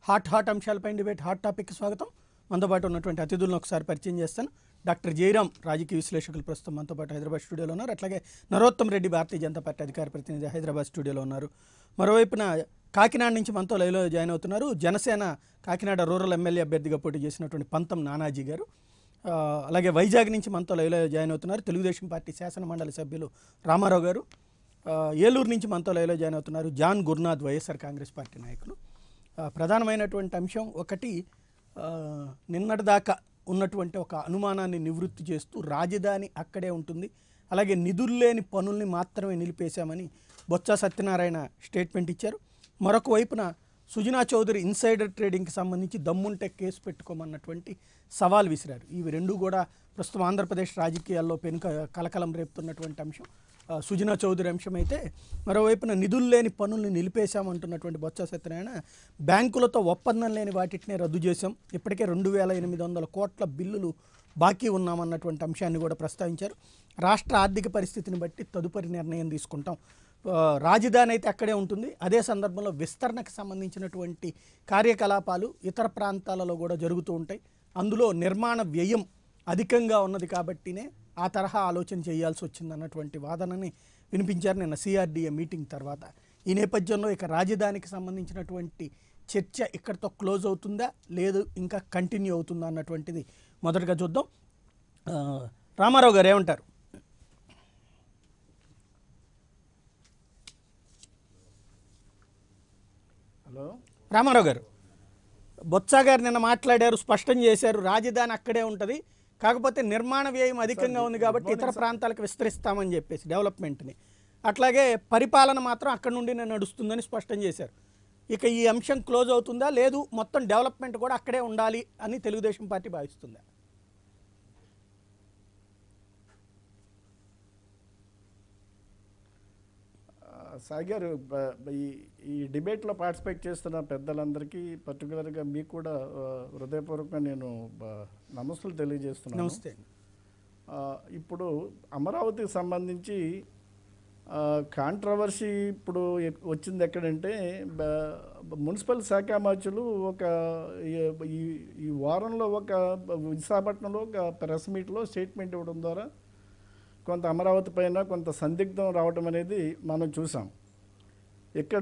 Hot hot అంశాలపై debate hot topic స్వాగతం మనతో పాటు ఉన్నటువంటి అతిథులను ఒకసారి పరిచయం చేస్తాను డాక్టర్ జయరాం రాజకీయ విశ్లేషకులు ప్రస్తుతం మనతో పాటు హైదరాబాద్ స్టూడియోలో ఉన్నారు అట్లాగే నరోత్తం రెడ్డి భారతీయ జనతా పార్టీ అధికార ప్రతినిధి హైదరాబాద్ స్టూడియోలో ఉన్నారు మరోవైపున కాకినాడ నుంచి మనతో లైవ్లో జాయిన్ అవుతున్నారు జనసేన కాకినాడ రూరల్ ఎమ్మెల్యే అభ్యర్థిగా పోటీ చేసినటువంటి పంతం నానాజీ గారు ఆ, అలాగే వైజాగ్ నుంచి మనతో లైవ్లో జాయిన్ అవుతున్నారు తెలుగుదేశం పార్టీ శాసన మండలి సభ్యులు రామారావు గారు ఆ, ఏలూరు నుంచి మనతో లైవ్లో జాయిన్ అవుతున్నారు John Gurunath YSR Congress Party నాయకులు ఆ, ప్రధానమైనటువంటి అంశం ఒకటి ఆ, నిన్నటిదాకా ఉన్నటువంటి ఒక అనుమానాన్ని నివృత్తి చేస్తూ రాజధాని అక్కడే ఉంటుంది అలాగే నిధులు లేని పనుల్ని మాత్రమే నిలిపేశామని బొత్స సత్యనారాయణ స్టేట్మెంట్ ఇచ్చారు మరొక వైపున సుజనా చౌదరి ఇన్సైడర్ ట్రేడింగ్కి సంబంధించి దమ్ముంటే కేసు పెట్టుకోమన్నటువంటి సవాల్ విసిరారు ఇవి రెండు కూడా ప్రస్తుతం ఆంధ్రప్రదేశ్ రాజకీయాల్లో పెనుక కలకలం రేపుతున్నటువంటి అంశం ఆ, సుజనా చౌదరి అంశం అయితే మరోవైపున నిధులు లేని పనుల్ని నిలిపేశామంటున్నటువంటి బొత్స సత్యనారాయణ బ్యాంకులతో ఒప్పందం లేని వాటినే రద్దు చేశాం ఇప్పటికే రెండు వేల ఎనిమిది వందల కోట్ల బిల్లులు బాకీ ఉన్నామన్నటువంటి అంశాన్ని కూడా ప్రస్తావించారు రాష్ట్ర ఆర్థిక పరిస్థితిని బట్టి తదుపరి నిర్ణయం తీసుకుంటాం ఆ, రాజధాని అయితే అక్కడే ఉంటుంది అదే సందర్భంలో విస్తరణకు సంబంధించినటువంటి కార్యకలాపాలు ఇతర ప్రాంతాలలో కూడా జరుగుతూ ఉంటాయి అందులో నిర్మాణ వ్యయం అధికంగా ఉన్నది కాబట్టినే ఆ తరహా ఆలోచన చేయాల్సి వచ్చింది అన్నటువంటి వాదనని వినిపించారు నిన్న సిఆర్డీఏ మీటింగ్ తర్వాత ఈ నేపథ్యంలో ఇక రాజధానికి సంబంధించినటువంటి చర్చ ఇక్కడితో క్లోజ్ అవుతుందా లేదు ఇంకా కంటిన్యూ అవుతుందా అన్నటువంటిది మొదటగా చూద్దాం ఆ, రామారావు గారు ఏమంటారు హలో రామారావు గారు బొత్స గారు నిన్న మాట్లాడారు స్పష్టం చేశారు రాజధాని అక్కడే ఉంటుంది కాకపోతే నిర్మాణ వ్యయం అధికంగా ఉంది కాబట్టి ఇతర ప్రాంతాలకు విస్తరిస్తామని చెప్పేసి డెవలప్మెంట్ని అట్లాగే పరిపాలన మాత్రం అక్కడ నుండి నడుస్తుందని స్పష్టం చేశారు ఇక ఈ అంశం క్లోజ్ అవుతుందా లేదు మొత్తం డెవలప్మెంట్ కూడా అక్కడే ఉండాలి అని తెలుగుదేశం పార్టీ భావిస్తుందా ఆ, సాయి గారు బ- బ- ఈ ఈ డిబేట్లో పార్టిసిపేట్ చేస్తున్న పెద్దలందరికీ పర్టికులర్గా మీకు కూడా ఆ, హృదయపూర్వకంగా నేను బ- నమస్సులు తెలియజేస్తున్నాను నమస్తే ఆ, ఇప్పుడు అమరావతికి సంబంధించి కాంట్రవర్సీ ఇప్పుడు ఎక్- వచ్చింది ఎక్కడంటే బ- మున్సిపల్ శాఖ మార్చులు ఒక ఈ- ఈ ఈ వారంలో ఒక విశాఖపట్నంలో ఒక ప్రెస్ మీట్లో స్టేట్మెంట్ ఇవ్వడం ద్వారా కొంత అమరావతి పైన కొంత సందిగ్ధం రావటం అనేది మనం చూసాం ఇక్కడ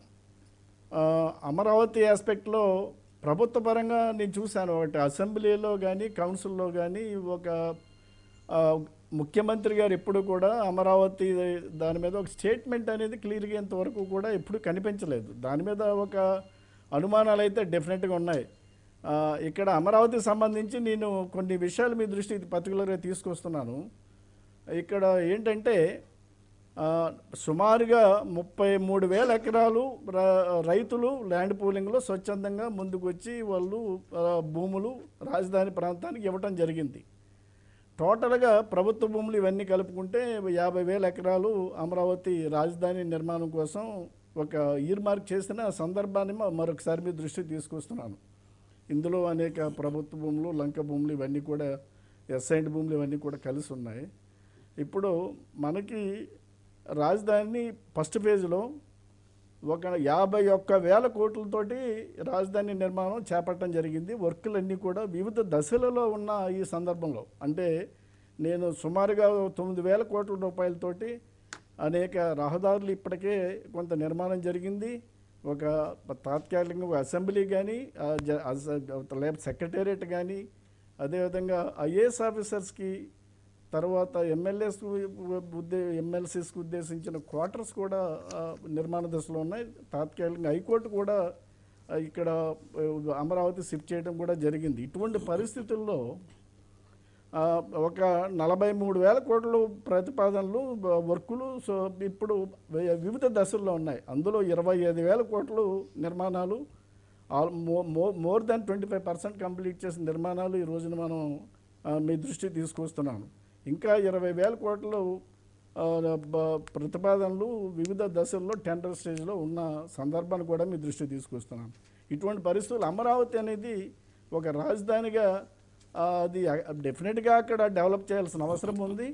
ఆ, అమరావతి ఆస్పెక్ట్లో ప్రభుత్వ పరంగా నేను చూశాను ఒకటి అసెంబ్లీలో కానీ కౌన్సిల్లో కానీ ఒక ఆ, ముఖ్యమంత్రి గారు ఎప్పుడు కూడా అమరావతి దాని మీద ఒక స్టేట్మెంట్ అనేది క్లియర్గా ఇంతవరకు కూడా ఎప్పుడు కనిపించలేదు దాని మీద ఒక అనుమానాలు అయితే డెఫినెట్గా ఉన్నాయి ఆ, ఇక్కడ అమరావతికి సంబంధించి నేను కొన్ని విషయాలు మీ దృష్టికి పర్టికులర్గా తీసుకొస్తున్నాను ఇక్కడ ఏంటంటే ఆ, సుమారుగా ముప్పై మూడు వేల ఎకరాలు ర- రైతులు ల్యాండ్ పూలింగ్లో స్వచ్ఛందంగా ముందుకు వచ్చి వాళ్ళు ఆ, భూములు రాజధాని ప్రాంతానికి ఇవ్వటం జరిగింది టోటల్గా ప్రభుత్వ భూములు ఇవన్నీ కలుపుకుంటే యాభై వేల ఎకరాలు అమరావతి రాజధాని నిర్మాణం కోసం ఒక ఇయర్ మార్క్ చేసిన సందర్భాన్ని మ- మరొకసారి మీ దృష్టికి తీసుకొస్తున్నాను ఇందులో అనేక ప్రభుత్వ భూములు లంక భూములు ఇవన్నీ కూడా ఎస్ఐండ్ భూములు ఇవన్నీ కూడా కలిసి ఉన్నాయి ఇప్పుడు మనకి రాజధాని ఫస్ట్ ఫేజ్లో ఒక యాభై ఒక్క వేల కోట్లతోటి రాజధాని నిర్మాణం చేపట్టడం జరిగింది వర్కులన్నీ కూడా వివిధ దశలలో ఉన్న ఈ సందర్భంలో అంటే నేను సుమారుగా తొమ్మిది వేల కోట్ల రూపాయలతోటి అనేక రహదారులు ఇప్పటికే కొంత నిర్మాణం జరిగింది ఒక తాత్కాలికంగా ఒక అసెంబ్లీ కానీ లేకపోతే సెక్రటేరియట్ కానీ అదేవిధంగా ఐఏఎస్ ఆఫీసర్స్కి తర్వాత ఎమ్మెల్యేస్ ఉద్దే ఎమ్మెల్సీస్కి ఉద్దేశించిన క్వార్టర్స్ కూడా ఆ, నిర్మాణ దశలో ఉన్నాయి తాత్కాలికంగా హైకోర్టు కూడా ఆ, ఇక్కడ ఆ, అమరావతి షిఫ్ట్ చేయడం కూడా జరిగింది ఇటువంటి పరిస్థితుల్లో ఆ, ఒక నలభై మూడు వేల కోట్ల ప్రతిపాదనలు బ- వర్కులు సో ఇప్పుడు వి- వివిధ దశల్లో ఉన్నాయి అందులో ఇరవై ఐదు వేల కోట్లు నిర్మాణాలు all mo- mo- more than twenty five percent complete చేసిన నిర్మాణాలు ఈ రోజున మనం ఆ, మీ దృష్టికి తీసుకొస్తున్నాను ఇంకా ఇరవై వేల కోట్లు ఆ, బ- ప్రతిపాదనలు వివిధ దశల్లో టెండర్ స్టేజ్లో ఉన్న సందర్భాన్ని కూడా మీ దృష్టికి తీసుకొస్తున్నాను ఇటువంటి పరిస్థితులు అమరావతి అనేది ఒక రాజధానిగా ఆ, అది డెఫినెట్గా అక్కడ డెవలప్ చేయాల్సిన అవసరం ఉంది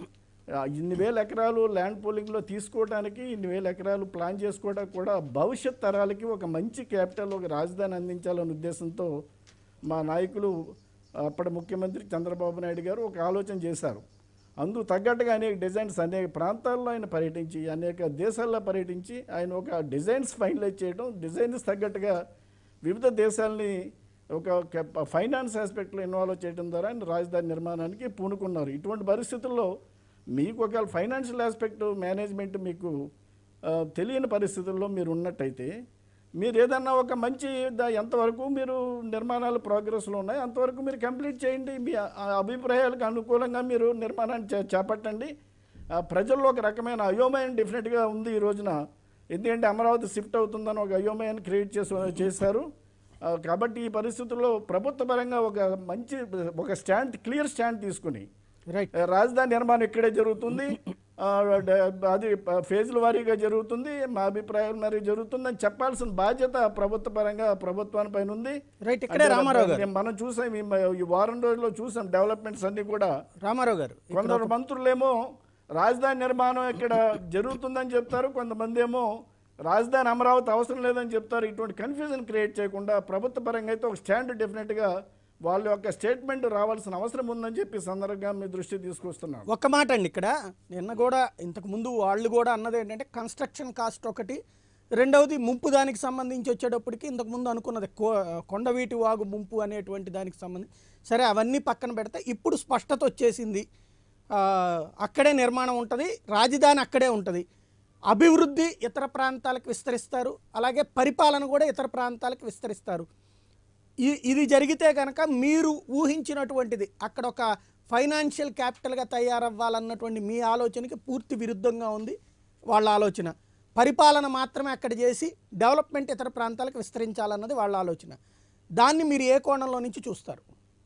ఆ, ఇన్ని వేల ఎకరాలు ల్యాండ్ పూలింగ్లో తీసుకోవడానికి ఇన్ని వేల ఎకరాలు ప్లాన్ చేసుకోవడానికి కూడా భవిష్యత్ తరాలకి ఒక మంచి క్యాపిటల్ ఒక రాజధాని అందించాలనే ఉద్దేశంతో మా నాయకులు అప్పటి ముఖ్యమంత్రి చంద్రబాబు నాయుడు గారు ఒక ఆలోచన చేశారు అందుకు తగ్గట్టుగా అనేక డిజైన్స్ అనేక ప్రాంతాల్లో ఆయన పర్యటించి అనేక దేశాల్లో పర్యటించి ఆయన ఒక డిజైన్స్ ఫైనలైజ్ చేయడం డిజైన్స్ తగ్గట్టుగా వివిధ దేశాలని ఒక కె- ఫైనాన్స్ ఆస్పెక్ట్లో ఇన్వాల్వ్ చేయడం ద్వారా ఆయన రాజధాని నిర్మాణానికి పూనుకున్నారు ఇటువంటి పరిస్థితుల్లో మీకు ఒకవేళ ఫైనాన్షియల్ ఆస్పెక్ట్ మేనేజ్మెంట్ మీకు ఆ, తెలియని పరిస్థితుల్లో మీరు ఉన్నట్టయితే మీరు ఏదన్నా ఒక మంచి ద- ఎంతవరకు మీరు నిర్మాణాలు ప్రోగ్రెస్లో ఉన్నాయి అంతవరకు మీరు కంప్లీట్ చేయండి మీ ఆ- ఆ అభిప్రాయాలకు అనుకూలంగా మీరు నిర్మాణాన్ని చే- చేపట్టండి ఆ, ప్రజల్లో ఒక రకమైన అయోమయం డెఫినెట్గా ఉంది ఈ రోజున ఎందుకంటే అమరావతి షిఫ్ట్ అవుతుందని ఒక అయోమయాన్ని క్రియేట్ చేసి చేశారు ఆ, కాబట్టి ఈ పరిస్థితుల్లో ప్రభుత్వ పరంగా ఒక మంచి ఒక స్టాండ్ క్లియర్ స్టాండ్ తీసుకుని రైట్ ఆ, రాజధాని నిర్మాణం ఇక్కడే జరుగుతుంది ఆ, డ- అది ప- ఫేజుల వారీగా జరుగుతుంది మా అభిప్రాయం మరి జరుగుతుందని చెప్పాల్సిన బాధ్యత ప్రభుత్వ పరంగా ప్రభుత్వాని పైన ఉంది రైట్ ఇక్కడే అంటే రామారావు గారు మేము- మనం చూసాం ఈ మ- ఈ వారం రోజుల్లో చూసాం డెవలప్మెంట్స్ అన్ని కూడా రామారావు గారు కొందరు మంత్రులేమో రాజధాని నిర్మాణం ఇక్కడ జరుగుతుందని చెప్తారు కొంతమంది ఏమో రాజధాని అమరావతి అవసరం లేదని చెప్తారు ఇటువంటి కన్ఫ్యూజన్ క్రియేట్ చేయకుండా ప్రభుత్వ పరంగా అయితే ఒక స్టాండ్ డెఫినెట్గా వాళ్ళ యొక్క స్టేట్మెంట్ రావాల్సిన అవసరం ఉందని చెప్పి ఈ సందర్భంగా మీ దృష్టి తీసుకొస్తున్నాను ఒక్క మాట అండి ఇక్కడ నిన్న కూడా ఇంతకు ముందు వాళ్ళు కూడా అన్నది ఏంటంటే కన్స్ట్రక్షన్ కాస్ట్ ఒకటి రెండవది ముంపు దానికి సంబంధించి వచ్చేటప్పటికి ఇంతకు ముందు అనుకున్నది కో- కొండవీటి వాగు ముంపు అనేటువంటి దానికి సంబంధించి సరే అవన్నీ పక్కన పెడితే ఇప్పుడు స్పష్టత వచ్చేసింది ఆ, అక్కడే నిర్మాణం ఉంటుంది రాజధాని అక్కడే ఉంటుంది అభివృద్ధి ఇతర ప్రాంతాలకు విస్తరిస్తారు అలాగే పరిపాలన కూడా ఇతర ప్రాంతాలకు విస్తరిస్తారు ఈ ఇది జరిగితే కనుక మీరు ఊహించినటువంటిది అక్కడ ఒక ఫైనాన్షియల్ క్యాపిటల్గా తయారవ్వాలన్నటువంటి మీ ఆలోచనకి పూర్తి విరుద్ధంగా ఉంది వాళ్ళ ఆలోచన పరిపాలన మాత్రమే అక్కడ చేసి డెవలప్మెంట్ ఇతర ప్రాంతాలకు విస్తరించాలన్నది వాళ్ళ ఆలోచన దాన్ని మీరు ఏ కోణంలో నుంచి చూస్తారు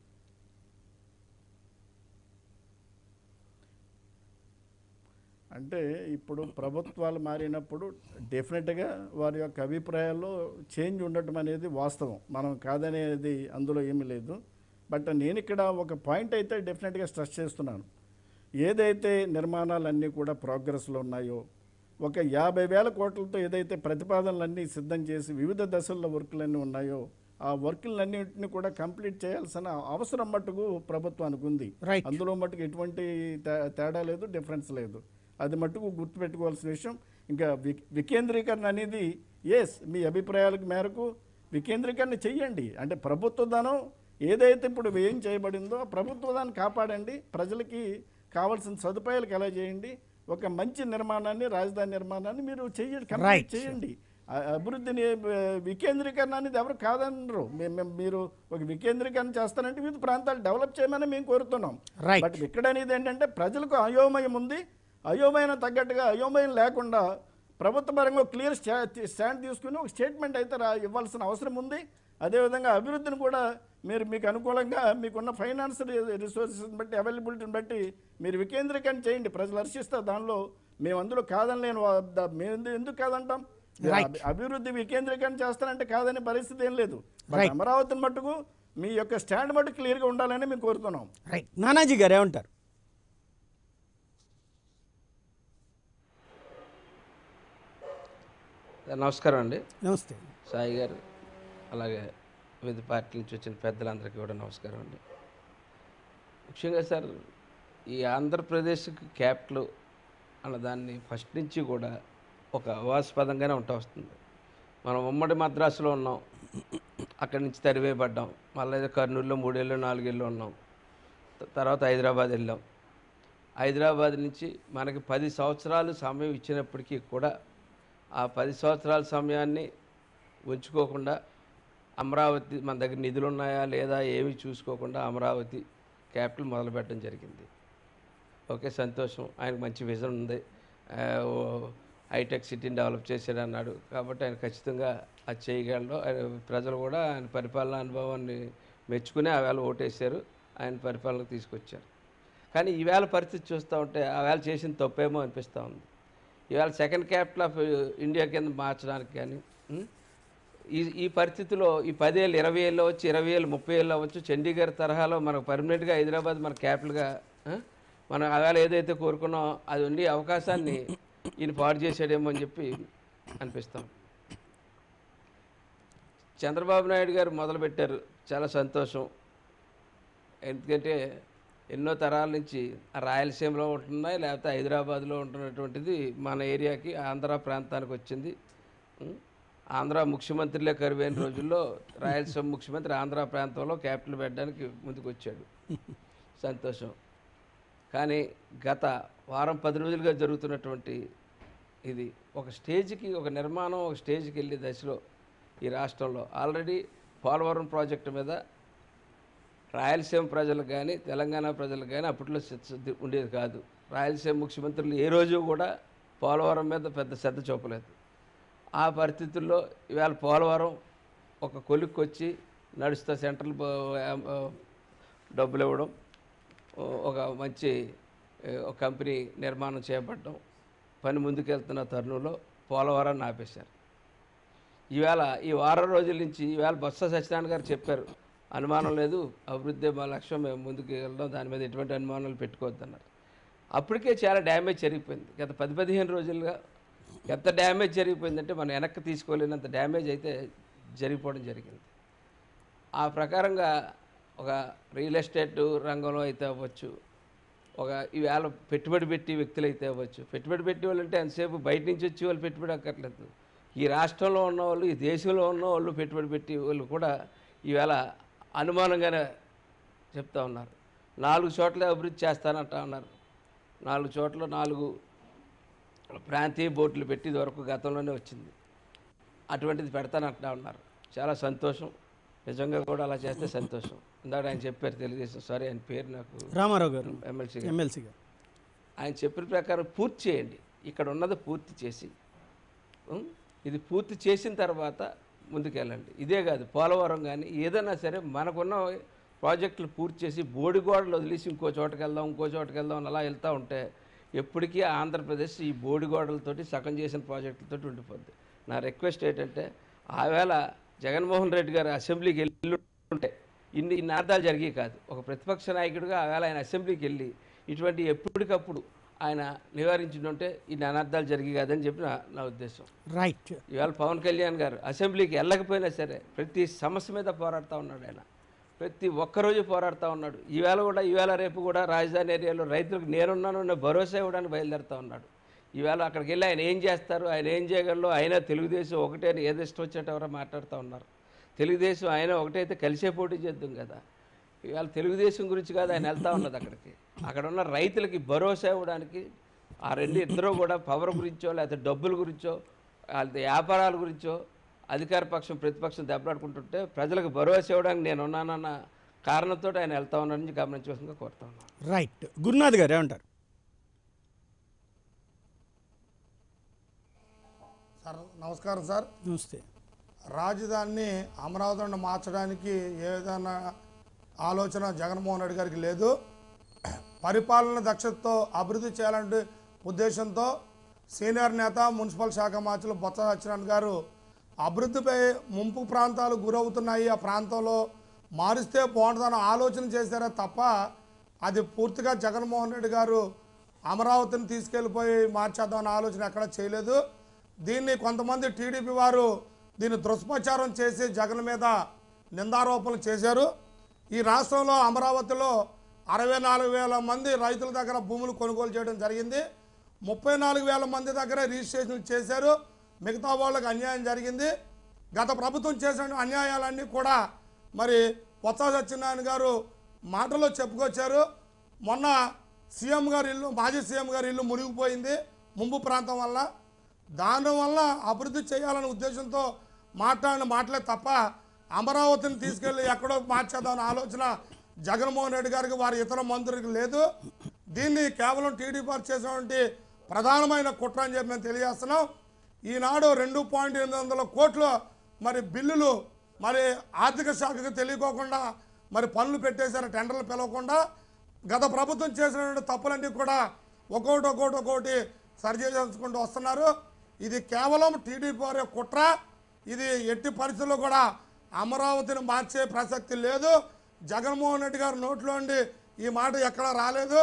అంటే ఇప్పుడు ప్రభుత్వాలు మారినప్పుడు డెఫినెట్గా వారి యొక్క అభిప్రాయాల్లో చేంజ్ ఉండటం అనేది వాస్తవం మనం కాదనేది అందులో ఏమీ లేదు బట్ నేను ఇక్కడ ఒక పాయింట్ అయితే డెఫినెట్గా స్ట్రెస్ చేస్తున్నాను ఏదైతే నిర్మాణాలన్నీ కూడా ప్రోగ్రెస్లో ఉన్నాయో ఒక యాభై వేల కోట్లతో ఏదైతే ప్రతిపాదనలన్నీ సిద్ధం చేసి వివిధ దశల్లో వర్కులన్నీ ఉన్నాయో ఆ వర్కులన్నింటినీ కూడా కంప్లీట్ చేయాల్సిన అవసరం మట్టుకు ప్రభుత్వానికి ఉంది Right. అందులో మట్టుకు ఎటువంటి తే- తేడా లేదు డిఫరెన్స్ లేదు అది మట్టుకు గుర్తుపెట్టుకోవాల్సిన విషయం ఇంకా వి- వికేంద్రీకరణ అనేది ఎస్ మీ అభిప్రాయాలకు మేరకు వికేంద్రీకరణ చెయ్యండి అంటే ప్రభుత్వ ధనం ఏదైతే ఇప్పుడు వ్యయం చేయబడిందో ఆ ప్రభుత్వ దాన్ని కాపాడండి ప్రజలకి కావాల్సిన సదుపాయాలు ఎలా చేయండి ఒక మంచి నిర్మాణాన్ని రాజధాని నిర్మాణాన్ని మీరు చెయ్యండి కంప్లీట్ Right. చేయండి ఆ అభివృద్ధిని ఆ, వికేంద్రీకరణ అనేది ఎవరు కాదనరు మేము మేము మీరు ఒక వికేంద్రీకరణ చేస్తానంటే వివిధ ప్రాంతాలు డెవలప్ చేయమని మేము కోరుతున్నాం రైట్ బట్ ఇక్కడ అనేది ఏంటంటే ప్రజలకు అయోమయం ఉంది అయోమయం తగ్గట్టుగా అయోమయం లేకుండా ప్రభుత్వ పరంగా క్లియర్ స్టాండ్ తీసుకుని ఒక స్టేట్మెంట్ అయితే రా ఇవ్వాల్సిన అవసరం ఉంది అదేవిధంగా అభివృద్ధిని కూడా మీరు మీకు అనుకూలంగా మీకున్న ఫైనాన్స్ రిసోర్సెస్ బట్టి అవైలబిలిటీని బట్టి మీరు వికేంద్రీకరణ చేయండి ప్రజలు హర్షిస్తారు దానిలో మేము అందులో కాదని లేని వా- ద- మేము ఎందు- ఎందుకు కాదంటాం మీరు Right. అభి- అభివృద్ధి వికేంద్రీకరణ చేస్తానంటే కాదనే పరిస్థితి ఏం లేదు బట్ Right. అమరావతిని మట్టుకు మీ యొక్క స్టాండ్ మట్టుకు క్లియర్గా ఉండాలని మేము కోరుతున్నాం రైట్ నానాజీ గారు ఏమంటారు నమస్కారం అండి నమస్తే సాయి గారు అలాగే వివిధ పార్టీల నుంచి వచ్చిన పెద్దలందరికీ కూడా నమస్కారం అండి ముఖ్యంగా సార్ ఈ ఆంధ్రప్రదేశ్కి క్యాపిటల్ అన్న దాన్ని ఫస్ట్ నుంచి కూడా ఒక అవాస్పదంగానే ఉంటా వస్తుంది మనం ఉమ్మడి మద్రాసులో ఉన్నాం అక్కడి నుంచి తరివేయబడ్డాం మళ్ళీ ఏదో కర్నూలులో మూడేళ్ళు నాలుగేళ్ళు ఉన్నాం త- తర్వాత హైదరాబాద్ వెళ్ళాం హైదరాబాద్ నుంచి మనకి పది సంవత్సరాలు సమయం ఇచ్చినప్పటికీ కూడా ఆ పది సంవత్సరాల సమయాన్ని ఉంచుకోకుండా అమరావతి మన దగ్గర నిధులు ఉన్నాయా లేదా ఏమీ చూసుకోకుండా అమరావతి క్యాపిటల్ మొదలుపెట్టడం జరిగింది ఓకే సంతోషం ఆయనకు మంచి విజన్ ఉంది ఆ, ఓ హైటెక్ సిటీని డెవలప్ చేశాడు అన్నాడు కాబట్టి ఆయన ఖచ్చితంగా అది చేయగలడు ఆయన ప్రజలు కూడా ఆయన పరిపాలనా అనుభవాన్ని మెచ్చుకుని ఆ వేళ ఓటేశారు ఆయన పరిపాలనకు తీసుకొచ్చారు కానీ ఈవేళ పరిస్థితి చూస్తూ ఉంటే ఆ వేళ చేసిన తప్పేమో అనిపిస్తూ ఉంది ఈవేళ సెకండ్ క్యాపిటల్ ఆఫ్ ఇండియా కింద మార్చడానికి కానీ ఉం? ఈ ఈ పరిస్థితిలో ఈ పదేళ్ళు ఇరవై ఏళ్ళు అవ్వచ్చు ఇరవై ఏళ్ళు ముప్పై ఏళ్ళు అవ్వచ్చు చండీగఢ్ తరహాలో మనకు పర్మనెంట్గా హైదరాబాద్ మన క్యాపిటల్గా ఆ, మనం అవేళ ఏదైతే కోరుకున్నామో అది ఉండి అవకాశాన్ని ఈయన పాడు చేసాడేమో అని చెప్పి అనిపిస్తాం చంద్రబాబు నాయుడు గారు మొదలుపెట్టారు చాలా సంతోషం ఎందుకంటే ఎన్నో తరాల నుంచి ఆ రాయలసీమలో ఉంటున్నాయి లేకపోతే హైదరాబాద్లో ఉంటున్నటువంటిది మన ఏరియాకి ఆంధ్ర ప్రాంతానికి వచ్చింది ఉం? ఆంధ్ర ముఖ్యమంత్రిలే కరువైన రోజుల్లో రాయలసీమ ముఖ్యమంత్రి ఆంధ్ర ప్రాంతంలో క్యాపిటల్ పెట్టడానికి ముందుకు వచ్చాడు సంతోషం కానీ గత వారం పది రోజులుగా జరుగుతున్నటువంటి ఇది ఒక స్టేజ్కి ఒక నిర్మాణం ఒక స్టేజ్కి వెళ్ళే దశలో ఈ రాష్ట్రంలో ఆల్రెడీ పోలవరం ప్రాజెక్టు మీద రాయలసీమ ప్రజలకు కానీ తెలంగాణ ప్రజలకు కానీ అప్పట్లో చిత్తశుద్ధి ఉండేది కాదు రాయలసీమ ముఖ్యమంత్రులు ఏ రోజు కూడా పోలవరం మీద పెద్ద శ్రద్ధ చూపలేదు ఆ పరిస్థితుల్లో ఇవాళ పోలవరం ఒక కొలిక్కి వచ్చి నడుస్తా సెంట్రల్ బ- డబ్బులు ఇవ్వడం ఓ- ఒక మంచి ఏ, ఒక కంపెనీ నిర్మాణం చేపట్టడం పని ముందుకెళ్తున్న తరుణంలో పోలవరాన్ని ఆపేశారు ఈవేళ ఈ వారం రోజుల నుంచి ఈవేళ బొత్స సత్యనారాయణ గారు చెప్పారు అనుమానం లేదు అభివృద్ధి మా లక్ష్యం మేము ముందుకు వెళ్ళడం దాని మీద ఎటువంటి అనుమానాలు పెట్టుకోవద్దన్నారు అప్పటికే చాలా డ్యామేజ్ జరిగిపోయింది గత పది పదిహేను రోజులుగా ఎంత డ్యామేజ్ జరిగిపోయిందంటే మనం వెనక్కి తీసుకోలేనంత డ్యామేజ్ అయితే జరిగిపోవడం జరిగింది ఆ ప్రకారంగా ఒక రియల్ ఎస్టేట్ రంగంలో అయితే అవ్వచ్చు ఒక ఈవేళ పెట్టుబడి పెట్టి వ్యక్తులు అయితే అవ్వచ్చు పెట్టుబడి పెట్టి వాళ్ళు అంటే ఎంతసేపు బయట నుంచి వచ్చి వాళ్ళు పెట్టుబడి అక్కర్లేదు ఈ రాష్ట్రంలో ఉన్న వాళ్ళు ఈ దేశంలో ఉన్న వాళ్ళు పెట్టుబడి పెట్టి వాళ్ళు కూడా ఈవేళ అనుమానంగానే చెప్తా ఉన్నారు నాలుగు చోట్ల అభివృద్ధి చేస్తానంటా ఉన్నారు నాలుగు చోట్ల నాలుగు ప్రాంతీయ బోర్డులు పెట్టి ఇది వరకు గతంలోనే వచ్చింది అటువంటిది పెడతానంటా ఉన్నారు చాలా సంతోషం నిజంగా కూడా అలా చేస్తే సంతోషం ఇందాక ఆయన చెప్పారు తెలుగుదేశం సారీ ఆయన పేరు నాకు రామారావు గారు ఎమ్మెల్సీ ఎమ్మెల్సీ గారు ఆయన చెప్పిన ప్రకారం పూర్తి చేయండి ఇక్కడ ఉన్నది పూర్తి చేసి ఉం? ఇది పూర్తి చేసిన తర్వాత ముందుకెళ్ళండి ఇదే కాదు పోలవరం కానీ ఏదైనా సరే మనకున్న ప్రాజెక్టులు పూర్తి చేసి బోడిగోడలు వదిలేసి ఇంకో చోటకి వెళ్దాం ఇంకో చోటకి వెళ్దాం అని అలా వెళ్తూ ఉంటే ఎప్పటికీ ఆంధ్రప్రదేశ్ ఈ బోడిగోడలతోటి సగం చేసిన ప్రాజెక్టులతోటి ఉండిపోద్ది నా రిక్వెస్ట్ ఏంటంటే ఆవేళ జగన్మోహన్ రెడ్డి గారు అసెంబ్లీకి వెళ్ళి ఉంటే ఇన్ని ఇన్ని అర్థాలు జరిగి కాదు ఒక ప్రతిపక్ష నాయకుడిగా ఆవేళ ఆయన అసెంబ్లీకి వెళ్ళి ఇటువంటి ఎప్పటికప్పుడు ఆయన నివారించుంటే ఇన్ని అనర్థాలు జరిగి కాదని చెప్పి నా నా ఉద్దేశం రైట్ ఇవాళ పవన్ కళ్యాణ్ గారు అసెంబ్లీకి వెళ్ళకపోయినా సరే ప్రతి సమస్య మీద పోరాడుతూ ఉన్నాడు ఆయన ప్రతి ఒక్కరోజు పోరాడుతూ ఉన్నాడు ఈవేళ కూడా ఈవేళ రేపు కూడా రాజధాని ఏరియాలో రైతులకు నేనున్నాను అనే భరోసా ఇవ్వడానికి బయలుదేరుతూ ఉన్నాడు ఈవేళ అక్కడికి వెళ్ళి ఆయన ఏం చేస్తారు ఆయన ఏం చేయగలరు ఆయన తెలుగుదేశం ఒకటే అని ఏది ఇష్టం వచ్చేట ఎవరో మాట్లాడుతూ ఉన్నారు తెలుగుదేశం ఆయన ఒకటైతే కలిసే పోటీ చేద్దాం కదా ఇవాళ తెలుగుదేశం గురించి కాదు ఆయన వెళ్తా ఉన్నది అక్కడికి అక్కడ ఉన్న రైతులకి భరోసా ఇవ్వడానికి ఆ రెండు ఇద్దరు కూడా పవర్ గురించో లేకపోతే డబ్బుల గురించో లేకపోతే వ్యాపారాల గురించో అధికార పక్షం ప్రతిపక్షం దెబ్బలాడుకుంటుంటే ప్రజలకు భరోసా ఇవ్వడానికి నేను ఉన్నానన్న కారణంతో ఆయన వెళ్తా ఉన్నానని గమనించవలసిందిగా కోరుతా ఉన్నాను రైట్ గురునాథ్ గారు ఏమంటారు సార్ నమస్కారం సార్ నమస్తే రాజధానిని అమరావతిని మార్చడానికి ఏదైనా ఆలోచన జగన్మోహన్ రెడ్డి గారికి లేదు పరిపాలన దక్షతతో అభివృద్ధి చేయాలంటే ఉద్దేశంతో సీనియర్ నేత మున్సిపల్ శాఖ మార్చులు బొత్స సత్యనారాయణ గారు అభివృద్ధిపై ముంపు ప్రాంతాలు గురవుతున్నాయి ఆ ప్రాంతంలో మారిస్తే బాగుంటుందని ఆలోచన చేశారే తప్ప అది పూర్తిగా జగన్మోహన్ రెడ్డి గారు అమరావతిని తీసుకెళ్ళిపోయి మార్చేద్దామన్న ఆలోచన ఎక్కడ చేయలేదు దీన్ని కొంతమంది టీడీపీ వారు దీన్ని దుష్ప్రచారం చేసి జగన్ మీద నిందారోపణలు చేశారు ఈ రాష్ట్రంలో అమరావతిలో అరవై నాలుగు వేల మంది రైతుల దగ్గర భూములు కొనుగోలు చేయడం జరిగింది ముప్పై నాలుగు వేల మంది దగ్గర రిజిస్ట్రేషన్ చేశారు మిగతా వాళ్ళకి అన్యాయం జరిగింది గత ప్రభుత్వం చేసిన అన్యాయాలన్నీ కూడా మరి బొత్స సత్యనారాయణ గారు మాటలో చెప్పుకొచ్చారు మొన్న సీఎం గారి ఇల్లు మాజీ సీఎం గారి ఇల్లు మునిగిపోయింది ముంపు ప్రాంతం వల్ల దానివల్ల అభివృద్ధి చేయాలనే ఉద్దేశంతో మాట్లాడిన మాటలే తప్ప అమరావతిని తీసుకెళ్ళి ఎక్కడో మార్చేద్దామనే ఆలోచన జగన్మోహన్ రెడ్డి గారికి వారి ఇతర మంత్రులకు లేదు దీన్ని కేవలం టీడీపీ వారు చేసినటువంటి ప్రధానమైన కుట్ర అని చెప్పి మేము తెలియజేస్తున్నాం ఈనాడు రెండు పాయింట్ ఎనిమిది వందల కోట్ల మరి బిల్లులు మరి ఆర్థిక శాఖకు తెలియకోకుండా మరి పనులు పెట్టేశారు టెండర్లు పిలవకుండా గత ప్రభుత్వం చేసినటువంటి తప్పులన్నీ కూడా ఒక్కొక్కటి ఒక్కొక్కటి ఒక్కొక్కటి సరిచేసుకుంటూ వస్తున్నారు ఇది కేవలం టీడీపీ వారి కుట్ర ఇది ఎట్టి పరిస్థితుల్లో కూడా అమరావతిని మార్చే ప్రసక్తి లేదు జగన్మోహన్ రెడ్డి గారి నోట్లో నుండి ఈ మాట ఎక్కడా రాలేదు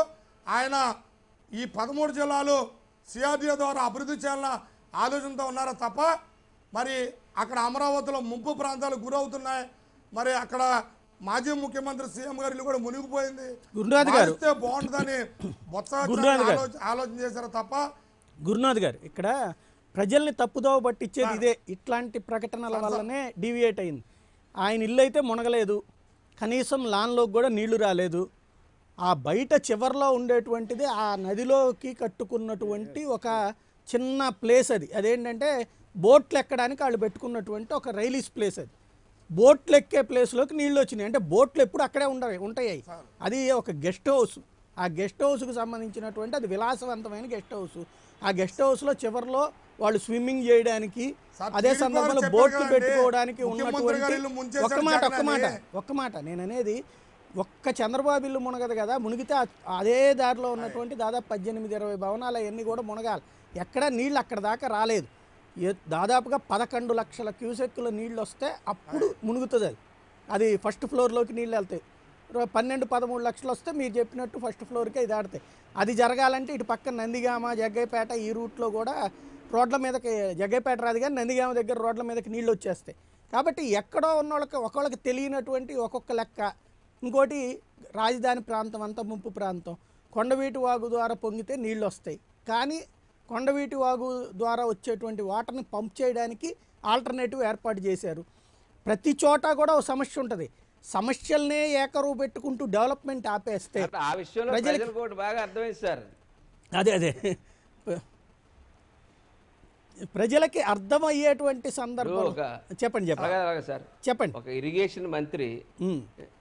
ఆయన ఈ పదమూడు జిల్లాలు సిఆర్డీఏ ద్వారా అభివృద్ధి చేయాలన్న ఆలోచనతో ఉన్నారా తప్ప మరి అక్కడ అమరావతిలో ముంపు ప్రాంతాలు గురవుతున్నాయి మరి అక్కడ మాజీ ముఖ్యమంత్రి సీఎం గారి ఇల్లు కూడా మునిగిపోయింది గురునాథ్ గారు. మారిస్తే బాగుంటుందని బొత్స గురునాథ్ గారు. ఆలోచన ఆలోచన చేశారా తప్ప గురునాథ్ గారు ఇక్కడ ప్రజల్ని తప్పుదోవ పట్టించేది ఇదే ఇట్లాంటి ప్రకటనల వల్లనే డీవియేట్ అయింది ఆయన ఇల్లు అయితే మునగలేదు కనీసం లాన్లోకి కూడా నీళ్లు రాలేదు ఆ బయట చివర్లో ఉండేటువంటిది ఆ నదిలోకి కట్టుకున్నటువంటి ఒక చిన్న ప్లేస్ అది అదేంటంటే బోట్లు ఎక్కడానికి వాళ్ళు పెట్టుకున్నటువంటి ఒక రైలీస్ ప్లేస్ అది బోట్లు ఎక్కే ప్లేస్లోకి నీళ్ళు వచ్చినాయి అంటే బోట్లు ఎప్పుడు అక్కడే ఉండవు ఉంటాయి అది ఒక గెస్ట్ హౌస్ ఆ గెస్ట్ హౌస్కి సంబంధించినటువంటి అది విలాసవంతమైన గెస్ట్ హౌస్ ఆ గెస్ట్ హౌస్లో చివరిలో వాళ్ళు స్విమ్మింగ్ చేయడానికి సార్, అదే టీడీపీ సందర్భంలో వాళ్ళు బోట్లు చెప్పారు పెట్టుకోవడానికి కదండి, ముఖ్యమంత్రి గారు ఇల్లు ఉన్నటువంటి ముంచేశారు ఒక్క మాట ఒక్క జగన్ మాట అని. ఒక్క మాట నేను అనేది ఒక్క చంద్రబాబు ఇల్లు మునగదు కదా మునిగితే ఆ- అదే దారిలో ఉన్నటువంటి దాదాపు పద్దెనిమిది ఇరవై భవనాలు అవన్నీ కూడా మునగాలి ఎక్కడ నీళ్ళు అక్కడ దాకా రాలేదు ఏ- దాదాపుగా పదకొండు లక్షల క్యూసెక్కుల నీళ్ళు వస్తే అప్పుడు మునుగుతుంది అది అది ఫస్ట్ ఫ్లోర్లోకి నీళ్ళు వెళ్తాయి రో- పన్నెండు పదమూడు లక్షలు వస్తే మీరు చెప్పినట్టు ఫస్ట్ ఫ్లోర్కి ఇది ఆడతాయి అది జరగాలంటే ఇటు పక్కన నందిగామ జగ్గైపేట ఈ రూట్లో కూడా రోడ్ల మీదకి జగ్గైపేట రాదు కానీ నందిగామ దగ్గర రోడ్ల మీదకి నీళ్ళు వచ్చేస్తాయి కాబట్టి ఎక్కడో ఉన్న వాళ్ళకి ఒకళ్ళకి తెలియనటువంటి ఒక్కొక్క లెక్క ఇంకోటి రాజధాని ప్రాంతం అంతా ముంపు ప్రాంతం కొండవీటి వాగు ద్వారా పొంగితే నీళ్ళు వస్తాయి కానీ కొండవీటి వాగు ద్వారా వచ్చేటువంటి వాటర్ని పంప్ చేయడానికి ఆల్టర్నేటివ్ ఏర్పాటు చేశారు ప్రతి చోట కూడా ఒక సమస్య ఉంటుంది సమస్యలనే ఏకరువు పెట్టుకుంటూ డెవలప్మెంట్ ఆపేస్తే అంటే ఆ విషయంలో ప్రజలకి- ప్రజలకు ఒకటి బాగా అర్థమైంది సార్ అదే అదే ప్రజలకి అర్థమయ్యేటువంటి సందర్భం ఒక- చెప్పండి చెప్పండి అలాగే అలాగే సార్ చెప్పండి ఒక ఇరిగేషన్ మంత్రి ఉమ్.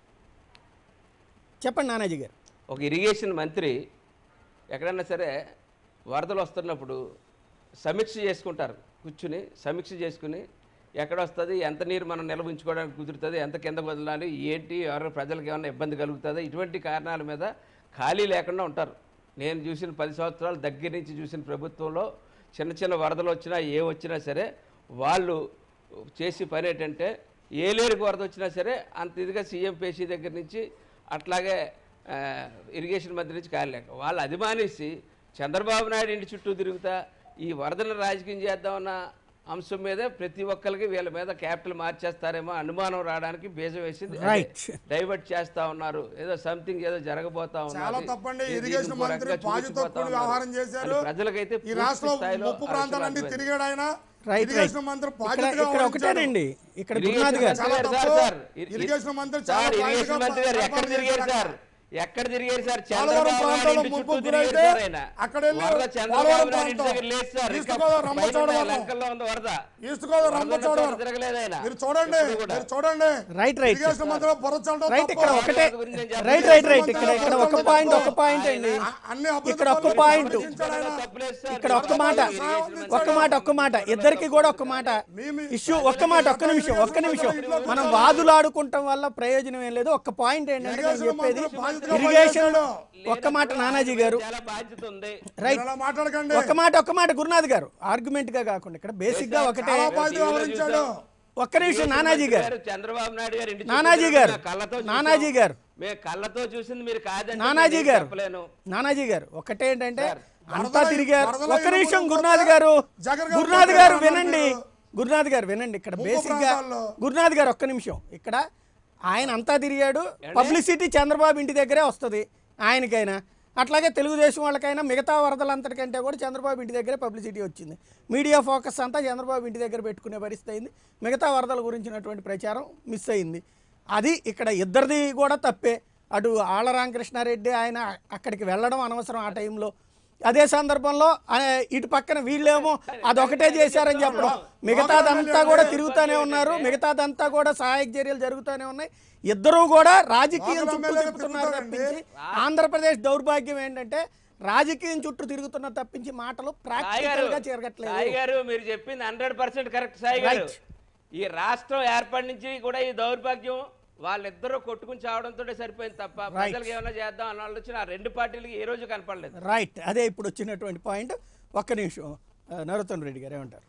చెప్పండి నానాజీ గారు ఒక ఇరిగేషన్ మంత్రి ఎక్కడన్నా సరే వరదలు వస్తున్నప్పుడు సమీక్ష చేసుకుంటారు కూర్చుని సమీక్ష చేసుకుని ఎక్కడ వస్తుంది ఎంత నీరు మనం నిల్వ ఉంచుకోవడానికి కుదురుతుంది ఎంత కింద వదలాలి ఏంటి ఎవరు ప్రజలకు ఏమైనా ఇబ్బంది కలుగుతుంది ఇటువంటి కారణాల మీద ఖాళీ లేకుండా ఉంటారు నేను చూసిన పది సంవత్సరాల దగ్గర నుంచి చూసిన ప్రభుత్వంలో చిన్న చిన్న వరదలు వచ్చినా ఏ వచ్చినా సరే వాళ్ళు చేసే పని ఏంటంటే ఏలేరుకు వరద వచ్చినా సరే అంత ఇదిగా సీఎం పేషీ దగ్గర నుంచి అట్లాగే ఆ, ఇరిగేషన్ మంత్రి నుంచి కాలేక వాళ్ళు అది మానేసి చంద్రబాబు నాయుడు ఇంటి చుట్టూ తిరుగుతా ఈ వరదలను రాజకీయం చేద్దామన్న అంశం మీద ప్రతి ఒక్కరికి వీళ్ళ మీద క్యాపిటల్ మార్చేస్తారేమో అనుమానం రావడానికి బీజం వేసింది Right. డైవర్ట్ చేస్తా ఉన్నారు ఏదో సంథింగ్ ఏదో జరగబోతా ఉన్నది. చాలా తప్పండి ఇది ఇరిగేషన్ ఇంకో మంత్రి రకంగా బాధ్యతతో చూపించిపోతా కూడి ఉన్నారు. వ్యవహారం చేశారు అని ప్రజలకైతే ఈ పూర్తి రాష్ట్రంలో స్థాయిలో ముప్పు ఆ ప్రాంతాలన్నీ విషయాలు తిరిగాడు ఆయన రైట్ రైట్ ఇరిగేషన్ మంత్రి ఇక్కడ బాధ్యతగా ఇక్కడ ఒకటేనండి ఇక్కడ గురునాథ్ గారు చాలా సార్, తప్పు. సార్, ఇరి- ఇరిగేషన్ మంత్రి సార్, చాలా ఇరిగేషన్ బాధ్యతగా మంత్రి గారు ఎక్కడ పరిపాలన తిరిగారు చేశారు సార్ ఎక్కడ తిరిగారు సార్ పోలవరం చంద్రబాబు నాయుడు ప్రాంతంలో ఇంటి ముంపు చుట్టూ తిరిగారు గురైతే సార్ ఆయన. అక్కడ వెళ్ళి వరద పోలవరం చంద్రబాబు నాయుడు ఇంటి ప్రాంతం, దగ్గర లేదు సార్ ఈస్ట్ ఇంకా గోదావరి పైన రంపచోడవరం. లంకల్లో ఉంది వరద ఈస్ట్ గోదావరి వరద ఉన్న చోట రంపచోడవరం. తిరగలేదు ఆయన. మీరు చూడండి ఎప్పుడు కూడా. మీరు చూడండి రైట్ రైట్ ఇరిగేషన్ మంత్రి బుర్రచల్లడం రైట్ తప్పు. ఇక్కడ ఒకటే గురించి నేను చెప్పను. రైట్ రైట్ రైట్ ఇక్కడ ఇక్కడ ఒక పాయింట్ ఒక పాయింట్ అండి ఆ- అన్ని అభివృద్ధి ఇక్కడ ఒక్క పనులు పాయింట్ ప్రకటించాడు ఆయన. తప్పులేదు సార్. ఇక్కడ ఒక్క మాట ఇరిగేషన్ ఒక్క మాట ఒక్క మాట ఇద్దరికి కూడా ఒక్క మాట ఇష్యూ ఒక్క మాట ఒక్క నిమిషం ఒక్క నిమిషం మనం వాదులాడుకుంటాం వల్ల ప్రయోజనం ఏం లేదు ఒక్క పాయింట్ ఏంటంటే నేను చెప్పేది ఇరిగేషన్ ఒక్క మాట నానాజీ గారు చాలా బాధ్యత ఉంది రైట్ మీరు అలా మాట్లాడకండి ఒక్క మాట ఒక్క మాట గురునాథ్ గారు ఆర్గ్యుమెంట్ గా కాకుండా ఇక్కడ బేసిక్ గా ఒకటే చాలా బాధ్యత వ్యవహరించాడు ఒక్క నిమిషం నానాజీ గారు చంద్రబాబు నాయుడు గారు ఇంటి చుట్టూ నానాజీ తిరిగి గారు మేము కళ్ళతో చూసాం. నానాజీ గారు మేము కళ్ళతో చూసింది మీరు కాదంటే నానాజీ నేను గారు చెప్పలేను నానాజీ గారు ఒకటే ఏంటంటే సార్, అంతా వరదల- తిరిగారు వరదల ఒక్క నిమిషం ఇరుములు గురునాథ్ పోతే గారు జగన్ గారు గురునాథ్ గారు పోతే వినండి అన్నారు. గురునాథ్ గారు వినండి ఇక్కడ ముంపు బేసిక్ గా ప్రాంతాల్లో. గురునాథ్ గారు ఒక్క నిమిషం ఇక్కడ ఆయన అంతా తిరిగాడు పబ్లిసిటీ చంద్రబాబు ఇంటి దగ్గరే వస్తుంది ఆయనకైనా అట్లాగే తెలుగుదేశం వాళ్ళకైనా మిగతా వరదలంతటికంటే కూడా చంద్రబాబు ఇంటి దగ్గరే పబ్లిసిటీ వచ్చింది మీడియా ఫోకస్ అంతా చంద్రబాబు ఇంటి దగ్గర పెట్టుకునే పరిస్థితి అయింది మిగతా వరదల గురించినటువంటి ప్రచారం మిస్ అయింది అది ఇక్కడ ఇద్దరిది కూడా తప్పే అటు ఆళ్ళ రామకృష్ణారెడ్డి ఆయన అక్కడికి వెళ్ళడం అనవసరం ఆ టైంలో అదే సందర్భంలో ఆ, ఇటు పక్కన వీళ్ళేమో అదొకటే చేశారని చెప్పడం మిగతాదంతా కూడా తిరుగుతూనే ఉన్నారు మిగతాదంతా కూడా సహాయక చర్యలు జరుగుతూనే ఉన్నాయి ఇద్దరూ కూడా రాజకీయం లోకల్ చుట్టూ ఎమ్మెల్యేలు తిరుగుతున్నారు తిరుగుతారండి. తప్పించి ఆంధ్రప్రదేశ్ దౌర్భాగ్యం ఏంటంటే రాజకీయం చుట్టూ తిరుగుతున్న తప్పించి మాటలు సాయి ప్రాక్టికల్ గా గారు జరగట్లేదు సాయి గారు మీరు చెప్పింది హండ్రెడ్ పర్సెంట్ కరెక్ట్ సాయి గారు Right. ఈ రాష్ట్రం ఏర్పడి నుంచి కూడా ఈ దౌర్భాగ్యం వాళ్ళిద్దరూ కొట్టుకుని చావడంతో సరిపోయింది తప్ప ప్రజలకు ఏమైనా చేద్దాం అన్న ఆలోచన ఆ రెండు పార్టీలకి ఏ రోజు కనపడలేదు రైట్ అదే ఇప్పుడు వచ్చినటువంటి పాయింట్ ఒక్క నిమిషం ఆ, నరోత్తమ్ రెడ్డి గారు ఏమంటారు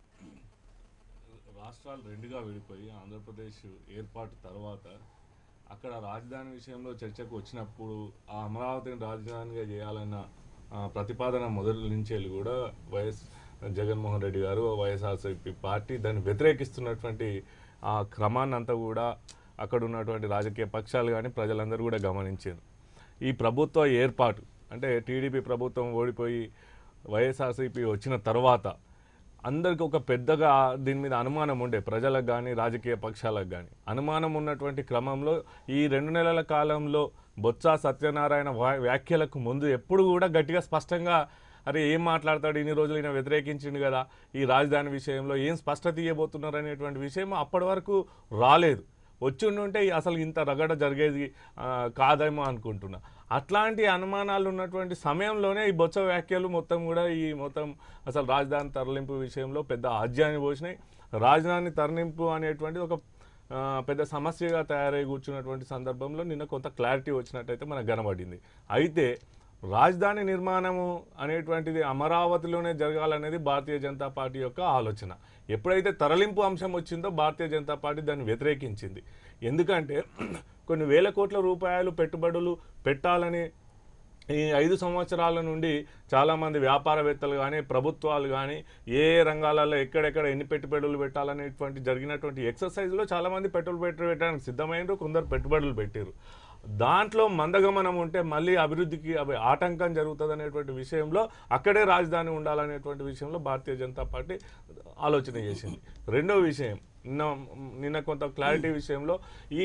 రాష్ట్రాలు రెండుగా విడిపోయి ఆంధ్రప్రదేశ్ ఏర్పాటు తర్వాత అక్కడ రాజధాని విషయంలో చర్చకు వచ్చినప్పుడు ఆ అమరావతిని రాజధానిగా చేయాలన్న ఆ, ప్రతిపాదన మొదటి నుంచి వెళ్ళి కూడా వైఎస్ జగన్మోహన్ రెడ్డి గారు వైఎస్ఆర్సీపీ పార్టీ దాన్ని వ్యతిరేకిస్తున్నటువంటి ఆ క్రమాన్ని అంతా కూడా అక్కడ ఉన్నటువంటి రాజకీయ పక్షాలు కానీ ప్రజలందరూ కూడా గమనించారు ఈ ప్రభుత్వ ఏర్పాటు అంటే టీడీపీ ప్రభుత్వం ఓడిపోయి వైఎస్ఆర్సీపీ వచ్చిన తర్వాత అందరికి ఒక పెద్దగా దీని మీద అనుమానం ఉండే ప్రజలకు కానీ రాజకీయ పక్షాలకు కానీ అనుమానం ఉన్నటువంటి క్రమంలో ఈ రెండు నెలల కాలంలో బొత్స సత్యనారాయణ వా- వ్యాఖ్యలకు ముందు ఎప్పుడు కూడా గట్టిగా స్పష్టంగా అరే ఏం మాట్లాడతాడు ఇన్ని రోజులు ఈయన వ్యతిరేకించిండు కదా ఈ రాజధాని విషయంలో ఏం స్పష్టత ఇవ్వబోతున్నారు అనేటువంటి విషయం అప్పటి వరకు రాలేదు వచ్చి ఉంటే అసలు ఇంత రగడ జరిగేది ఆ, కాదేమో అనుకుంటున్నా అట్లాంటి అనుమానాలు ఉన్నటువంటి సమయంలోనే ఈ బొత్స వ్యాఖ్యలు మొత్తం కూడా ఈ మొత్తం అసలు రాజధాని తరలింపు విషయంలో పెద్ద ఆజ్యాన్ని పోసినాయి రాజధాని తరలింపు అనేటువంటిది ఒక ఆ, పెద్ద సమస్యగా తయారై కూర్చున్నటువంటి సందర్భంలో నిన్న కొంత క్లారిటీ వచ్చినట్టయితే మనకు కనబడింది అయితే రాజధాని నిర్మాణము అనేటువంటిది అమరావతిలోనే జరగాలనేది భారతీయ జనతా పార్టీ యొక్క ఆలోచన ఎప్పుడైతే తరలింపు అంశం వచ్చిందో భారతీయ జనతా పార్టీ దాన్ని వ్యతిరేకించింది ఎందుకంటే కొన్ని వేల కోట్ల రూపాయలు పెట్టుబడులు పెట్టాలని ఈ ఐదు సంవత్సరాల నుండి చాలామంది వ్యాపారవేత్తలు కానీ ప్రభుత్వాలు కానీ ఏ ఏ రంగాలలో ఎక్కడెక్కడ ఎన్ని పెట్టుబడులు పెట్టాలనేటువంటి జరిగినటువంటి ఎక్సర్సైజ్లో చాలామంది పెట్టుబడులు పెట్టి పెట్టడానికి సిద్ధమైనరు కొందరు పెట్టుబడులు పెట్టారు దాంట్లో మందగమనం ఉంటే మళ్ళీ అభివృద్ధికి అవి ఆటంకం జరుగుతుంది అనేటువంటి విషయంలో అక్కడే రాజధాని ఉండాలనేటువంటి విషయంలో భారతీయ జనతా పార్టీ ఆలోచన చేసింది రెండో విషయం నిన్న నిన్న కొంత క్లారిటీ విషయంలో ఈ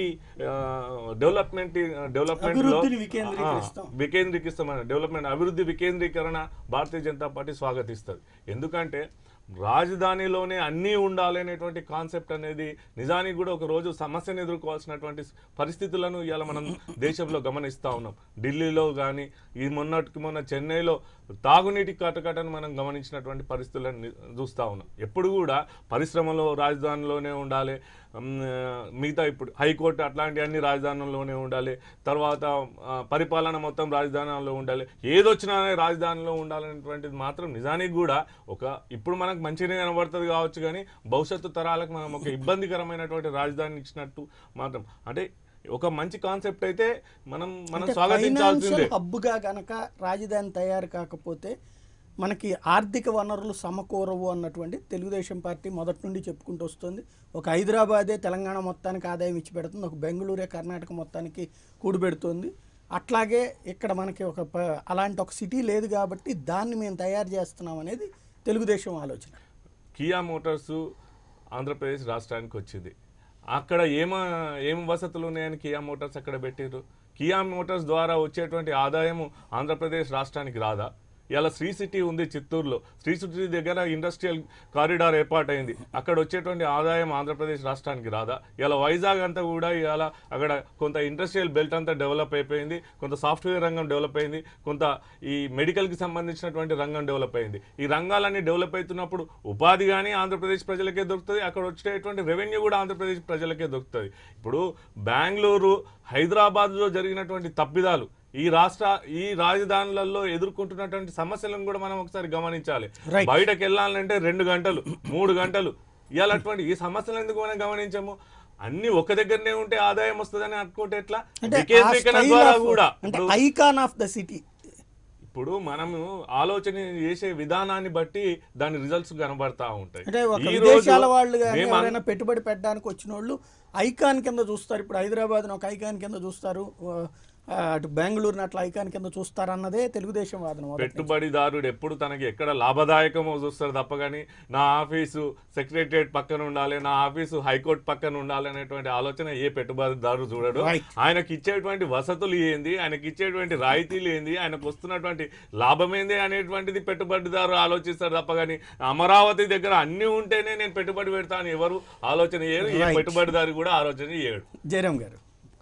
డెవలప్మెంట్ డెవలప్మెంట్ అభివృద్ధిని వికేంద్రీకరిస్తాం. వికేంద్రీకరిస్తామని డెవలప్మెంట్ అభివృద్ధి వికేంద్రీకరణ భారతీయ జనతా పార్టీ స్వాగతిస్తుంది ఎందుకంటే రాజధానిలోనే అన్నీ ఉండాలి అనేటువంటి కాన్సెప్ట్ అనేది నిజానికి కూడా ఒక రోజు సమస్యను ఎదుర్కోవాల్సినటువంటి పరిస్థితులను ఇవాళ మనం దేశంలో గమనిస్తూ ఉన్నాం ఢిల్లీలో కానీ ఈ మొన్నటికి మొన్న చెన్నైలో తాగునీటి కటకటను మనం గమనించినటువంటి పరిస్థితులను ని- చూస్తూ ఉన్నాం ఎప్పుడు కూడా పరిశ్రమలో రాజధానిలోనే ఉండాలి ఉమ్, మిగతా ఇప్పుడు హైకోర్టు అట్లాంటి అన్ని రాజధానుల్లోనే ఉండాలి తర్వాత ఆ, పరిపాలన మొత్తం రాజధానిలో ఉండాలి ఏదొచ్చినా రాజధానిలో ఉండాలనేటువంటిది మాత్రం నిజానికి కూడా ఒక ఇప్పుడు మనకు మంచిగా కనబడుతుంది కావచ్చు కానీ భవిష్యత్తు తరాలకు మనం ఒక ఇబ్బందికరమైనటువంటి రాజధాని ఇచ్చినట్టు మాత్రం అంటే ఒక మంచి కాన్సెప్ట్ అయితే మనం మనం స్వాగతించాల్సిందే ఫైనాన్షియల్ హబ్గా గనక రాజధాని తయారు కాకపోతే మనకి ఆర్థిక వనరులు సమకూరవు అన్నటువంటి తెలుగుదేశం పార్టీ మొదటి నుండి చెప్పుకుంటూ వస్తుంది ఒక హైదరాబాదే తెలంగాణ మొత్తానికి ఆదాయం ఇచ్చి పెడుతుంది ఒక బెంగళూరే కర్ణాటక మొత్తానికి కూడిపెడుతుంది అట్లాగే ఇక్కడ మనకి ఒక ప- అలాంటి ఒక సిటీ లేదు కాబట్టి దాన్ని మేము తయారు చేస్తున్నాం అనేది తెలుగుదేశం ఆలోచన కియా మోటార్స్ ఆంధ్రప్రదేశ్ రాష్ట్రానికి వచ్చింది అక్కడ ఏమ ఏం వసతులు ఉన్నాయని కియా మోటార్స్ అక్కడ పెట్టారు కియా మోటార్స్ ద్వారా వచ్చేటువంటి ఆదాయము ఆంధ్రప్రదేశ్ రాష్ట్రానికి రాదా ఇలా శ్రీ సిటీ ఉంది చిత్తూరులో శ్రీ సిటీ దగ్గర ఇండస్ట్రియల్ కారిడార్ ఏర్పాటైంది అక్కడ వచ్చేటువంటి ఆదాయం ఆంధ్రప్రదేశ్ రాష్ట్రానికి రాదా ఇలా వైజాగ్ అంతా కూడా ఇవాళ అక్కడ కొంత ఇండస్ట్రియల్ బెల్ట్ అంతా డెవలప్ అయిపోయింది కొంత సాఫ్ట్వేర్ రంగం డెవలప్ అయింది కొంత ఈ మెడికల్కి సంబంధించినటువంటి రంగం డెవలప్ అయింది ఈ రంగాలన్నీ డెవలప్ అవుతున్నప్పుడు ఉపాధి కానీ ఆంధ్రప్రదేశ్ ప్రజలకే దొరుకుతుంది అక్కడ వచ్చేటువంటి రెవెన్యూ కూడా ఆంధ్రప్రదేశ్ ప్రజలకే దొరుకుతుంది ఇప్పుడు బెంగళూరు హైదరాబాద్లో జరిగినటువంటి తప్పిదాలు ఈ రాష్ట్ర ఈ రాజధానులలో ఎదుర్కొంటున్నటువంటి సమస్యలను కూడా మనం ఒకసారి గమనించాలి Right. బయటకు వెళ్ళాలంటే రెండు గంటలు మూడు గంటలు ఇవాళ అటువంటి ఈ సమస్యలు ఎందుకు మనం గమనించము అన్ని ఒక దగ్గరనే ఉంటే ఆదాయం వస్తుందని అనుకుంటే ఎట్లా అంటే వికేంద్రీకరణ ద్వారా కూడా అంటే ఇప్పుడు- ఐకాన్ ఆఫ్ ద సిటీ ఇప్పుడు మనము ఆలోచన చేసే విధానాన్ని బట్టి దాని రిజల్ట్స్ కనబడతా ఉంటాయి అంటే ఒక ఈ రోజు విదేశాల వాళ్ళు కానీ మేము అన్- ఎవరైనా పెట్టుబడి పెట్టడానికి వచ్చిన వాళ్ళు ఐకాన్ కింద చూస్తారు ఇప్పుడు హైదరాబాద్ని ఒక ఐకాన్ కింద చూస్తారు ఆ, అటు బెంగళూరుని అట్లా ఐకాన్ కింద చూస్తారు అన్నదే తెలుగుదేశం వాదన మొదటి నుంచి. పెట్టుబడిదారుడు ఎప్పుడు తనకి ఎక్కడ లాభదాయకమో చూస్తాడు తప్ప కానీ నా ఆఫీసు సెక్రటరియట్ పక్కన ఉండాలి నా ఆఫీసు హైకోర్టు పక్కన ఉండాలి అనేటువంటి ఆలోచన ఏ పెట్టుబడిదారుడు చూడడు Right. ఆయనకి ఇచ్చేటువంటి వసతులు ఏంది ఆయనకి ఇచ్చేటువంటి రాయితీలు ఏంది ఆయనకు వస్తున్నటువంటి లాభం ఏంది అనేటువంటిది పెట్టుబడిదారు ఆలోచిస్తాడు తప్ప కానీ అమరావతి దగ్గర అన్ని ఉంటేనే నేను పెట్టుబడి పెడతా అని ఎవరు ఆలోచన చేయరు ఏ Right. పెట్టుబడిదారు కూడా ఆలోచన చేయడు జయరామ్ గారు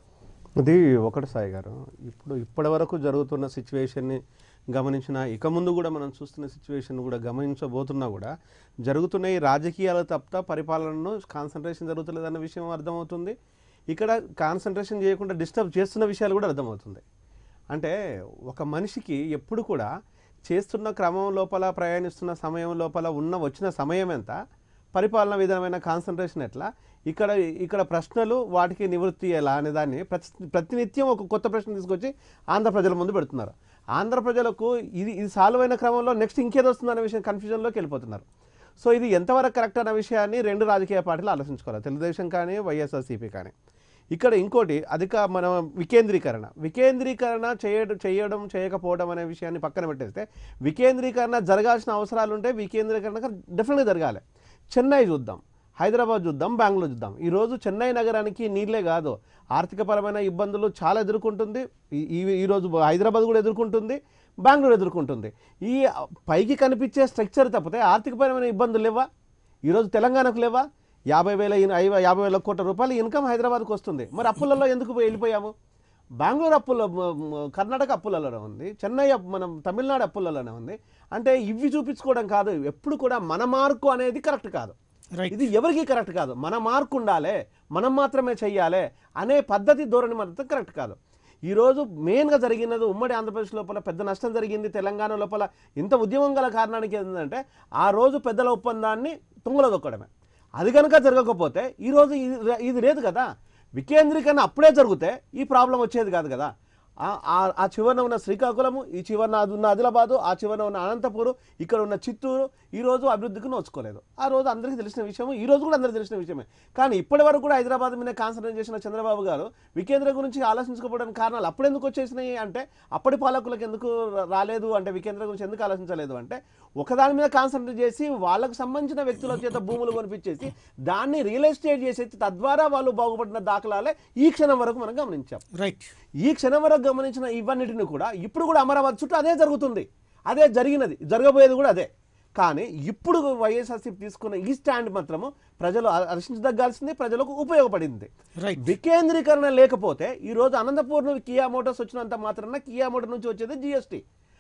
ఇది ఒకటి సాయి గారు ఇప్పుడు ఇప్పటి వరకు జరుగుతున్న సిచ్యువేషన్ని గమనించిన ఇక ముందు కూడా మనం చూస్తున్న సిచ్యువేషన్ కూడా గమనించబోతున్నా కూడా జరుగుతున్న ఈ రాజకీయాలు తప్ప పరిపాలనను కాన్సన్ట్రేషన్ జరుగుతలేదన్న విషయం అర్థమవుతుంది ఇక్కడ కాన్సన్ట్రేషన్ చేయకుండా డిస్టర్బ్ చేస్తున్న విషయాలు కూడా అర్థమవుతుంది అంటే ఒక మనిషికి ఎప్పుడు కూడా చేస్తున్న క్రమం లోపల ప్రయాణిస్తున్న సమయం లోపల ఉన్న వచ్చిన సమయం ఎంత పరిపాలన విధమైన కాన్సన్ట్రేషన్ ఎట్లా ఇక్కడ ఇక్కడ ప్రశ్నలు వాటికి నివృత్తి ఎలా అనే దాన్ని ప్రతి ప్రతినిత్యం ఒక కొత్త ప్రశ్న తీసుకొచ్చి ఆంధ్ర ప్రజల ముందు పెడుతున్నారు ఆంధ్ర ప్రజలకు ఇది ఇది సాల్వ్ అయిన క్రమంలో నెక్స్ట్ ఇంకేదో వస్తుందనే విషయం కన్ఫ్యూజన్లోకి వెళ్ళిపోతున్నారు సో ఇది ఎంతవరకు కరెక్ట్ అన్న విషయాన్ని రెండు రాజకీయ పార్టీలు ఆలోచించుకోవాలి తెలుగుదేశం కానీ వైఎస్ఆర్సీపీ కానీ ఇక్కడ ఇంకోటి అధిక మన వికేంద్రీకరణ వికేంద్రీకరణ చేయడం చేయడం చేయకపోవడం అనే విషయాన్ని పక్కన పెట్టేస్తే వికేంద్రీకరణ జరగాల్సిన అవసరాలు ఉంటే వికేంద్రీకరణ డెఫినెట్గా జరగాలి చెన్నై చూద్దాం హైదరాబాద్ చూద్దాం బెంగళూరు చూద్దాం ఈరోజు చెన్నై నగరానికి నీళ్ళే కాదు ఆర్థికపరమైన ఇబ్బందులు చాలా ఎదుర్కొంటుంది ఈ- ఈ ఈరోజు హైదరాబాద్ కూడా ఎదుర్కొంటుంది బెంగళూరు ఎదుర్కొంటుంది ఈ పైకి కనిపించే స్ట్రక్చర్ తప్పితే ఆర్థికపరమైన ఇబ్బందులు లేవా ఈరోజు తెలంగాణకు లేవా యాభై వేల ఇన్- ఐవ- యాభై వేల కోట్ల రూపాయలు ఇన్కమ్ హైదరాబాద్కు వస్తుంది మరి అప్పులలో ఎందుకు పోయి- వెళ్ళిపోయాము బెంగళూరు అప్పుల మ- మ- కర్ణాటక అప్పులలోనే ఉంది చెన్నై అప్పు- మనం తమిళనాడు అప్పులలోనే ఉంది అంటే ఇవి చూపించుకోవడం కాదు ఎప్పుడు కూడా మన మార్కు అనేది కరెక్ట్ కాదు రైట్ ఇది ఎవరికి కరెక్ట్ కాదు మన మార్కు ఉండాలి మనం మాత్రమే చెయ్యాలి అనే పద్ధతి ధోరణి మాత్రం కరెక్ట్ కాదు ఈరోజు మెయిన్గా జరిగినది ఉమ్మడి ఆంధ్రప్రదేశ్ లోపల పెద్ద నష్టం జరిగింది తెలంగాణ లోపల ఇంత ఉద్యమం గల కారణానికి ఏంటంటే ఆ రోజు పెద్దల ఒప్పందాన్ని తుంగలో దొక్కడమే అది కనుక జరగకపోతే ఈరోజు ఇది ఇది లేదు కదా వికేంద్రీకరణ అప్పుడే జరిగితే ఈ ప్రాబ్లం వచ్చేది కాదు కదా ఆ- ఆ- ఆ చివరన ఉన్న శ్రీకాకుళము ఈ చివరన అది ఉన్న ఆదిలాబాదు ఆ చివరన ఉన్న అనంతపురం ఇక్కడ ఉన్న చిత్తూరు ఈ రోజు అభివృద్ధికి నోచుకోలేదు ఆ రోజు అందరికీ తెలిసిన విషయం ఈ రోజు కూడా అందరికీ తెలిసిన విషయమే కానీ ఇప్పటి వరకు కూడా హైదరాబాద్ మీద కాన్సన్ట్రేట్ చేసిన చంద్రబాబు గారు వికేంద్ర గురించి ఆలోచించకపోవడానికి కారణాలు అప్పుడు ఎందుకు వచ్చేసినాయి అంటే అప్పటి పాలకులకు ఎందుకు రా- రాలేదు అంటే వికేంద్ర గురించి ఎందుకు ఆలోచించలేదు అంటే ఒకదాని మీద కాన్సన్ట్రేట్ చేసి వాళ్ళకు సంబంధించిన వ్యక్తుల చేత భూములు కొనిపించేసి దాన్ని రియల్ ఎస్టేట్ చేసేసి తద్వారా వాళ్ళు బాగుపడిన దాఖలాలే ఈ క్షణం వరకు మనం గమనించాం రైట్ ఈ క్షణం వరకు గమనించిన ఇవన్నిటిని కూడా ఇప్పుడు కూడా అమరావతి చుట్టూ అదే జరుగుతుంది అదే జరిగినది జరగబోయేది కూడా అదే కానీ ఇప్పుడు వైఎస్ఆర్సీపీ తీసుకున్న ఈ స్టాండ్ మాత్రము ప్రజలు హర్షించదగ్గాల్సింది ప్రజలకు ఉపయోగపడింది రైట్ వికేంద్రీకరణ లేకపోతే ఈ రోజు అనంతపూర్ నుండి కియా మోటార్స్ వచ్చినంత మాత్రాన కియా మోటార్ నుంచి వచ్చేది జిఎస్టీ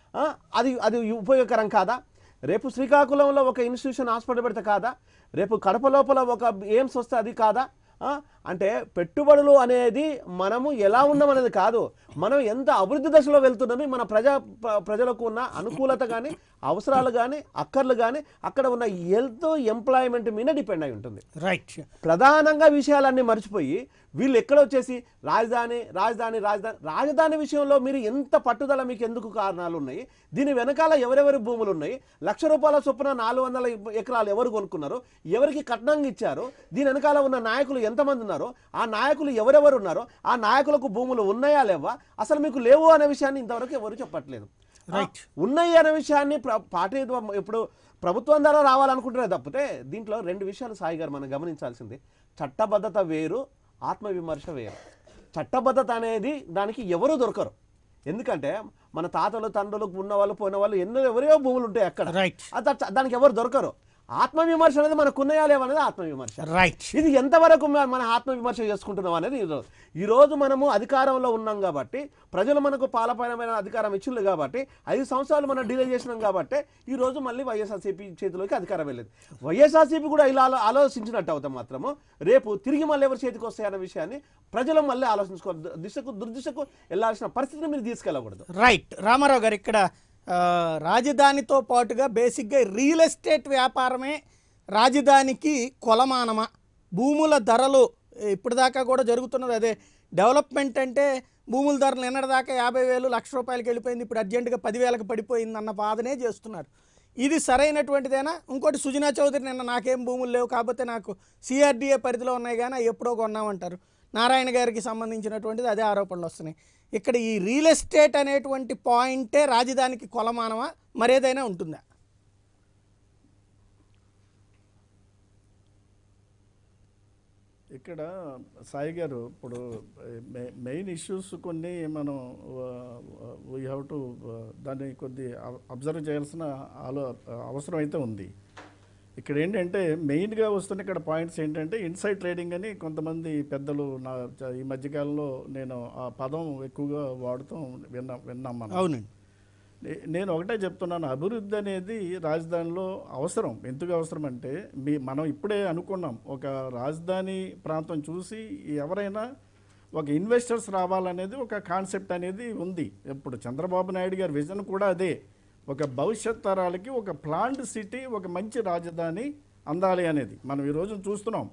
అది అది ఉపయోగకరం కాదా రేపు శ్రీకాకుళంలో ఒక ఇన్స్టిట్యూషన్ హాస్పిటల్ పెడితే కాదా రేపు కడప లోపల ఒక ఎయిమ్స్ వస్తే అది కాదా ఆ? అంటే పెట్టుబడులు అనేది మనము ఎలా ఉన్నామనేది కాదు మనం ఎంత అభివృద్ధి దశలో వెళ్తున్నామో మన ప్రజా ప్ర- ప్రజలకు ఉన్న అనుకూలత కానీ అవసరాలు కానీ అక్కర్లు కానీ అక్కడ ఉన్న హెల్త్ ఎంప్లాయ్మెంట్ మీద డిపెండ్ అయి ఉంటుంది రైట్ ప్రధానంగా విషయాలన్నీ మర్చిపోయి వీళ్ళు ఎక్కడ వచ్చేసి రాజధాని రాజధాని రాజధాని రాజధాని విషయంలో మీరు ఎంత పట్టుదల మీకు ఎందుకు కారణాలు ఉన్నాయి దీని వెనకాల ఎవరెవరి భూములు ఉన్నాయి లక్ష రూపాయల చొప్పున నాలుగు వందల ఎకరాలు ఎవరు కొనుక్కున్నారు ఎవరికి కట్నంగా ఇచ్చారు దీని వెనకాల ఉన్న నాయకులు ఎంతమంది ఉన్నారో ఆ నాయకులు ఎవరెవరు ఉన్నారో ఆ నాయకులకు భూములు ఉన్నాయా లేవా అసలు మీకు లేవు అనే విషయాన్ని ఇంతవరకు ఎవరు చెప్పట్లేదు Right. ఉన్నాయి అనే విషయాన్ని ప్ర- పార్టీ ద్వా- ఇప్పుడు ప్రభుత్వం ద్వారా రావాలనుకుంటున్నారు తప్పితే దీంట్లో రెండు విషయాలు సాయి గారు మనం గమనించాల్సింది చట్టబద్ధత వేరు ఆత్మవిమర్శ వేరు చట్టబద్ధత అనేది దానికి ఎవరు దొరకరు ఎందుకంటే మన తాతలు తండ్రులు ఉన్న వాళ్ళు పోయిన వాళ్ళు ఎన్నో ఎవరియో భూములు ఉంటాయి అక్కడ రైట్ అది చ- దానికి ఎవరు దొరకరు ఆత్మవిమర్శ అనేది మనకు ఉన్నాయా లేవనేది ఆత్మవిమర్శ రైట్ ఇది ఎంతవరకు మ- మన ఆత్మవిమర్శ చేసుకుంటున్నాం అనేది ఈరోజు ఈరోజు మనము అధికారంలో ఉన్నాం కాబట్టి ప్రజలు మనకు పాలపరమైన అధికారం ఇచ్చింది కాబట్టి ఐదు సంవత్సరాలు మనం డీలే చేసినాం కాబట్టి ఈ రోజు మళ్ళీ వైఎస్ఆర్సీపీ చేతిలోకి అధికారం వెళ్ళేది వైఎస్ఆర్సీపీ కూడా ఇలా ఆలో- ఆలోచించినట్టు అవుతాం మాత్రము రేపు తిరిగి మళ్ళీ ఎవరి చేతికి వస్తాయన్న విషయాన్ని ప్రజలు మళ్ళీ ఆలోచించుకోవాలి దు- దిశకు దుర్దిశకు వెళ్ళాల్సిన పరిస్థితిని మీరు తీసుకెళ్ళకూడదు రైట్ రామారావు గారు ఇక్కడ ఆ, రాజధానితో పాటుగా బేసిక్గా రియల్ ఎస్టేట్ వ్యాపారమే రాజధానికి కొలమానమా భూముల ధరలు ఇప్పటిదాకా కూడా జరుగుతున్నది అదే డెవలప్మెంట్ అంటే భూముల ధరలు నిన్నటిదాకా యాభై వేలు లక్ష రూపాయలకి వెళ్ళిపోయింది ఇప్పుడు అర్జెంటుగా పదివేలకు పడిపోయింది అన్న వాదనే చేస్తున్నారు ఇది సరైనటువంటిదేనా ఇంకోటి సుజనా చౌదరి నిన్న నాకేం భూములు లేవు కాకపోతే నాకు సిఆర్డీఏ పరిధిలో ఉన్నాయి కానీ అవి ఎప్పుడో కొన్నామంటారు నారాయణ గారికి సంబంధించినటువంటిది అదే ఆరోపణలు వస్తున్నాయి ఇక్కడ ఈ రియల్ ఎస్టేట్ అనేటువంటి పాయింటే రాజధానికి కొలమానమా మరేదైనా ఉంటుందా ఇక్కడ సాయి గారు ఇప్పుడు మె- మెయిన్ ఇష్యూస్ కొన్ని మనం వీ హ్యావ్ టు దాన్ని కొద్ది అబ్జర్వ్ చేయాల్సిన ఆలో అవసరం అయితే ఉంది ఇక్కడ ఏంటంటే మెయిన్గా వస్తున్న ఇక్కడ పాయింట్స్ ఏంటంటే ఇన్సైడ్ ట్రేడింగ్ అని కొంతమంది పెద్దలు నా చ- ఈ మధ్యకాలంలో నేను ఆ పదం ఎక్కువగా వాడుతాం విన్నా విన్నాం మనం అవునండి నే- నేను ఒకటే చెప్తున్నాను అభివృద్ధి అనేది రాజధానిలో అవసరం ఎందుకు అవసరం అంటే మీ మనం ఇప్పుడే అనుకున్నాం ఒక రాజధాని ప్రాంతం చూసి ఎవరైనా ఒక ఇన్వెస్టర్స్ రావాలనేది ఒక కాన్సెప్ట్ అనేది ఉంది ఇప్పుడు చంద్రబాబు నాయుడు గారి విజన్ కూడా అదే ఒక భవిష్యత్ తరాలకి ఒక ప్లాంట్ సిటీ ఒక మంచి రాజధాని అందాలి అనేది మనం ఈ రోజు చూస్తున్నాం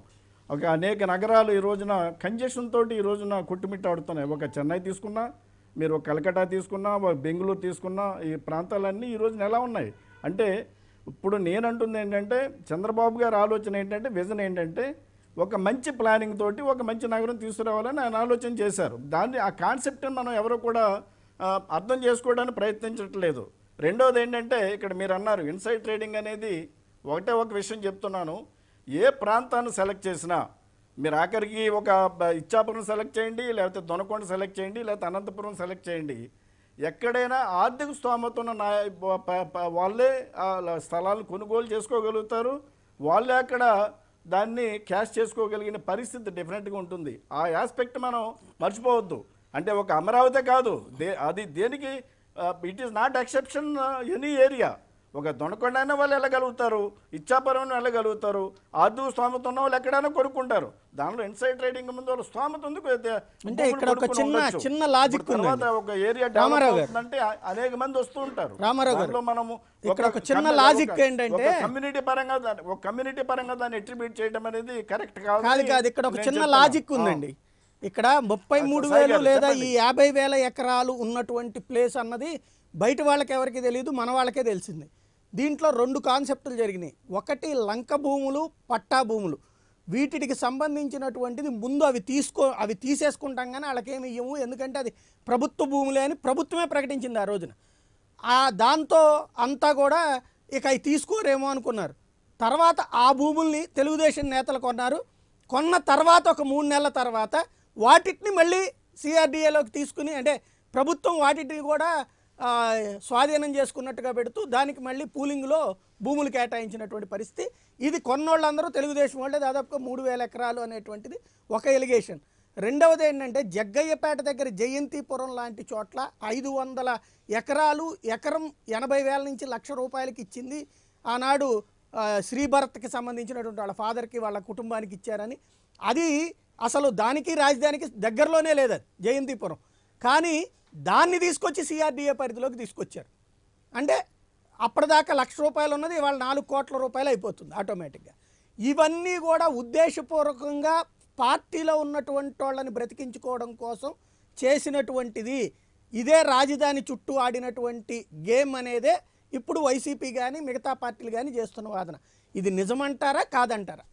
ఒక అనేక నగరాలు ఈ రోజున కంజెషన్ తోటి ఈ రోజున కొట్టుమిట్టాడుతున్నాయి ఒక చెన్నై తీసుకున్నా మీరు ఒక కలకటా తీసుకున్నా ఒక బెంగళూరు తీసుకున్నా ఈ ప్రాంతాలన్నీ ఈ రోజున ఎలా ఉన్నాయి అంటే ఇప్పుడు నేనంటుంది ఏంటంటే చంద్రబాబు గారి ఆలోచన ఏంటంటే విజన్ ఏంటంటే ఒక మంచి ప్లానింగ్ తోటి ఒక మంచి నగరం తీసుకురావాలని ఆయన ఆలోచన చేశారు దాన్ని ఆ కాన్సెప్ట్ని మనం ఎవరు కూడా ఆ, అర్థం చేసుకోవడానికి ప్రయత్నించట్లేదు రెండోది ఏంటంటే ఇక్కడ మీరు అన్నారు ఇన్సైడ్ ట్రేడింగ్ అనేది ఒకటే ఒక విషయం చెప్తున్నాను ఏ ప్రాంతాన్ని సెలెక్ట్ చేసినా మీరు ఆఖరికి ఒక బ- ఇచ్చాపురం సెలెక్ట్ చేయండి లేకపోతే దొనకొండ సెలెక్ట్ చేయండి లేకపోతే అనంతపురం సెలెక్ట్ చేయండి ఎక్కడైనా ఆర్థిక స్తోమత ఉన్న నా ప- ప- ప- వాళ్ళే ఆ ల- స్థలాలను కొనుగోలు చేసుకోగలుగుతారు వాళ్ళే అక్కడ దాన్ని క్యాష్ చేసుకోగలిగిన పరిస్థితి డెఫినెట్గా ఉంటుంది ఆ ఆస్పెక్ట్ మనం మర్చిపోవద్దు అంటే ఒక అమరావతి కాదు దే అది దేనికి it is not exception any area ఒక దొనకొండ అయినా వాళ్ళు వెళ్ళగలుగుతారు ఇచ్చాపురం వెళ్ళగలుగుతారు ఆర్థిక స్తోమత ఉన్న వాళ్ళు ఎక్కడైనా కొనుక్కుంటారు దానిలో ఇన్సైడ్ ట్రేడింగ్ ముందు వాళ్ళు స్తోమత ఉంది కొద్దిగా అంటే ఇక్కడ ఒక కొనుక్కుని చిన్న- ఉండొచ్చు. చిన్న లాజిక్ ఇప్పుడు తర్వాత ఉందండి. ఒక ఏరియా రామారావు గారు. అంటే అనేక మంది వస్తూ ఉంటారు రామారావు గారు. దానిలో మనము ఇక్కడ ఒక చిన్న కమ్యూని- లాజిక్ ఒక- ఏంటంటే- ఒక కమ్యూనిటీ పరంగా దాన్ని- ఒక కమ్యూనిటీ పరంగా దాన్ని అట్రిబ్యూట్ చేయడం అనేది కరెక్ట్ కాదు కాదు కాదు ఇక్కడ ఒక నేను చిన్న చెప్తున్నా. లాజిక్ ఉందండి ఇక్కడ ముప్పై మూడు సాయి వేలు గారు, లేదా ఈ చెప్పండి. యాభై వేల ఎకరాలు ఉన్నటువంటి ప్లేస్ అన్నది బయట వాళ్ళకి ఎవరికి తెలియదు మన వాళ్ళకే తెలిసింది దీంట్లో రెండు కాన్సెప్టులు జరిగినాయి ఒకటి లంక భూములు పట్టా భూములు వీటికి సంబంధించినటువంటిది ముందు అవి తీసుకో అవి తీసేసుకుంటాం కానీ వాళ్ళకేమి ఇవ్వము ఎందుకంటే అది ప్రభుత్వ భూములే అని ప్రభుత్వమే ప్రకటించింది ఆ రోజున ఆ దాంతో అంతా కూడా ఇక అవి తీసుకోరేమో అనుకున్నారు తర్వాత ఆ భూముల్ని తెలుగుదేశం నేతలు కొన్నారు కొన్న తర్వాత ఒక మూడు నెలల తర్వాత వాటిని మళ్ళీ సిఆర్డిఏలోకి తీసుకుని అంటే ప్రభుత్వం వాటిని కూడా ఆ, స్వాధీనం చేసుకున్నట్టుగా పెడుతూ దానికి మళ్ళీ పూలింగ్లో భూములు కేటాయించినటువంటి పరిస్థితి ఇది కొన్నోళ్ళందరూ తెలుగుదేశం వాళ్ళే దాదాపుగా మూడు వేల ఎకరాలు అనేటువంటిది ఒక ఎలిగేషన్ రెండవది ఏంటంటే జగ్గయ్యపేట దగ్గర జయంతిపురం లాంటి చోట్ల ఐదు వందల ఎకరాలు ఎకరం ఎనభై వేల నుంచి లక్ష రూపాయలకి ఇచ్చింది ఆనాడు ఆ, శ్రీభరత్కి సంబంధించినటువంటి వాళ్ళ ఫాదర్కి వాళ్ళ కుటుంబానికి ఇచ్చారని అది అసలు దానికి రాజధానికి దగ్గరలోనే లేదు అది జయంతిపురం కానీ దాన్ని తీసుకొచ్చి సిఆర్డిఏ పరిధిలోకి తీసుకొచ్చారు అంటే అప్పటిదాకా లక్ష రూపాయలు ఉన్నది ఇవాళ నాలుగు కోట్ల రూపాయలు అయిపోతుంది ఆటోమేటిక్గా ఇవన్నీ కూడా ఉద్దేశపూర్వకంగా పార్టీలో ఉన్నటువంటి వాళ్ళని బ్రతికించుకోవడం కోసం చేసినటువంటిది ఇదే రాజధాని చుట్టూ ఆడినటువంటి గేమ్ అనేదే ఇప్పుడు వైసీపీ కానీ మిగతా పార్టీలు కానీ చేస్తున్న వాదన ఇది నిజమంటారా కాదంటారా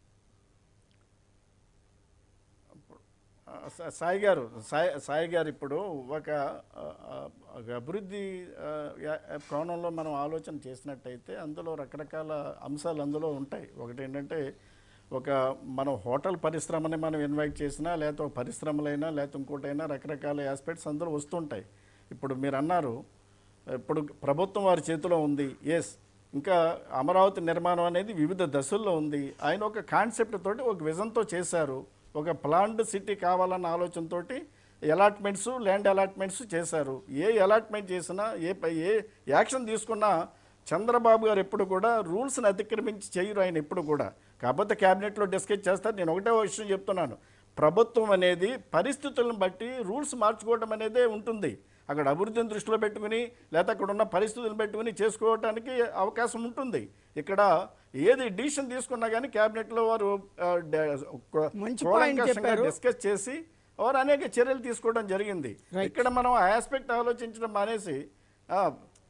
ఆ, సా- సాయి గారు సాయి సాయి గారు ఇప్పుడు ఒక ఆ, ఆ, ఒక అభివృద్ధి ఆ, యా- కోణంలో మనం ఆలోచన చేసినట్టయితే అందులో రకరకాల అంశాలు అందులో ఉంటాయి ఒకటి ఏంటంటే ఒక మనం హోటల్ పరిశ్రమని మనం ఇన్వైట్ చేసినా లేకపోతే ఒక పరిశ్రమలైనా లేకపోతే ఇంకోటైనా రకరకాల ఆస్పెక్ట్స్ అందులో వస్తుంటాయి ఇప్పుడు మీరు అన్నారు ఇప్పుడు ప్రభుత్వం వారి చేతిలో ఉంది ఎస్ ఇంకా అమరావతి నిర్మాణం అనేది వివిధ దశల్లో ఉంది ఆయన ఒక కాన్సెప్ట్ తోటి ఒక విజన్తో చేశారు ఒక ప్లాండ్ సిటీ కావాలన్న ఆలోచనతోటి అలాట్మెంట్స్ ల్యాండ్ అలాట్మెంట్స్ చేశారు ఏ అలాట్మెంట్ చేసినా ఏ ప- ఏ యాక్షన్ తీసుకున్నా చంద్రబాబు గారు ఎప్పుడు కూడా రూల్స్ని అతిక్రమించి చేయరు ఆయన ఎప్పుడు కూడా కాకపోతే క్యాబినెట్లో డిస్కస్ చేస్తారు నేను ఒకటే విషయం చెప్తున్నాను ప్రభుత్వం అనేది పరిస్థితులను బట్టి రూల్స్ మార్చుకోవడం అనేదే ఉంటుంది అక్కడ అభివృద్ధిని దృష్టిలో పెట్టుకుని లేకపోతే అక్కడ ఉన్న పరిస్థితులను పెట్టుకుని చేసుకోవడానికి అవకాశం ఉంటుంది ఇక్కడ ఏది డిసిషన్ తీసుకున్నా కానీ క్యాబినెట్లో వారు ఆ, డ- ఒక- మంచి కూలంకషంగా point చెప్పారు. డిస్కస్ చేసి వారు అనేక చర్యలు తీసుకోవడం జరిగింది Right. ఇక్కడ మనం ఆ ఆస్పెక్ట్ ఆలోచించడం మానేసి ఆ,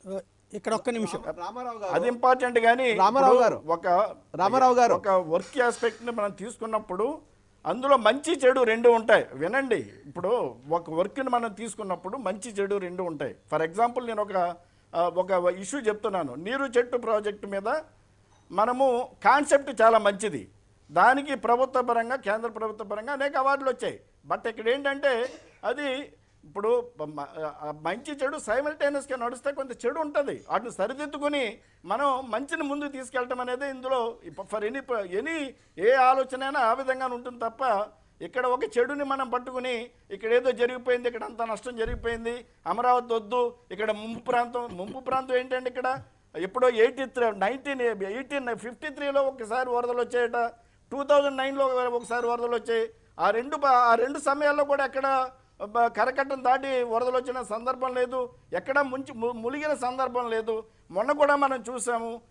ఇక్కడ ఒక్క నిమిషం రామారావు అది ఇంపార్టెంట్ కానీ రామారావు ఇప్పుడు గారు. ఒక రామారావు గారు. ఒక వర్క్ ఆస్పెక్ట్ ని మనం తీసుకున్నప్పుడు అందులో మంచి చెడు రెండు ఉంటాయి వినండి ఇప్పుడు ఒక వర్క్ని మనం తీసుకున్నప్పుడు మంచి చెడు రెండు ఉంటాయి ఫర్ ఎగ్జాంపుల్ నేను ఒక ఆ, ఒక ఇష్యూ చెప్తున్నాను నీరు చెట్టు ప్రాజెక్టు మీద మనము కాన్సెప్ట్ చాలా మంచిది దానికి ప్రభుత్వ పరంగా కేంద్ర ప్రభుత్వ పరంగా అనేక అవార్డులు వచ్చాయి బట్ ఇక్కడ ఏంటంటే అది ఇప్పుడు మ- ఆ మంచి చెడు సైమల్టేనియస్గా నడిస్తే కొంత చెడు ఉంటుంది వాటిని సరిదిద్దుకుని మనం మంచిని ముందుకు తీసుకెళ్ళటం అనేది ఇందులో ఫర్ ఎనీ ఎనీ ఏ ఆలోచన అయినా ఆ విధంగానే ఉంటుంది తప్ప ఇక్కడ ఒక చెడుని మనం పట్టుకుని ఇక్కడ ఏదో జరిగిపోయింది ఇక్కడ అంత నష్టం జరిగిపోయింది అమరావతి వద్దు ఇక్కడ ముంపు ప్రాంతం ముంపు ప్రాంతం ఏంటంటే ఇక్కడ ఎప్పుడో eighty three nineteen eighteen fifty త్రీలో ఒకసారి వరదలు వచ్చాయట టూ థౌజండ్ నైన్లో ఒకసారి వరదలు వచ్చాయి ఆ రెండు బ- ఆ రెండు సమయాల్లో కూడా ఎక్కడ బ- కరకట్టం దాటి వరదలు వచ్చిన సందర్భం లేదు ఎక్కడ ముంచి ము- మునిగిన సందర్భం లేదు మొన్న కూడా మనం చూసాము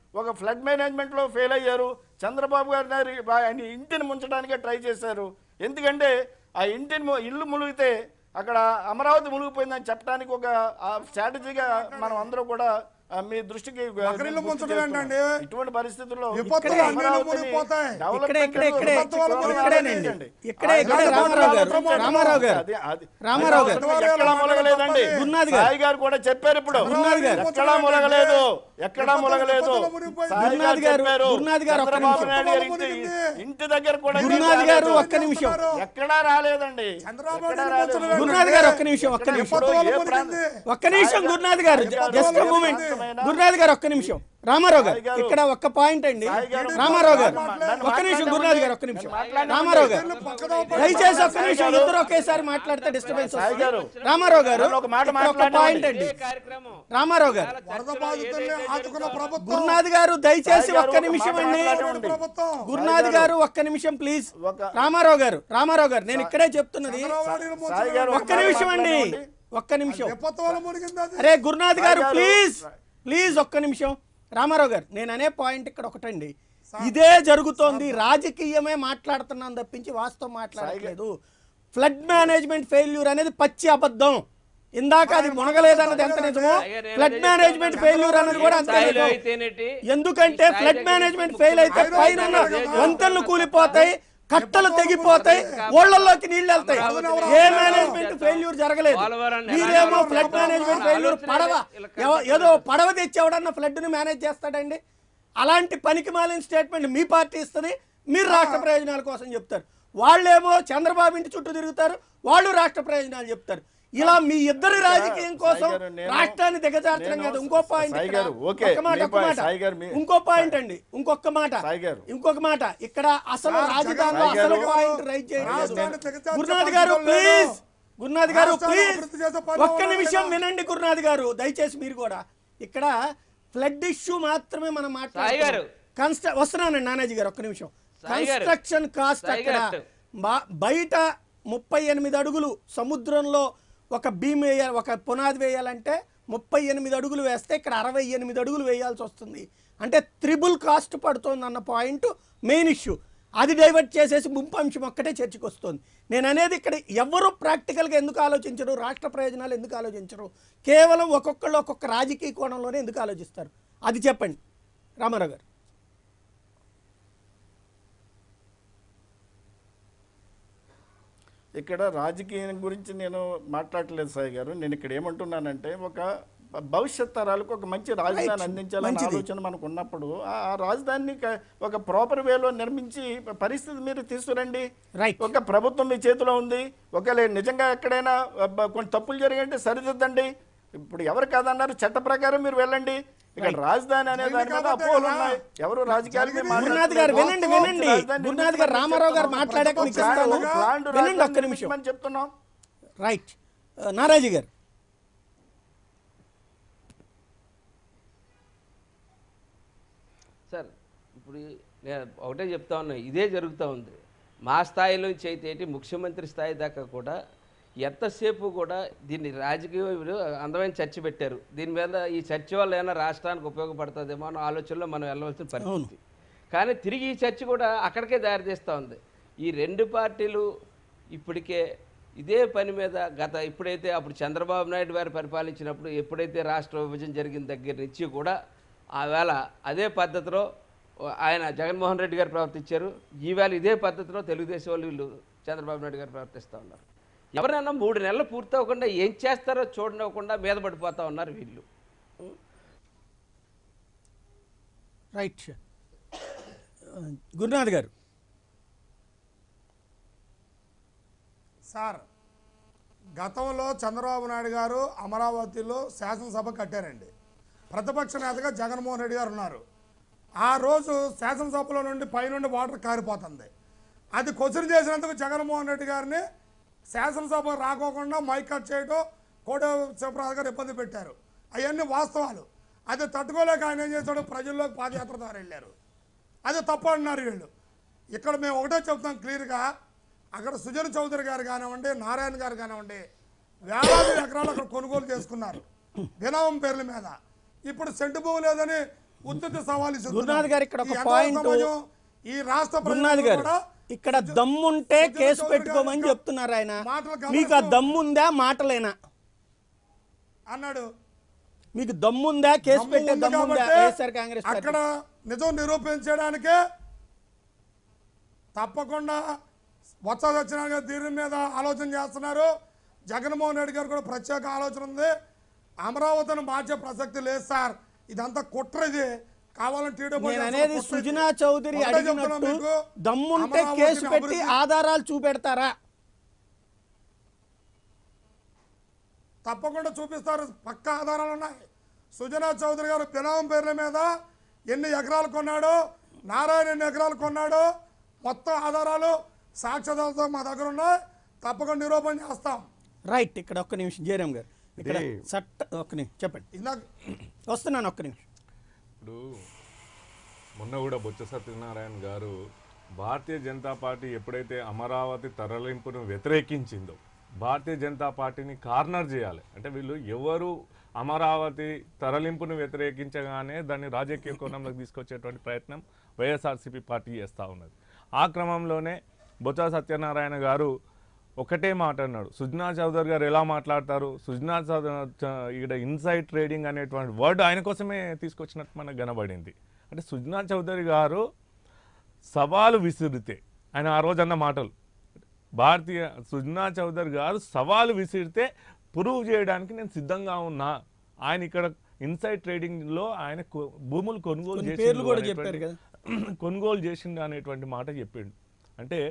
ఒక ఫ్లడ్ మేనేజ్మెంట్లో ఫెయిల్ అయ్యారు చంద్రబాబు గారి గారి ఆయన ఇంటిని ముంచడానికే ట్రై చేశారు ఎందుకంటే ఆ ఇంటిని ము- ఇల్లు మునిగితే అక్కడ అమరావతి మునిగిపోయిందని చెప్పడానికి ఒక స్ట్రాటజీగా మనం అందరూ కూడా ఆ, మీ దృష్టికి ఒకరిల్లు గుర్తు ముంచడం చేస్తున్నాం. ఏంటండి? ఇటువంటి పరిస్థితుల్లో విపత్తులు ఇక్కడే అన్నీ అమరావతిని మునిగిపోతాయి. ఇక్కడే ఇక్కడే ఇక్కడే విపత్తు వల్ల ఇక్కడేనండి ఆలోచించండి. ఇక్కడే ఇక్కడే ఆ రామారావు గారు విపత్తు రామారావు గారు అది- అది- రామారావు గారు అది ఎక్కడా మునగలేదండి గురునాథ్ గారు. సాయి గారు కూడా చెప్పారు ఇప్పుడు గురునాథ్ గారు. ఎక్కడా మునగలేదు ఎక్కడా మునగలేదు విపత్తులు మునిగిపోయి సాయి గురునాథ్ గారు, చెప్పారు. గురునాథ్ గారు ఒక్క చంద్రబాబు నిమిషం. నాయుడు గారి ఇంటి- మునిగింది. ఇంటి దగ్గర కూడా గురునాథ్ గారు రాలేదు. ఒక్క నిమిషం ఎక్కడా రాలేదండి చంద్రబాబు ఎక్కడా నాయుడు రాలేదు. ముచ్చట గురునాథ్ గారు ఒక్క నిమిషం ఒక్క నిమిషం ఇప్పుడు ఏ విపత్తు వల్ల ప్రాంతం- మునిగింది. ఒక్క నిమిషం గురునాథ్ గారు సాయి గారు జస్ట్ ఏ మూమెంట్ ప్రాంతమైనా- గురునాథ్ గారు ఒక్క నిమిషం రామారావు గారు సాయి గారు. ఇక్కడ ఒక్క పాయింట్ అండి సాయి గారు రామారావు గారు నన్ను ఒక్క నిమిషం మాట్లాడనివ్వండి. గురునాథ్ గారు ఒక్క నిమిషం నన్ను మాట్లాడనివ్వండి. రామారావు గారు పక్కన పడి- దయచేసి ఒక్క సాయి నిమిషం గారు. ఇద్దరు ఒకేసారి మాట్లాడితే డిస్టర్బెన్స్ సాయి గారు. రామారావు గారు నన్ను ఒక మాట ఇక్కడ ఒక మాట్లాడనివ్వండి. పాయింట్ అండి కార్యక్రమం రామారావు గారు వరద బాధితుల్ని ఆదుకున్న ప్రభుత్వం గురునాథ్ గారు దయచేసి సాయి గారు ఒక్క ఒక నిమిషం మాట అండి మాట్లాడండి. ప్రభుత్వం గురునాథ్ గారు ఒక్క నిమిషం ప్లీజ్ ఒక- రామారావు గారు రామారావు గారు నేను ఇక్కడే చెప్తున్నది చంద్రబాబు నాయుడు సాయి ముంచడం గారు ఒక్క నిమిషం అండి ఒక్క నిమిషం విపత్తు వల్ల మునిగింది అది అరే గురునాథ్ గారు సాయి గారు. ప్లీజ్ ప్లీజ్ ఒక్క నిమిషం రామారావు గారు నేను అనే పాయింట్ ఇక్కడ ఒకటండి ఇదే జరుగుతోంది రాజకీయమే మాట్లాడుతున్నాను తప్పించి వాస్తవం మాట్లాడట్లేదు ఫ్లడ్ మేనేజ్మెంట్ ఫెయిల్యూర్ అనేది పచ్చి అబద్ధం ఇందాక అది మునగలేదన్నది ఎంత నిజమో ఫ్లడ్ మేనేజ్మెంట్ ఫెయిల్యూర్ అన్నది కూడా అంతే స్థాయిలో నిజం అయితేనేటి ఎందుకంటే ఈ స్థాయి ఫ్లడ్ దగ్గర మేనేజ్మెంట్ నుంచి ఫెయిల్ అయితే ముఖ్యమంత్రి పైన ఉన్న గారు వంతెనలు కూలిపోతాయి కట్టలు తెగిపోతాయి ఓళ్ళల్లోకి నీళ్లు వెళ్తాయి ఏ మేనేజ్మెంట్ ఫెయిల్యూర్ జరగలేదు పోలవరాన్ని మీరేమో ఎలా ఫ్లడ్ మేనేజ్మెంట్ ఫెయిల్యూర్ పడవ ఎవ- ఏదో పడవ తెచ్చేవాడన్న ఫ్లడ్ ని మేనేజ్ చేస్తాడండి అలాంటి పనికి మాలిన స్టేట్మెంట్ మీ పార్టీ ఇస్తుంది మీరు రాష్ట్ర ప్రయోజనాల కోసం చెప్తారు వాళ్ళేమో చంద్రబాబు ఇంటి చుట్టూ తిరుగుతారు వాళ్ళు రాష్ట్ర ప్రయోజనాలు చెప్తారు ఇలా మీ ఇద్దరి రాజకీయం కోసం సాయి గారు, నేను- రాష్ట్రాన్ని దిగజార్చడం నేను- కాదు ఇంకో పాయింట్ సాయి ఇక్కడ. గారు, ఓకే, ఒక్క మాట మీ ఒక్క పాయింట్, మాట సాయి గారు, మీ- ఇంకో పాయింట్ అండి ఇంకొక మాట సాయి గారు. ఇంకొక మాట ఇక్కడ అసలు సార్, రాజధానిలో జగన్ అసలు గారు పాయింట్ రైట్ చేయడం లేదు. రాష్ట్రాన్ని దిగజార్చే గురునాథ్ గారు పరిస్థితుల్లో ప్లీజ్ లేదు. గురునాథ్ గారు రాష్ట్రాన్ని ప్లీజ్ అభివృద్ధి చేసే పని ఒక్క అవ్వదు నిమిషం కదా. వినండి గురునాథ్ గారు దయచేసి మీరు కూడా ఇక్కడ ఫ్లడ్ ఇష్యూ మాత్రమే మనం సాయి మాట్లాడుతున్నాం గారు. కన్స్ట్ర వస్తున్నానండి నానాజీ గారు ఒక్క నిమిషం సాయి గారు. కన్స్ట్రక్షన్ కాస్ట్ సాయి అక్కడ గారు. బా- బయట ముప్పై ఎనిమిది అడుగులు సముద్రంలో ఒక బీమ్ వేయాలి ఒక పునాది వేయాలంటే ముప్పై ఎనిమిది అడుగులు వేస్తే ఇక్కడ అరవై ఎనిమిది అడుగులు వేయాల్సి వస్తుంది అంటే త్రిబుల్ కాస్ట్ పడుతుంది అన్న పాయింట్ మెయిన్ ఇష్యూ అది డైవర్ట్ చేసేసి ముంపు అంశం ఒక్కటే చర్చకు వస్తుంది నేను అనేది ఇక్కడ ఎవరు ప్రాక్టికల్గా ఎందుకు ఆలోచించరు రాష్ట్ర ప్రయోజనాలు ఎందుకు ఆలోచించరు కేవలం ఒక్కొక్కళ్ళు ఒక్కొక్క రాజకీయ కోణంలోనే ఎందుకు ఆలోచిస్తారు అది చెప్పండి రామారావు గారు ఇక్కడ రాజకీయం గురించి నేను మాట్లాడలేదు సాయి గారు నేను ఇక్కడ ఏమంటున్నానంటే ఒక భవిష్యత్ తరాలకు ఒక మంచి రాజధాని Right. అందించాలనే మంచిది. ఆలోచన మనకు ఉన్నప్పుడు ఆ ఆ రాజధానిని క- ఒక ప్రాపర్ వేలో నిర్మించి పరిస్థితి మీరు తీసుకురండి రైట్ ఒక ప్రభుత్వం మీ చేతిలో ఉంది ఒకవేళ నిజంగా ఎక్కడైనా అబ్బ, కొన్ని తప్పులు జరిగాయంటే సరిదిద్దండి ఇప్పుడు ఎవరు కాదన్నారు చట్ట ప్రకారం మీరు వెళ్ళండి ఇక్కడ రాజధాని అనే దాని మీద అపోహలు ఉన్నాయి ఎవరు రాజకీయాలు మీద గురునాథ్ గారు వినండి వినండి రాజధాని గురునాథ్ గారు రామారావు గారు మాట్లాడాక మీకు ఇస్తాను ప్లాన్ వినండి ఒక్క నిమిషం అని చెప్తున్నాం రైట్ నారాజీ గారు సార్ ఇప్పుడు నేను ఒకటే చెప్తా ఉన్నా ఇదే జరుగుతూ ఉంది మా స్థాయిలో నుంచి అయితే ఏంటి ముఖ్యమంత్రి స్థాయి దాకా కూడా ఎంతసేపు కూడా దీన్ని రాజకీయ వీరు అందమైన చర్చ పెట్టారు దీని మీద ఈ చర్చ వల్ల ఏమైనా రాష్ట్రానికి ఉపయోగపడుతుందేమో అన్న ఆలోచనలో మనం వెళ్ళవలసిన పరిస్థితి కానీ తిరిగి ఈ చర్చ కూడా అక్కడికే దారితీస్తూ ఉంది ఈ రెండు పార్టీలు ఇప్పటికే ఇదే పని మీద గత ఇప్పుడైతే అప్పుడు చంద్రబాబు నాయుడు గారు పరిపాలించినప్పుడు ఎప్పుడైతే రాష్ట్ర విభజన జరిగిన దగ్గర నుంచి కూడా ఆవేళ అదే పద్ధతిలో ఆయన జగన్మోహన్ రెడ్డి గారు ప్రవర్తించారు ఈవేళ ఇదే పద్ధతిలో తెలుగుదేశం వాళ్ళు వీళ్ళు చంద్రబాబు నాయుడు గారు ప్రవర్తిస్తూ ఉన్నారు ఎవరైనా మూడు నెలలు పూర్తి అవ్వకుండా ఏం చేస్తారో చూడనివ్వకుండా మీద పడిపోతూ ఉన్నారు వీళ్ళు రైట్ గురునాథ్ గారు సార్ గతంలో చంద్రబాబు నాయుడు గారు అమరావతిలో శాసనసభ కట్టారండి ప్రతిపక్ష నేతగా జగన్మోహన్ రెడ్డి గారు ఉన్నారు ఆ రోజు శాసనసభలో నుండి పైనుండి వాటర్ కారిపోతుంది అది క్వశ్చన్ చేసినందుకు జగన్మోహన్ రెడ్డి గారిని శాసనసభ రాకోకుండా మైక్ కట్ చేయడం కోట శివప్రసాద్ గారు ఇబ్బంది పెట్టారు అవన్నీ వాస్తవాలు అది తట్టుకోలేక ఆయన ఏం చేశాడు ప్రజల్లోకి పాదయాత్ర ద్వారా వెళ్ళారు అది తప్పు అంటున్నారు వీళ్ళు ఇక్కడ మేము ఒకటే చెప్తాం క్లియర్గా అక్కడ సుజన్ చౌదరి గారు కానివ్వండి నారాయణ గారు కానివ్వండి వేలాది ఎకరాలు అక్కడ కొనుగోలు చేసుకున్నారు వినామం పేర్ల మీద ఇప్పుడు సెంటు భూమి లేదని ఉత్తుత్తి సవాల్ ఇస్తున్నాం. గురునాథ్ గారు ఇక్కడ ఒక ఈ ఎంతవరకు పాయింట్ సమాజం, ఈ రాష్ట్ర గురునాథ్ ప్రజలందరూ గారు కూడా ఇక్కడ దమ్ముంటే సుజనా కేసు చౌదరి పెట్టుకోమని గారు చెప్తున్నారు ఆయన మాటలు గమనిస్తూ- మీకు ఆ దమ్ముందా మాటలేనా అన్నాడు మీకు దమ్ముందా కేసు దమ్ము పెట్టే ఉంది దమ్ముందా కాబట్టి వైఎస్ఆర్ కాంగ్రెస్ పార్టీ అక్కడ నిజం నిరూపించడానికే తప్పకుండా బొత్స సత్యనారాయణ గారు దీని మీద ఆలోచన చేస్తున్నారు జగన్మోహన్ రెడ్డి గారు కూడా ప్రత్యేక ఆలోచన ఉంది అమరావతిని మార్చే ప్రసక్తి లేదు సార్ ఇదంతా కుట్ర ఇది కావాలని టీడీపీ నేను చేస్తున్న అనేది కుట్ర ఇది. సుజనా చౌదరి ఒకటే చెప్తున్నా అడిగినట్టు మీకు, దమ్ముంటే అమరావతిని కేసు పెట్టి అభివృద్ధి- ఆధారాలు చూపెడతారా తప్పకుండా చూపిస్తారు పక్క ఆధారాలు ఉన్నాయి సుజనా చౌదరి గారు పినాం పేర్ల మీద ఎన్ని ఎకరాలు కొన్నాడు నారాయణ ఎన్ని ఎకరాలు కొన్నాడు మొత్తం ఆధారాలు సాక్ష్యాధారాలతో మా దగ్గర ఉన్నాయి తప్పకుండా నిరూపణ చేస్తాం రైట్ ఇక్కడ ఒక్క నిమిషం జయరామ్ గారు ఇక్కడ ఇది- చట్ట ఒక్క నిమిషం చెప్పండి ఇందాక వస్తున్నాను ఒక్క నిమిషం ఇప్పుడు మొన్న కూడా బొత్స సత్యనారాయణ గారు భారతీయ జనతా పార్టీ ఎప్పుడైతే అమరావతి తరలింపును వ్యతిరేకించిందో భారతీయ జనతా పార్టీని కార్నర్ చేయాలి అంటే వీళ్ళు ఎవరు అమరావతి తరలింపును వ్యతిరేకించగానే దాన్ని రాజకీయ కోణంలోకి తీసుకొచ్చేటువంటి ప్రయత్నం వైఎస్ఆర్సీపీ పార్టీ చేస్తూ ఉన్నది ఆ క్రమంలోనే బొత్స సత్యనారాయణ గారు ఒకటే మాట అన్నాడు సుజనా చౌదరి గారు ఎలా మాట్లాడతారు సుజనా చౌదరి ఇక్కడ ఇన్సైడ్ ట్రేడింగ్ అనేటువంటి వర్డ్ ఆయన కోసమే తీసుకొచ్చినట్టు మనకు కనబడింది అంటే సుజనా చౌదరి గారు సవాలు విసిరితే ఆయన ఆ రోజు అన్న మాటలు భారతీయ సుజనా చౌదరి గారు సవాలు విసిరితే ప్రూవ్ చేయడానికి నేను సిద్ధంగా ఉన్నా ఆయన ఇక్కడ ఇన్సైడ్ ట్రేడింగ్లో ఆయన కొ- భూములు కొనుగోలు కొన్ని చేసిండు పేర్లు కూడా అనేటువంటి- చెప్పారు కదా. కొనుగోలు చేసిండు అనేటువంటి మాట చెప్పిండు అంటే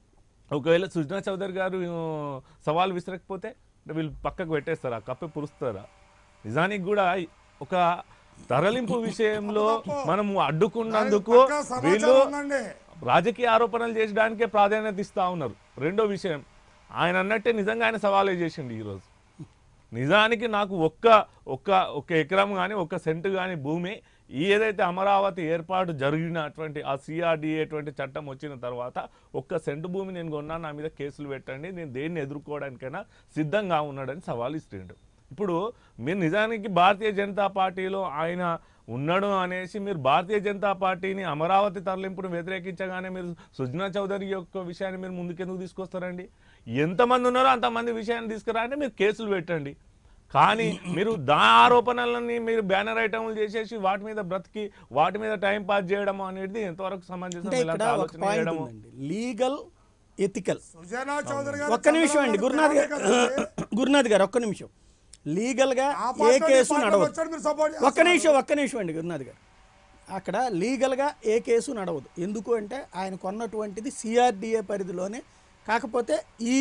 ఒకవేళ సుజనా చౌదరి గారు ఆ, సవాల్ విసరకపోతే అంటే వీళ్ళు పక్కకు పెట్టేస్తారా కప్పి పురుస్తారా నిజానికి కూడా ఒక తరలింపు విషయంలో మనము అడ్డుకున్నందుకు పక్కా సమాచారం వీళ్ళు ఉందండి. రాజకీయ ఆరోపణలు చేసడానికే ప్రాధాన్యత ఇస్తా ఉన్నారు రెండో విషయం ఆయన అన్నట్టే నిజంగా ఆయన సవాలే చేసిండు ఈరోజు నిజానికి నాకు ఒక్క ఒక్క ఒక్క ఎకరం కానీ ఒక్క సెంటు కానీ భూమి ఈ ఏదైతే అమరావతి ఏర్పాటు జరిగినటువంటి ఆ సిఆర్డిఏటువంటి చట్టం వచ్చిన తర్వాత ఒక్క సెంటు భూమి నేను కొన్నా నా మీద కేసులు పెట్టండి నేను దేన్ని ఎదుర్కోవడానికైనా సిద్ధంగా ఉన్నాడని సవాల్ ఇస్తుండు ఇప్పుడు మీరు నిజానికి భారతీయ జనతా పార్టీలో ఆయన ఉన్నాడు అనేసి మీరు భారతీయ జనతా పార్టీని అమరావతి తరలింపును వ్యతిరేకించగానే మీరు సుజనా చౌదరి యొక్క విషయాన్ని మీరు ముందుకెందుకు తీసుకొస్తారండి ఎంతమంది ఉన్నారో అంతమంది విషయాన్ని తీసుకురా అంటే మీరు కేసులు పెట్టండి కానీ మీరు దా ఆరోపణలని మీరు బ్యానర్ ఐటమ్లు చేసేసి వాటి మీద బ్రతికి వాటి మీద టైం పాస్ చేయడం అనేది ఎంతవరకు సమంజసం అంటే ఇక్కడ ఇలాంటి ఒక ఆలోచన పాయింట్ చేయడము ఉందండి లీగల్ ఎథికల్ సుజనా చౌదరి గారు ఒక్క నిమిషం అండి చంద్రబాబు గురునాథ్ గారు కదండి. గురునాథ్ గారు ఒక్క నిమిషం లీగల్గా ఆ ఏ పార్టీలో ఈ కేసు పార్టీలో నడవదు వచ్చాడు మీరు సపోర్ట్ ఒక్క నిమిషం ఒక్క నిమిషం అండి గురునాథ్ గారు అక్కడ లీగల్గా ఏ కేసు నడవదు ఎందుకు అంటే ఆయన కొన్నటువంటిది సిఆర్డిఏ పరిధిలోనే కాకపోతే ఈ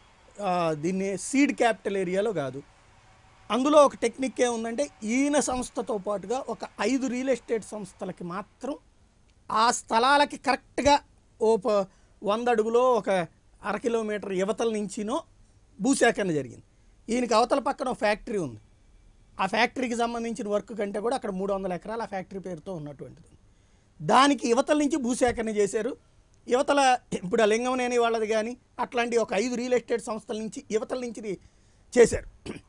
ఆ, దీన్ని సీడ్ క్యాపిటల్ ఏరియాలో కాదు అందులో ఒక టెక్నిక్ ఏముందంటే ఈయన సంస్థతో పాటుగా ఒక ఐదు రియల్ ఎస్టేట్ సంస్థలకి మాత్రం ఆ స్థలాలకి కరెక్ట్గా ఓ ప- వంద అడుగులో ఒక అర కిలోమీటర్ యువతల నుంచినో భూసేకరణ జరిగింది ఈయనకి అవతల పక్కన ఒక ఫ్యాక్టరీ ఉంది ఆ ఫ్యాక్టరీకి సంబంధించిన వర్క్ కంటే కూడా అక్కడ మూడు వందల ఎకరాలు ఆ ఫ్యాక్టరీ పేరుతో ఉన్నటువంటిది దానికి యువతల నుంచి భూసేకరణ చేశారు యువతల ఇప్పుడు ఆ లింగమనేని వాళ్ళది కానీ అట్లాంటి ఒక ఐదు రియల్ ఎస్టేట్ సంస్థల నుంచి యువతల నుంచి ఇది చేశారు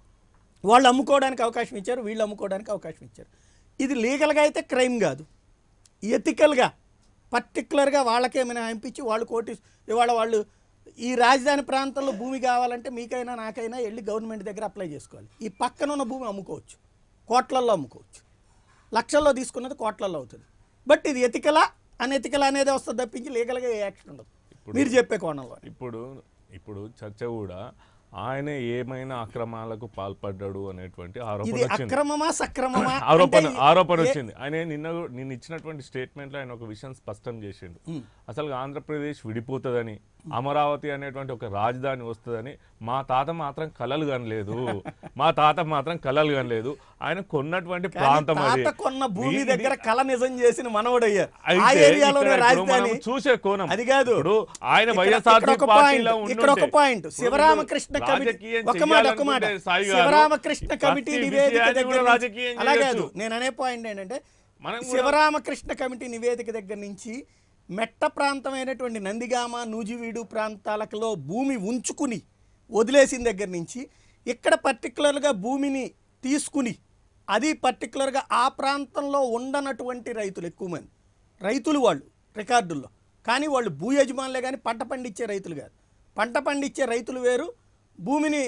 వాళ్ళు అమ్ముకోవడానికి అవకాశం ఇచ్చారు వీళ్ళు అమ్ముకోవడానికి అవకాశం ఇచ్చారు ఇది లీగల్గా అయితే క్రైమ్ కాదు ఎథికల్గా పర్టికులర్గా వాళ్ళకే మినహాయింపించి వాళ్ళు కోటి ఇవాళ వాళ్ళు ఈ రాజధాని ప్రాంతంలో భూమి కావాలంటే మీకైనా నాకైనా వెళ్ళి గవర్నమెంట్ దగ్గర అప్లై చేసుకోవాలి ఈ పక్కన ఉన్న భూమి అమ్ముకోవచ్చు కోట్లల్లో అమ్ముకోవచ్చు లక్షల్లో తీసుకున్నది కోట్లల్లో అవుతుంది బట్ ఇది ఎతికలా అనెతికలా అనేది వస్తుంది తప్పించి లీగల్గా ఏ యాక్షన్ ఉండదు మీరు చెప్పే కోణంలో ఇప్పుడు ఇప్పుడు చర్చ కూడా ఆయన ఏమైనా అక్రమాలకు పాల్పడ్డాడు అనేటువంటి ఆరోపణ ఇది వచ్చింది అక్రమమా సక్రమమా ఆరోపణ అంటే ఆరోపణ ఏ- వచ్చింది ఆయన నిన్న నేను ఇచ్చినటువంటి స్టేట్మెంట్లో ఆయన ఒక విషయం స్పష్టం చేసిండు అసలు ఆంధ్రప్రదేశ్ విడిపోతుందని అమరావతి అనేటువంటి ఒక రాజధాని వస్తుందని మా తాత మాత్రం కలలు కనలేదు మా తాత మాత్రం కలలు కనలేదు ఆయన కొన్నటువంటి కానీ ప్రాంతం అది తాత కొన్న భూమి ఇది- దగ్గర కళ నిజం చేసిన మనవడయ్యారు ఆ అయితే ఏరియాలోనే ఇక్కడ ఇప్పుడు రాజధాని మనం చూసే కోణం అది కాదు ఇప్పుడు ఆయన ఇక్కడ- వైఎస్ఆర్ ఇక్కడ ఒక పార్టీలో పాయింట్, ఇక్కడ ఒక ఉండుంటే పాయింట్ ఇప్పుడు శివరామకృష్ణ వీళ్ళు కమిటీ రాజకీయం ఒక మాట ఒక మాట చెయ్యాలనుకుంటే సాయి గారు శివరామకృష్ణ ప్రతి కమిటీ నివేదిక విషయాన్ని దగ్గర కూడా నుంచి- రాజకీయం అలా కాదు చేయొచ్చు. నేను అనే పాయింట్ ఏంటంటే మనం కూడా- శివరామకృష్ణ కమిటీ నివేదిక దగ్గర నుంచి మెట్ట ప్రాంతమైనటువంటి నందిగామ నూజివీడు ప్రాంతాలలో భూమి ఉంచుకుని వదిలేసిన దగ్గర నుంచి ఇక్కడ పర్టికులర్గా భూమిని తీసుకుని అది పర్టికులర్గా ఆ ప్రాంతంలో ఉండనటువంటి రైతులు ఎక్కువ మంది రైతులు వాళ్ళు రికార్డుల్లో కానీ వాళ్ళు భూ యజమానులే కానీ పంట పండించే రైతులు కాదు పంట పండించే రైతులు వేరు భూమిని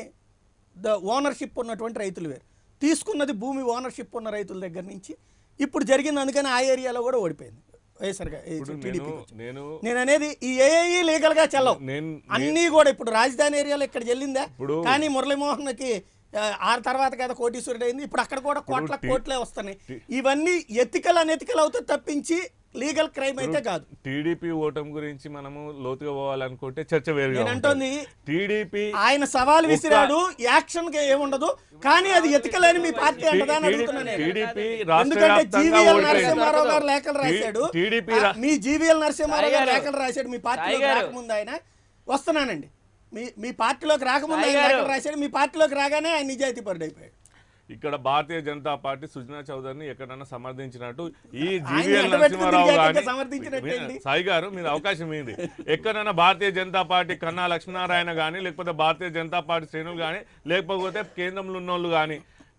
ద ఓనర్షిప్ ఉన్నటువంటి రైతులు వేరు తీసుకున్నది భూమి ఓనర్షిప్ ఉన్న రైతుల దగ్గర నుంచి ఇప్పుడు జరిగింది అందుకని ఆ ఏరియాలో కూడా ఓడిపోయింది వైఎస్ఆర్గా ఇప్పుడు టీడీపీ నేను నేను నేను అనేది ఈ ఏఐ లీగల్ గా చెల్లవు నేను అన్నీ కూడా ఇప్పుడు రాజధాని ఏరియాలో ఇక్కడ చెల్లిందా ఇప్పుడు- కానీ మురళీమోహన్కి ఆ, ఆ తర్వాత కదా కోటీశ్వరుడు అయింది ఇప్పుడు అక్కడ కూడా కోట్ల టీ- కోట్లే వస్తున్నాయి ఇవన్నీ ఎతికల్ అనెతికల్ అవుతాయి తప్పించి లీగల్ క్రైమ్ అయితే కాదు టీడీపీ ఓటమి గురించి మనము లోతుగా పోవాలనుకుంటే చర్చ వేరుగా నేను అంటోంది టీడీపీ ఆయన సవాల్ విసిరాడు యాక్షన్ గా ఏముండదు కానీ అది ఎతికలని మీ పార్టీ అంటదా అని అడుగుతున్నాను నేను. టీడీపీ రాష్ట్ర ఎందుకంటే వ్యాప్తంగా జీవీఎల్ ఓడిపోయింది నరసింహారావు గారు లేఖలు రాశాడు టీడీపీ ఆ, రా- మీ జీవీఎల్ నరసింహారావు గారు సాయి గారు. లేఖలు రాశాడు మీ పార్టీలోకి సాయి గారు. రాకముందు ఆయన వస్తున్నానండి మీ మీ పార్టీలోకి రాకముందు సాయి ఆయన గారు. లేఖలు రాశాడు మీ పార్టీలోకి రాగానే ఆయన నిజాయితీ పరుడు అయిపోయాడు ఇక్కడ భారతీయ జనతా పార్టీ సుజనా చౌదరిని ఎక్కడన్నా సమర్థించినట్టు ఈ ఆయన జీవీఎల్ ఎంట పెట్టుకుని నరసింహారావు తిరిగాక గాని సమర్థించినట్టేంటి? సాయి గారు మీరు అవకాశం ఏంది ఎక్కడైనా భారతీయ జనతా పార్టీ కన్నా లక్ష్మీనారాయణ కానీ లేకపోతే భారతీయ జనతా పార్టీ శ్రేణులు కానీ లేకపోతే కేంద్రంలో ఉన్నోళ్ళు కానీ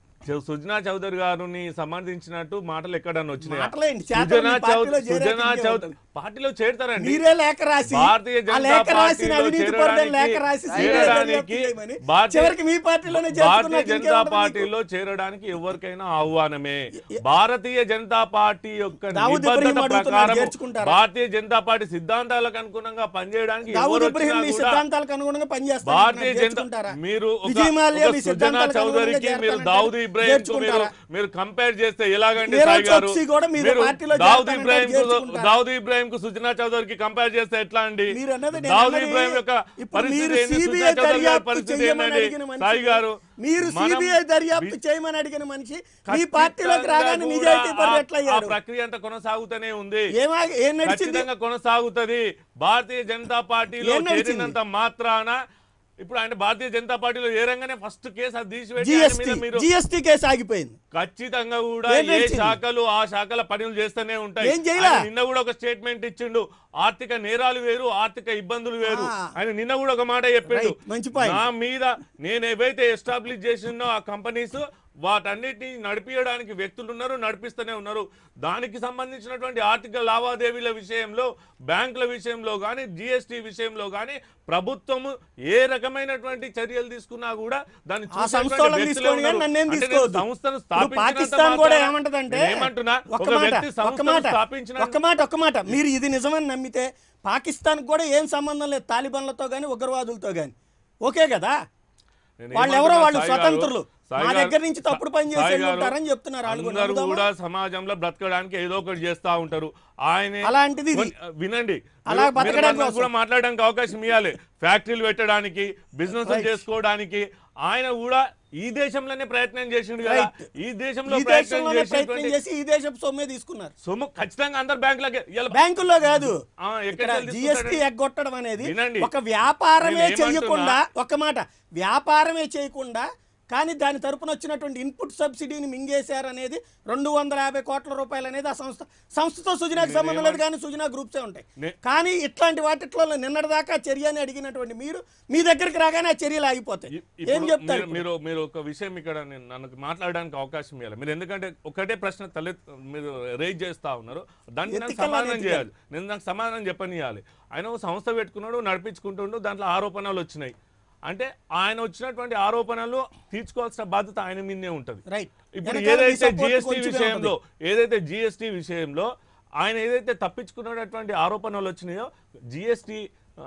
సుజనా చౌదరి గారిని సమర్థించినట్టు మాటలు ఎక్కడన్నా వచ్చినాయి మాటలేండి, చేతలు సుజనా మీ పార్టీలో చౌదరి చేరాక సుజనా ఇంకే చౌదరి ఉంటుంది. పార్టీలో చేరుతారండి మీరే లేఖ రాసి భారతీయ ఆ జనతా లేఖ రాసిన పార్టీలో అవినీతి పరుడని లేఖ చేరడానికి- రాసి చేరడానికి చేయమని భారతీయ- చివరికి మీ పార్టీలోనే భారతీయ చేర్చుకున్నాక జనతా ఇంకేముండదు మీకు? పార్టీలో చేరడానికి ఎవరికైనా ఆహ్వానమే భారతీయ జనతా పార్టీ యొక్క దావూద్ ఇబ్రహీం నిబద్ధత అడుగుతున్నారు, ప్రకారం చేర్చుకుంటారా? భారతీయ జనతా పార్టీ సిద్ధాంతాలకు అనుగుణంగా పనిచేయడానికి దావూద్ ఎవరు ఇబ్రహీం వచ్చినా మీ కూడా సిద్ధాంతాలకు అనుగుణంగా పనిచేస్తారు భారతీయ జనతా చేర్చుకుంటారా? మీరు ఒక- విజయ్ మాల్యా ఒక మీ సుజనా సిద్ధాంతాలకు అనుగుణంగా చౌదరికి మీరు చేరతానంటే దావుద్ ఇబ్రాహిం మీరు చేర్చుకుంటారా? మీరు కంపేర్ చేస్తే ఎలాగంటే నీరజ్ సాయి గారు చోక్సీ కూడా మీతో మీరు పార్టీలో దావుద్ చేరతానంటే ఇబ్రాహిం చేర్చుకుంటారా? దావుద్ ఇబ్రాహిం కు సుజనా చౌదరికి కంపేర్ చేస్తే ఎట్లా అండి మీరు అన్నది నేను దావుద్ అన్నది ఇబ్రాహిం యొక్క ఇప్పుడు పరిస్థితి మీరు ఏంది? CBI సుజనా చౌదరి గారి దర్యాప్తు పరిస్థితి చేయమని ఏంటండి అడిగిన మనిషి సాయి గారు మీరు మనం సిబిఐ దర్యాప్తు వి- చేయమని అడిగిన మనిషి మీ ఖచ్చితంగా పార్టీలోకి రాగానే కూడా నిజాయితీ పరుడు ఆ- ఎట్లా ఆ అయ్యాడు ప్రక్రియ అంతా కొనసాగుతూనే ఉంది ఏమా ఏం నడిచింది ఖచ్చితంగా కొనసాగుతది భారతీయ జనతా పార్టీలో ఏం నడిచింది? చేరినంత మాత్రాన ఇప్పుడు ఆయన భారతీయ జనతా పార్టీలో ఏరంగానే ఫస్ట్ కేసు అది తీసివేసి ఆయన జిఎస్టీ మీద మీరు జిఎస్టీ కేసు ఆగిపోయింది ఖచ్చితంగా కూడా ఏం ఏ నడిచింది? శాఖలు ఆ శాఖల పనులు చేస్తూనే ఉంటాయి ఏం చేయలా? ఆయన నిన్న కూడా ఒక స్టేట్మెంట్ ఇచ్చిండు ఆర్థిక నేరాలు వేరు ఆర్థిక ఇబ్బందులు వేరు ఆ. ఆయన నిన్న కూడా ఒక మాట చెప్పిండు Right. మంచి point. నా మీద నేను ఏవైతే ఎస్టాబ్లిష్ చేసినో ఆ కంపెనీస్ వాటన్నిటిని నడిపించడానికి వ్యక్తులు ఉన్నారు నడిపిస్తూనే ఉన్నారు దానికి సంబంధించినటువంటి ఆర్థిక లావాదేవీల విషయంలో బ్యాంకుల విషయంలో కానీ జిఎస్టీ విషయంలో కానీ ప్రభుత్వము ఏ రకమైనటువంటి చర్యలు తీసుకున్నా కూడా దాన్ని ఆ చూసేటువంటి సంస్థ వాళ్ళని వ్యక్తులే తీసుకోండి కానీ ఉన్నారు. నన్నేం అంటే నేను తీసుకోవద్దు సంస్థను ఇప్పుడు స్థాపించినంత పాకిస్తాన్ కూడా మాత్రాన ఏమంటదంటే నేను ఏమంటున్నా ఒక్క ఒక మాట వ్యక్తి ఒక్క సంస్థను మాట స్థాపించిన ఒక్క మాట ఒక్క మాట మీరు ఇది నిజమని నమ్మితే పాకిస్తాన్ కూడా ఏం సంబంధం లేదు తాలిబాన్లతో కానీ ఉగ్రవాదులతో కానీ ఓకే కదా నేను వాళ్ళు ఏమంటున్నా ఎవరో వాళ్ళు సాయి గారు, స్వతంత్రులు సాయి మా గారు, దగ్గర నుంచి తప్పుడు పని చేసి సాయి వెళ్ళి గారు, ఉంటారని చెప్తున్నారు వాళ్ళు కూడా. అందరూ నమ్ముదామా? కూడా సమాజంలో బ్రతకడానికి ఏదో ఒకటి చేస్తా ఉంటారు ఆయన అలాంటిది ఇది. వినండి అలా మీరు- మీరు బతకడానికి నాకు కూడా మాట్లాడడానికి అవకాశం ఇవ్వాలి ఫ్యాక్టరీలు పెట్టడానికి బిజినెస్ చేసుకోవడానికి ఆయన కూడా ఈ దేశంలోనే ప్రయత్నం చేసిండు కదా Right. ఈ దేశంలో ఈ ప్రయత్నం దేశంలోనే ప్రయత్నం చేసినటువంటి చేసి ఈ దేశపు సొమ్మే తీసుకున్నారు సొమ్ము ఖచ్చితంగా అందరు బ్యాంకులకి ఇలా బ్యాంకుల్లో కాదు ఆ, ఎక్కడికి ఇక్కడ వెళ్ళి జిఎస్టీ తీసుకుంటారండి? ఎగ్గొట్టడం అనేది వినండి. ఒక వ్యాపారమే నేను ఏమంటున్నా? చేయకుండా ఒక మాట వ్యాపారమే చేయకుండా కానీ దాని తరపున వచ్చినటువంటి ఇన్పుట్ సబ్సిడీని మింగేశారనేది రెండు వందల యాభై కోట్ల రూపాయలు అనేది ఆ సంస్థ సంస్థతో సుజనాకి సంబంధం లేదు కానీ సుజనా గ్రూప్సే ఉంటాయి నే- కానీ ఇట్లాంటి వాటిట్లో నిన్నటిదాకా చర్య అని అడిగినటువంటి మీరు మీ దగ్గరికి రాగానే ఆ చర్యలు ఆగిపోతాయి ఇ- ఏం ఇప్పుడు చెప్తారు మీరు- మీరు మీరు ఒక విషయం ఇక్కడ నేను నన్ను మాట్లాడడానికి అవకాశం ఇవ్వాలి మీరు ఎందుకంటే ఒకటే ప్రశ్న తలె మీరు రేజ్ చేస్తా ఉన్నారు దానికి నాకు Ethical సమాధానం unethical. చేయాలి నేను నాకు సమాధానం చెప్పనియాలి ఆయన ఒక సంస్థ పెట్టుకున్నాడు నడిపించుకుంటుండు దాంట్లో ఆరోపణలు వచ్చినాయి అంటే ఆయన వచ్చినటువంటి ఆరోపణలు తీర్చుకోవాల్సిన బాధ్యత ఆయన మీదే ఉంటుంది రైట్ ఇప్పుడు వెనకాల మీ ఏదైతే support జిఎస్టీ కొంచెమే విషయంలో ఉంటుంది. ఏదైతే జిఎస్టీ విషయంలో ఆయన ఏదైతే తప్పించుకున్నటువంటి ఆరోపణలు వచ్చినాయో జిఎస్టీ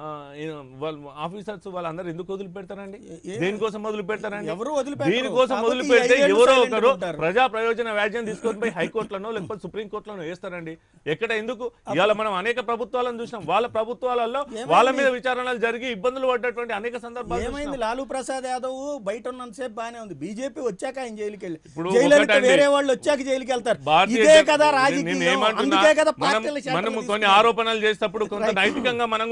వాళ్ళు ఆఫీసర్స్ వాళ్ళందరూ ఎందుకు వదిలిపెడతారండి ఏ- దేనికోసం వదిలిపెడతారండి ఎవరు వదిలిపెట్టరు. దీనికోసం కాకపోతే ఈ వదిలిపెడితే ఐదేళ్ళు ఎవరో silent ఒకరు ఉంటారు. ప్రజా ప్రయోజన వ్యాజ్యం తీసుకొని పోయి హైకోర్టులోనో లేకపోతే సుప్రీం కోర్టులోనో వేస్తారండి ఎక్కడ ఎందుకు ఇవాళ మనం అనేక ప్రభుత్వాలను చూసినాం వాళ్ళ ప్రభుత్వాలలో వాళ్ళ మీద విచారణలు జరిగి ఇబ్బందులు పడ్డటువంటి అనేక సందర్భాలు ఏమైంది చూసినాం. లాలూ ప్రసాద్ యాదవ్ బయట ఉన్నంతసేపు బానే ఉంది బీజేపీ వచ్చాక ఆయన జైలుకి వెళ్ళి ఇప్పుడు జైలలిత ఒకటండి. వేరే వాళ్ళు వచ్చాక జైలుకి వెళ్తారు భారతీయ ఇదే జన- కదా నేను రాజకీయం ఏమంటున్నా, అందుకే కదా మనం పార్టీల మనం కొన్ని తీసుకున్నారు. ఆరోపణలు చేసేటప్పుడు కొంత నైతికంగా మనం కూడా కొన్ని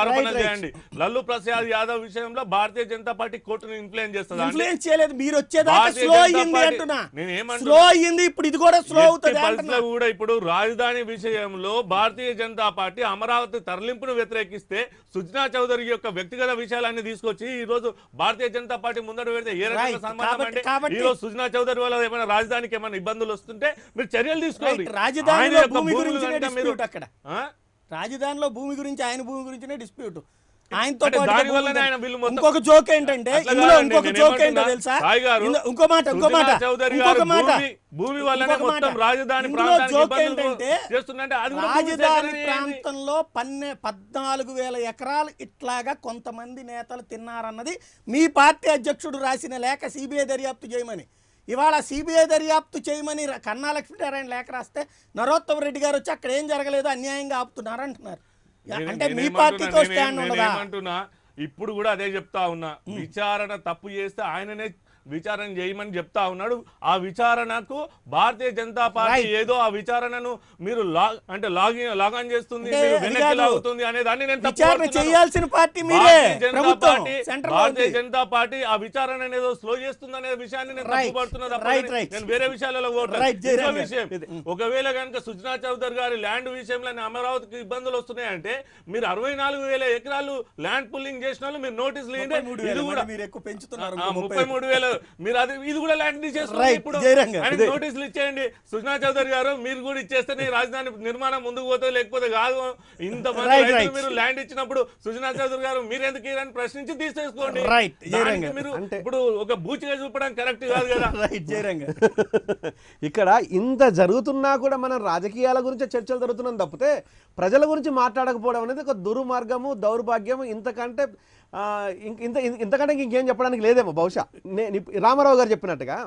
ఆరోపణ Right, right. చేయండి లల్లు ప్రసాద్ యాదవ్ విషయంలో భారతీయ జనతా పార్టీ కోర్టును ఇన్ఫ్లుయెన్స్ చేస్తుందా అండి? ఇన్ఫ్లుయెన్స్ చేయలేదు మీరు వచ్చేదాకా భారతీయ స్లో జనతా అయ్యింది పార్టీ- అంటున్నా నేను ఏమంటున్నా? స్లో అయ్యింది ఇప్పుడు ఇది కూడా స్లో ఎట్టి అవుతుంది పరిస్థితుల్లో అంటున్నా. కూడా ఇప్పుడు రాజధాని విషయంలో భారతీయ జనతా పార్టీ అమరావతి తరలింపును వ్యతిరేకిస్తే సుజనా చౌదరి యొక్క వ్యక్తిగత విషయాలన్నీ తీసుకొచ్చి ఈ రోజు భారతీయ జనతా పార్టీ ముందర పెడితే ఏ రకంగా Right. సంబంధం కాబట్టి- అంటే కాబట్టి- ఈ రోజు సుజనా చౌదరి వల్ల ఏమైనా రాజధానికి ఏమైనా ఇబ్బందులు వస్తుంటే మీరు చర్యలు తీసుకోండి Right. రాజధానిలో ఆయన యొక్క భూమి భూములు గురించినే కనుక మీరు- dispute అక్కడ. ఆ? రాజధానిలో భూమి గురించి ఆయన భూమి గురించినే డిస్ప్యూట్ ఆయనతో అంటే పాటుగా దాని భూమి వల్లనే ఉంది. ఆయన బిల్లు మొత్తం- ఇంకొక జోక్ ఏంటంటే అట్లా ఇందులో కాదండి, ఇంకొక నేను జోక్ ఏంటో ఏమంటున్నా? తెలుసా సాయి గారు, ఇందులో- ఇంకో మాట ఇంకో మాట సుజనా చౌదరి గారు ఇంకొక మాట భూమి- భూమి వల్లనే ఇంకొక మొత్తం మాట. రాజధాని ఇందులో ప్రాంతానికి జోక్ ఇబ్బందులు ఏంటంటే చేస్తుందంటే అది కూడా భూమి రాజధాని సేకరణ ఏంటి? ప్రాంతంలో పన్నె పద్నాలుగు వేల ఎకరాలు ఇట్లాగా కొంతమంది నేతలు తిన్నారన్నది మీ పార్టీ అధ్యక్షుడు రాసిన లేఖ సిబిఐ దర్యాప్తు చేయమని ఇవాళ సిబిఐ దర్యాప్తు చేయమని ర- కన్నా లక్ష్మీనారాయణ లేఖ రాస్తే నరోత్తమ రెడ్డి గారు వచ్చి అక్కడ ఏం జరగలేదు అన్యాయంగా ఆపుతున్నారు అంటున్నారు యా- నేను- అంటే మీ నేనేమంటున్నా, పార్టీతో నేనేం- స్టాండ్ ఉండదా నేనేమంటున్నా ఇప్పుడు కూడా అదే చెప్తా ఉన్నా విచారణ తప్పు చేస్తే ఆయననే విచారణ చేయమని చెప్తా ఉన్నాడు ఆ విచారణకు భారతీయ జనతా పార్టీ Right. ఏదో ఆ విచారణను మీరు లాగ్ అంటే లాగిన్ లాగాన్ చేస్తుంది అంటే మీరు అది వెనక్కి కాదు. లాగుతుంది అనే దాన్ని నేను తప్పు విచారణ పడుతున్నాను. చేయాల్సిన పార్టీ మీరే భారతీయ జనతా ప్రభుత్వం party centre Bharatiya Janata Party ఆ విచారణ అనేది స్లో చేస్తుంది అనే విషయాన్ని నేను Right. తప్పుపడుతున్నా తప్ప Right, నేను- right. నేను వేరే విషయాలలో పోవట్లేదు. Right, ఇంకో జయరాం గారు. విషయం ఒకవేళ కనుక సుజనా చౌదరి గారి ల్యాండ్ విషయంలో అమరావతికి ఇబ్బందులు వస్తున్నాయంటే మీరు అరవై నాలుగు వేల ఎకరాలు ల్యాండ్ పుల్లింగ్ చేసిన వాళ్ళు మీరు నోటీసులు ఇవ్వండి. మూడు ఇది వేలు కూడా మరి మీరు ఎక్కువ పెంచుతున్నారు ఆ, ముప్పై మూడు వేలు మీరు అది ఇది కూడా ల్యాండ్ తీసేసుకోండి Right, ఇప్పుడు జయరాం గారు. ఆయనకి నోటీసులు ఇచ్చేయండి సుజనా చౌదరి గారు మీరు కూడా ఇచ్చేస్తేనే ఈ రాజధాని నిర్మాణం ముందుకు పోతే లేకపోతే కాదు ఇంతమంది Right, రైతులు right. మీరు ల్యాండ్ ఇచ్చినప్పుడు సుజనా చౌదరి గారు మీరు ఎందుకు ఇరని ప్రశ్నించి తీసేసుకోండి Right, జయరాం దానికి గారు. మీరు అంటే- ఇప్పుడు ఒక బూచిగా చూపడం కరెక్ట్ కాదు కదా రైట్ జయరంగ ఇక్కడ ఇంత జరుగుతున్నా కూడా మనం రాజకీయాల గురించి చర్చలు జరుగుతున్నాం తప్పితే ప్రజల గురించి మాట్లాడకపోవడం అనేది ఒక దుర్మార్గము దౌర్భాగ్యము ఇంతకంటే ఆ, ఇంక- ఇంత ఇంత- ఇంతకంటే ఇంకేం చెప్పడానికి లేదేమో బహుశా నేను ఇప్- రామారావు గారు చెప్పినట్టుగా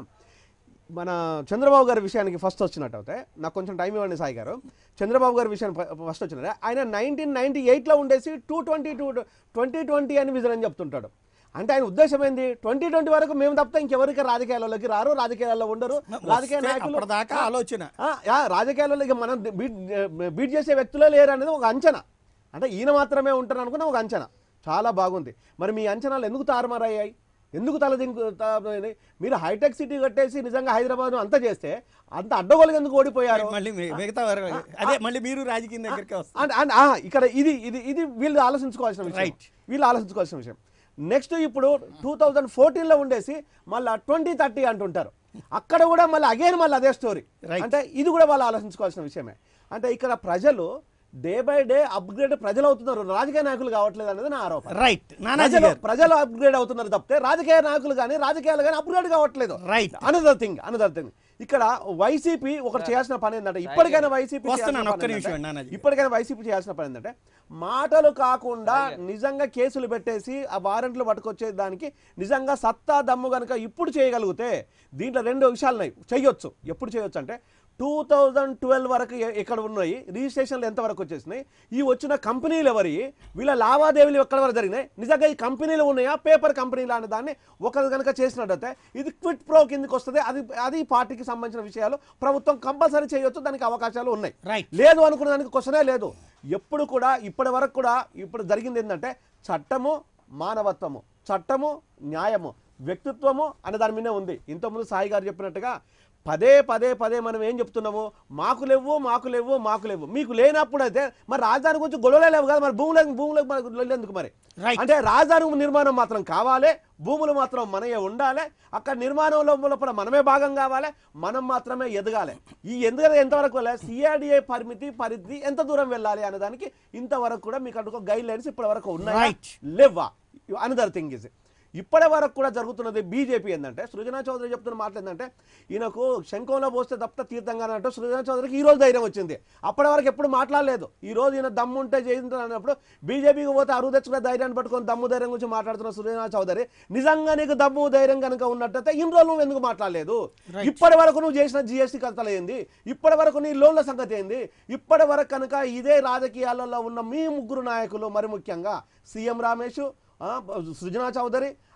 మన చంద్రబాబు గారి విషయానికి ఫస్ట్ వచ్చినట్టు అయితే నాకు కొంచెం టైం ఇవ్వండి సాయి గారు చంద్రబాబు గారి విషయానికి ఫస్ట్ వచ్చినట్టు ఆయన నైన్టీన్ నైన్టీ ఎయిట్లో ఉండేసి two twenty two twenty twenty అని విజన్ అని చెప్తుంటాడు అంటే ఆయన ఉద్దేశం ఏంది ట్వంటీ ట్వంటీ వరకు మేము తప్పితే ఇంకెవరికి రాజకీయాల్లోకి రారు రాజకీయాల్లో ఉండరు రాజకీయ నాయకులు అప్పటిదాకా ఆలోచన ఆ, యా, రాజకీయాల్లో ఇక మనం బీట్ బీట్ చేసే వ్యక్తులే లేరు అనేది ఒక అంచనా అంటే ఈయన మాత్రమే ఉంటారు అనుకున్న ఒక అంచనా చాలా బాగుంది మరి మీ అంచనాలు ఎందుకు తారుమారయ్యాయి ఎందుకు తలదింకు తా- మీరు హైటెక్ సిటీ కట్టేసి నిజంగా హైదరాబాద్ అంత చేస్తే అంత అడ్డగోలుగా ఎందుకు ఓడిపోయారు మళ్ళీ మీ- మిగతా వారు- అదే మళ్ళీ మీరు రాజకీయం దగ్గరికి వస్తారు అండ్ అండ్ ఆ, ఇక్కడ ఇది ఇది ఇది వీళ్ళు ఆలోచించుకోవాల్సిన విషయం Right. వీళ్ళు ఆలోచించుకోవాల్సిన విషయం నెక్స్ట్ ఇప్పుడు టూ థౌజండ్ ఫోర్టీన్లో ఉండేసి మళ్ళీ ట్వంటీ థర్టీ అంటుంటారు అక్కడ కూడా మళ్ళీ అగైన్ మళ్ళీ అదే స్టోరీ Right. అంటే ఇది కూడా వాళ్ళు ఆలోచించుకోవాల్సిన విషయమే అంటే ఇక్కడ ప్రజలు డే బై డే అప్గ్రేడ్ ప్రజలు అవుతున్నారు రాజకీయ నాయకులు కావట్లేదు అనేది నా ఆరోపణ రైట్ నానాజీ ప్రజలు గారు ప్రజలు అప్గ్రేడ్ అవుతున్నారు తప్పితే రాజకీయ నాయకులు కానీ రాజకీయాలు కానీ అప్గ్రేడ్ కావట్లేదు Right. Another thing another thing ఇక్కడ వైసీపీ ఒకటి చేయాల్సిన పని ఏంటంటే ఇప్పటికైనా వైసీపీ వస్తున్నాను, చేయాల్సిన ఒక్క పని నిమిషం ఏంటంటే- నానాజీ. ఇప్పటికైనా వైసీపీ చేయాల్సిన పని ఏంటంటే మాటలు కాకుండా నిజంగా కేసులు పెట్టేసి ఆ వారెంట్లు పట్టుకొచ్చే దానికి నిజంగా సత్తా దమ్ము కనుక ఇప్పుడు చేయగలిగితే దీంట్లో రెండు విషయాలు ఉన్నాయి చేయొచ్చు ఎప్పుడు చేయొచ్చు అంటే టూ థౌజండ్ ట్వెల్వ్ వరకు ఎ- ఎక్కడ ఉన్నాయి రిజిస్ట్రేషన్లు ఎంతవరకు వచ్చేసినాయి ఈ వచ్చిన కంపెనీలు ఎవరి వీళ్ళ లావాదేవీలు ఎక్కడ వరకు జరిగినాయి నిజంగా ఈ కంపెనీలు ఉన్నాయా పేపర్ కంపెనీలు అనే దాన్ని ఒకరు కనుక చేసినట్టయితే ఇది క్విట్ ప్రో కిందకి వస్తుంది అది అది పార్టీకి సంబంధించిన విషయాలు ప్రభుత్వం కంపల్సరీ చేయొచ్చు దానికి అవకాశాలు ఉన్నాయి Right. లేదు అనుకున్న దానికి క్వశ్చనే లేదు ఎప్పుడు కూడా ఇప్పటి వరకు కూడా ఇప్పుడు జరిగింది ఏంటంటే చట్టము మానవత్వము చట్టము న్యాయము వ్యక్తిత్వము అనే దాని మీదే ఉంది ఇంతకుముందు సాయి గారు చెప్పినట్టుగా పదే పదే పదే మనం ఏం చెప్తున్నాము మాకు లేవు మాకు లేవు మాకు లేవు మీకు లేనప్పుడు అయితే మరి రాజధాని గురించి గొడవలే లేవు కదా మరి భూములకు భూములకు మనకు లొల్లి ఎందుకు మరి Right. అంటే రాజధాని నిర్మాణం మాత్రం కావాలి భూములు మాత్రం మనయే ఉండాలి అక్కడ నిర్మాణంలో లోపల మనమే భాగం కావాలి మనం మాత్రమే ఎదగాలి ఈ ఎదగ ఎంతవరకు వెళ్ళాలి సిఆర్డిఏ పరిమితి పరిధి ఎంత దూరం వెళ్ళాలి అనే దానికి ఇంతవరకు కూడా మీకు అటు గైడ్ లైన్స్ ఇప్పటి వరకు ఉన్నాయి Right. లేవా అనదర్ థింగ్ ఇస్ ఇప్పటి వరకు కూడా జరుగుతున్నది బీజేపీ ఏంటంటే సృజనా చౌదరి చెప్తున్న మాట ఏంటంటే ఈయనకు శంఖంలో పోస్తే తప్ప తీర్థంగా అన్నట్టు సృజనా చౌదరికి ఈ రోజు ధైర్యం వచ్చింది అప్పటి వరకు ఎప్పుడు మాట్లాడలేదు ఈ రోజు ఈయన దమ్ము ఉంటే చేయించారు అన్నప్పుడు బీజేపీకి పోతే అరువు తెచ్చుకునే ధైర్యాన్ని పట్టుకొని దమ్ము ధైర్యం గురించి మాట్లాడుతున్న సృజనా చౌదరి నిజంగా నీకు దమ్ము ధైర్యం కనుక ఉన్నట్టయితే ఇన్ని రోజులు నువ్వు ఎందుకు మాట్లాడలేదు ఇప్పటి వరకు నువ్వు చేసిన జిఎస్టీ కథలు ఏంది ఇప్పటి వరకు నీ లోన్ల సంగతి ఏంది ఇప్పటి వరకు కనుక ఇదే రాజకీయాలలో ఉన్న మీ ముగ్గురు నాయకులు మరి ముఖ్యంగా సీఎం రమేష్ ఆ, Srujana Chowdary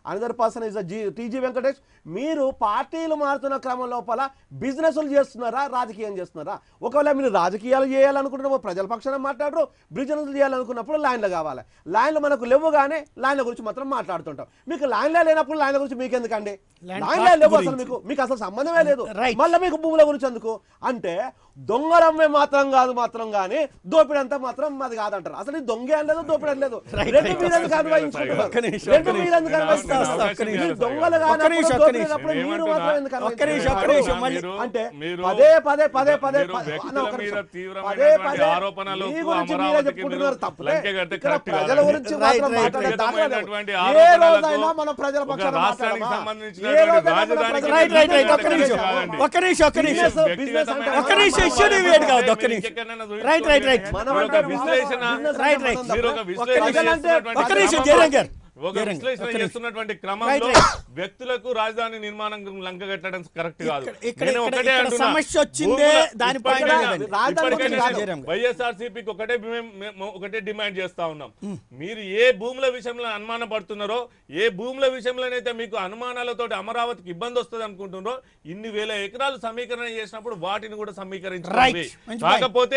another person is G TG Venkatesh మీరు పార్టీలు మారుతున్న క్రమం లోపల బిజినెస్లు చేస్తున్నారా రాజకీయం చేస్తున్నారా ఒకవేళ మీరు రాజకీయాలు చేయాలనుకుంటున్నప్పుడు ప్రజల పక్షాన మాట్లాడరు బిజినెస్ చేయాలనుకున్నప్పుడు లైన్లు కావాలి లైన్లు మనకు లేవుగానే లైన్ల గురించి మాత్రం మాట్లాడుతుంటాం మీకు లైన్లే లేనప్పుడు లైన్ల గురించి మీకు ఎందుకండి Land లైన్లే cost లేవు అసలు గురించి. మీకు మీకు అసలు సంబంధమే లేదు Right. మళ్ళీ మీకు భూముల గురించి ఎందుకు అంటే దొంగరమ్మే మాత్రం కాదు మాత్రం కానీ దోపిడీ అంతా మాత్రం మాది కాదంటారు అసలు ఈ దొంగే అని లేదు దోపిడీ అని లేదు Right, రెండు right. మీరు ఎందుకు అన్వయించుకుంటున్నారు? ఒక్క నిమిషం, రెండు ఒక్క మీరు ఎందుకు నిమిషం. అన్వయిస్తున్నారు? ఒక్క నిమిషం. మీరు దొంగలు ఒక్క కానప్పుడు, నిమిషం, ఒక్క దోపిడీ నిమిషం. అయినప్పుడు మీరు ఏమంటున్నా? మాత్రం ఎందుకు ఒక్క నిమిషం, ఒక్క అన్వయిస్తున్నారు? నిమిషం, మళ్ళీ. మీరు- అంటే మీరు- పదే పదే పదే పదే మీరు పదే- వ్యక్తుల అన్న, ఒక్క మీద నిమిషం. తీవ్రమైనటువంటి పదే పదే ఆరోపణలకు మీ గురించి మీరే అమరావతికి చెప్పుకుంటున్నారు మీరు తప్పే. లంకె కడితే ఇక్కడ కరెక్ట్ ప్రజల కాదండి. గురించి Right, మాత్రం right, మాట్లాడే right. దాఖలా లేవు. వ్యక్తిగతమైనటువంటి ఏ ఆరోపణలకు రోజైనా మనం ప్రజల ఒక పక్షాన రాష్ట్రానికి మాట్లాడమా? సంబంధించినటువంటి ఏ రోజైనా మనం రాజధానికి ప్రజల రైట్ రైట్ రైట్ ఒక్క వ్యక్తిగత నిమిషం కాదండి. ఒక్క నిమిషం ఒక్క నిమిషం Business- business అంటే ఒక్క నిమిషం ఇష్యూ డిబేట్ కావద్దు ఒక్క నిమిషం రైట్ రైట్ రైట్ మనం మీరు ఒక అంటే విశ్లేషణ business Right, అంటే right. మనం మీరు ఒక తప్ప. విశ్లేషణ ప్రజలంటే చేస్తున్నటువంటి ఒక్క నిమిషం క్రమంలో- జయరాం గారు ఒక జయరాం గారు, విశ్లేషణ ఒక్క నిమిషం. చేస్తున్నటువంటి Right, క్రమంలో right. వ్యక్తులకు రాజధాని నిర్మాణం లంక కట్టడం కరెక్ట్ కాదు ఇక్కడ- ఇక్కడ- నేను ఇక్కడ- ఒకటే ఇక్కడ అంటున్నా. సమస్య వచ్చిందే భూముల- దాని point ఇప్పటికైనా- లేదండి. రాజధాని ఇప్పటికైనా గురించి జయరాం నేను గారు. వైఎస్ఆర్సీపీకి ఒకటే మేము- మేము ఒకటే డిమాండ్ చేస్తా ఉన్నాం మీరు ఏ భూముల విషయంలో అనుమాన పడుతున్నారో ఏ భూముల విషయంలోనైతే మీకు అనుమానాలతో అమరావతికి ఇబ్బంది వస్తుంది అనుకుంటున్నారో ఇన్ని వేల ఎకరాలు సమీకరణ చేసినప్పుడు వాటిని కూడా సమీకరించాలి Right. మంచి point. కాకపోతే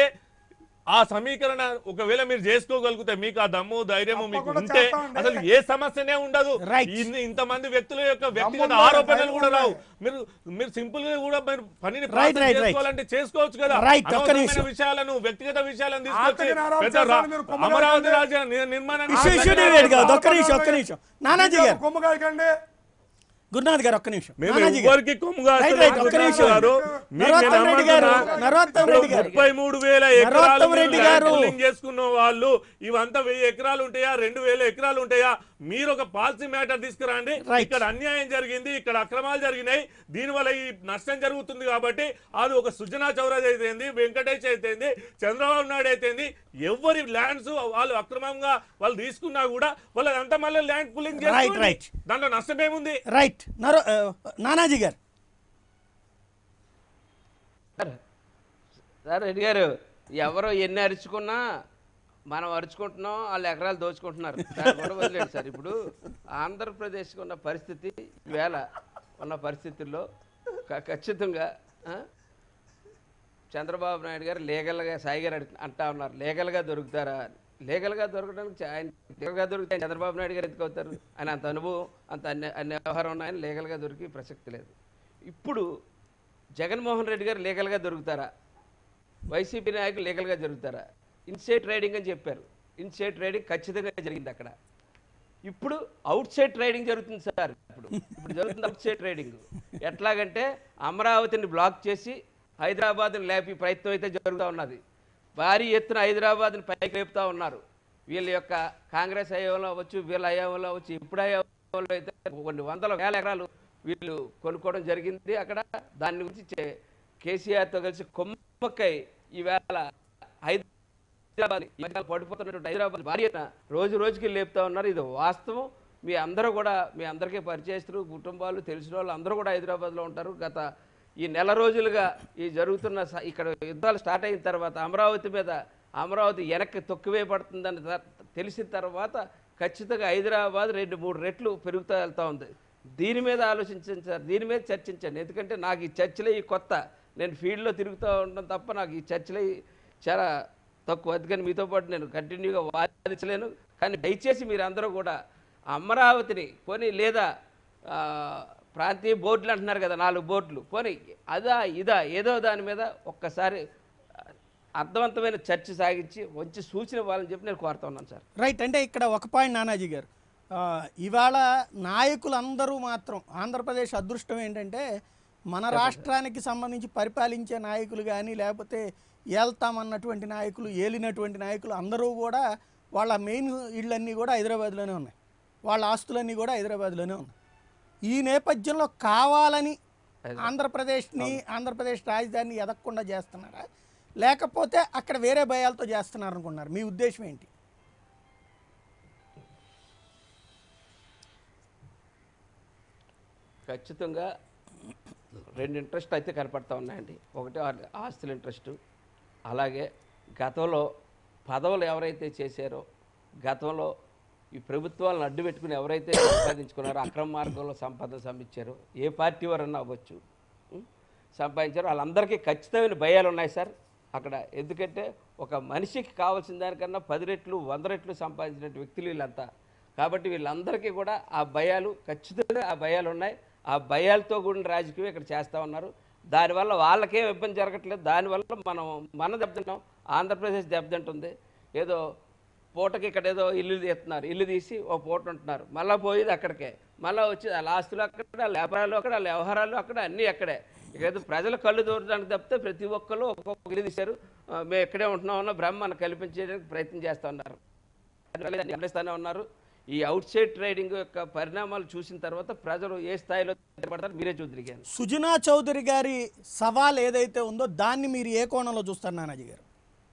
ఆ సమీకరణ ఒకవేళ మీరు చేసుకోగలిగితే మీకు ఆ దమ్ము ధైర్యము మీకు తప్పకుండా ఉంటే చేస్తామండి. అసలు ఏ సమస్యనే ఉండదు Right. ఇన్ని- ఇంతమంది వ్యక్తుల యొక్క వ్యక్తిగత దమ్ముండాలి, ఆరోపణలు కూడా ధైర్యం రావు మీరు మీరు సింపుల్ గా కూడా మీరు పనిని Right, ప్రాసెస్ right, right. చేసుకోవాలంటే చేసుకోవచ్చు కదా Right, ఒక్క అనవసరమైన నిమిషం. విషయాలను వ్యక్తిగత విషయాలను ఆర్థిక తీసుకొచ్చి నేరాలు పెద్ద రా- చేశారు మీరు కొమ్ము అమరావతి కాయకండి. రాజ్య నిర్మాణానికి ఇష్యూ ఇష్యూ డిబేట్ కావద్దు ఒక్క నిమిషం ఒక్క నిమిషం నానాజీ గారు కొమ్ము కాయకండి గురునాథ్ గారు ఒక్క నిమిషం మేము నానాజీ గారు ఎవరికి కొమ్ముగా రైట్ రైట్ ఒక్క నిమిషం నరోత్తమ్ రెడ్డి గారు నరోత్తమ్ రెడ్డి గారు ముప్పై మూడు వేల ఎకరాలు నరోత్తమ్ రెడ్డి మీరు గారు. ల్యాండ్ పూలింగ్ చేసుకున్న వాళ్ళు ఇవంతా వెయ్యి ఎకరాలు ఉంటాయా రెండు వేల ఎకరాలు ఉంటాయా మీరు ఒక పాలసీ మ్యాటర్ తీసుకురండి Right. ఇక్కడ అన్యాయం జరిగింది ఇక్కడ అక్రమాలు జరిగినాయి దీనివల్ల ఈ నష్టం జరుగుతుంది కాబట్టి అది ఒక సుజనా చౌరాజ్ అయితేంది వెంకటేష్ అయితేంది చంద్రబాబు నాయుడు అయితేంది ఎవరి ల్యాండ్స్ వాళ్ళు అక్రమంగా వాళ్ళు తీసుకున్నా కూడా వాళ్ళు అంతా మళ్ళీ ల్యాండ్ పులింగ్ Right, చేసుకోండి right. దాంట్లో నష్టం ఏముంది రైట్ నరో ఆ, నానాజీ గారు సార్ రెడ్డి గారు ఎవరో ఎన్ని అరుచుకున్నా మనం అరుచుకుంటున్నాం వాళ్ళు ఎకరాలు దోచుకుంటున్నారు దాన్ని కూడా వదిలేండి సార్ ఇప్పుడు ఆంధ్రప్రదేశ్కి ఉన్న పరిస్థితి వేళ ఉన్న పరిస్థితుల్లో క- ఖచ్చితంగా ఆ, చంద్రబాబు నాయుడు గారు లీగల్గా సాయి గారు అడుగు- అంటా ఉన్నారు లీగల్గా దొరుకుతారా లీగల్గా దొరకడానికి చా- ఆయన లీగల్గా దొరికితే చంద్రబాబు నాయుడు గారు ఎందుకు అవుతారు ఆయన అంత అనుభవం అంత అన్ని అన్ని వ్యవహారం ఉన్న ఆయన లీగల్గా దొరికి ప్రసక్తి లేదు ఇప్పుడు జగన్మోహన్ రెడ్డి గారు లీగల్గా దొరుకుతారా వైసీపీ నాయకులు లీగల్గా జరుగుతారా ఇన్సైడ్ ట్రేడింగ్ అని చెప్పారు ఇన్సైడ్ ట్రేడింగ్ ఖచ్చితంగా జరిగింది అక్కడ ఇప్పుడు అవుట్ సైడ్ ట్రేడింగ్ జరుగుతుంది సార్ ఇప్పుడు ఇప్పుడు జరుగుతుంది అవుట్ సైడ్ ట్రేడింగ్ ఎట్లాగంటే అమరావతిని బ్లాక్ చేసి హైదరాబాద్ని లేపి ప్రయత్నం అయితే జరుగుతూ ఉన్నది భారీ ఎత్తున హైదరాబాద్ని పైకి లేపుతా ఉన్నారు వీళ్ళ యొక్క కాంగ్రెస్ హయాంలో అవ్వచ్చు వీళ్ళ హయాంలో అవ్వచ్చు ఇప్పుడు హయాంలో అయితే కొన్ని వందల వేల ఎకరాలు వీళ్ళు కొనుక్కోవడం జరిగింది అక్కడ దాని గురించి చే- కేసీఆర్తో కలిసి కొమ్మక్కై ఈవేళ హైదరాబాద్ ఈ మధ్యకాలం పడిపోతున్నటువంటి హైదరాబాద్ భారీ ఎత్తున రోజు రోజుకి లేపుతా ఉన్నారు ఇది వాస్తవం మీ అందరూ కూడా మీ అందరికీ పరిచయస్తులు కుటుంబాలు తెలిసిన వాళ్ళు అందరూ కూడా హైదరాబాద్లో ఉంటారు గత ఈ నెల రోజులుగా ఈ జరుగుతున్న స- ఇక్కడ యుద్ధాలు స్టార్ట్ అయిన తర్వాత అమరావతి మీద అమరావతి వెనక్కి తొక్కివే పడుతుందని త- తెలిసిన తర్వాత ఖచ్చితంగా హైదరాబాద్ రెండు మూడు రెట్లు పెరుగుతూ వెళ్తూ ఉంది దీని మీద ఆలోచించండి సార్ దీని మీద చర్చించండి ఎందుకంటే నాకు ఈ చర్చలే ఈ కొత్త నేను ఫీల్డ్లో తిరుగుతూ ఉండడం తప్ప నాకు ఈ చర్చలే చాలా తక్కువ అందుకని మీతో పాటు నేను కంటిన్యూగా వాదించలేను కానీ దయచేసి మీరు అందరూ కూడా అమరావతిని పోనీ లేదా ఆ, ప్రాంతీయ బోర్డులు అంటున్నారు కదా నాలుగు బోర్డులు పోనీ అదా ఇదా ఏదో దాని మీద ఒక్కసారి ఆ, అర్థవంతమైన చర్చ సాగించి మంచి సూచన ఇవ్వాలని చెప్పి నేను కోరుతా ఉన్నాను సార్ రైట్ అంటే ఇక్కడ ఒక పాయింట్ నానాజీ గారు ఆ, ఇవాళ నాయకులందరూ మాత్రం ఆంధ్రప్రదేశ్ అదృష్టం ఏంటంటే మన రాష్ట్రానికి సంబంధించి పరిపాలించే నాయకులు కానీ లేకపోతే ఏళ్తామన్నటువంటి నాయకులు ఏలినటువంటి నాయకులు అందరూ కూడా వాళ్ళ మెయిన్ ఇళ్ళన్నీ కూడా హైదరాబాద్లోనే ఉన్నాయి వాళ్ళ ఆస్తులన్నీ కూడా హైదరాబాద్లోనే ఉన్నాయి ఈ నేపథ్యంలో కావాలని ఆంధ్రప్రదేశ్ని ఆంధ్రప్రదేశ్ రాజధానిని ఎదగకుండా చేస్తున్నారా లేకపోతే అక్కడ వేరే భయాలతో చేస్తున్నారు అనుకున్నారు మీ ఉద్దేశం ఏంటి ఖచ్చితంగా రెండు ఇంట్రెస్ట్ అయితే కనపడతా ఉన్నాయండి ఒకటి ఆ- ఆస్తుల ఇంట్రెస్టు అలాగే గతంలో పదవులు ఎవరైతే చేశారో గతంలో ఈ ప్రభుత్వాలను అడ్డు పెట్టుకుని ఎవరైతే సంపాదించుకున్నారో అక్రమ మార్గంలో సంపద సంపించారో ఏ పార్టీ వారన్నా అవ్వచ్చు ఉం? సంపాదించారో వాళ్ళందరికీ ఖచ్చితమైన భయాలు ఉన్నాయి సార్ అక్కడ ఎందుకంటే ఒక మనిషికి కావాల్సిన దానికన్నా పది రెట్లు వంద రెట్లు సంపాదించిన వ్యక్తులు వీళ్ళంతా కాబట్టి వీళ్ళందరికీ కూడా ఆ భయాలు ఖచ్చితంగా ఆ భయాలు ఉన్నాయి ఆ భయాలతో కూడిన రాజకీయం ఇక్కడ చేస్తూ ఉన్నారు దానివల్ల వాళ్ళకేం ఇబ్బంది జరగట్లేదు దానివల్ల మనం మన దెబ్బతింటాం ఆంధ్రప్రదేశ్ దెబ్బతింటుంది ఏదో పూటకి ఇక్కడ ఏదో ఇల్లు తీస్తున్నారు ఇల్లు తీసి ఒక పూట ఉంటున్నారు మళ్ళీ పోయేది అక్కడికే మళ్ళీ వచ్చి వాళ్ళ ఆస్తులు అక్కడ వాళ్ళ వ్యాపారాలు అక్కడ వాళ్ళ వ్యవహారాలు అక్కడ అన్నీ అక్కడే ఇకైతే ప్రజల కళ్ళు దూరడానికి తప్పితే ప్రతి ఒక్కరు ఒక్కొక్క ఇల్లు తీశారు ఆ, మేము ఇక్కడే ఉంటున్నాం అన్న భ్రమ మనకు కల్పించేయడానికి ప్రయత్నం చేస్తూ ఉన్నారు దానివల్ల దాన్ని గమనిస్తూనే ఉన్నారు ఈ అవుట్ సైడ్ ట్రేడింగ్ యొక్క పరిణామాలు చూసిన తర్వాత ప్రజలు ఏ స్థాయిలో పడతారు మీరే చూద్దరిగాను సుజనా చౌదరి గారి సవాల్ ఏదైతే ఉందో దాన్ని మీరు ఏ కోణంలో చూస్తారు నానాజీ గారు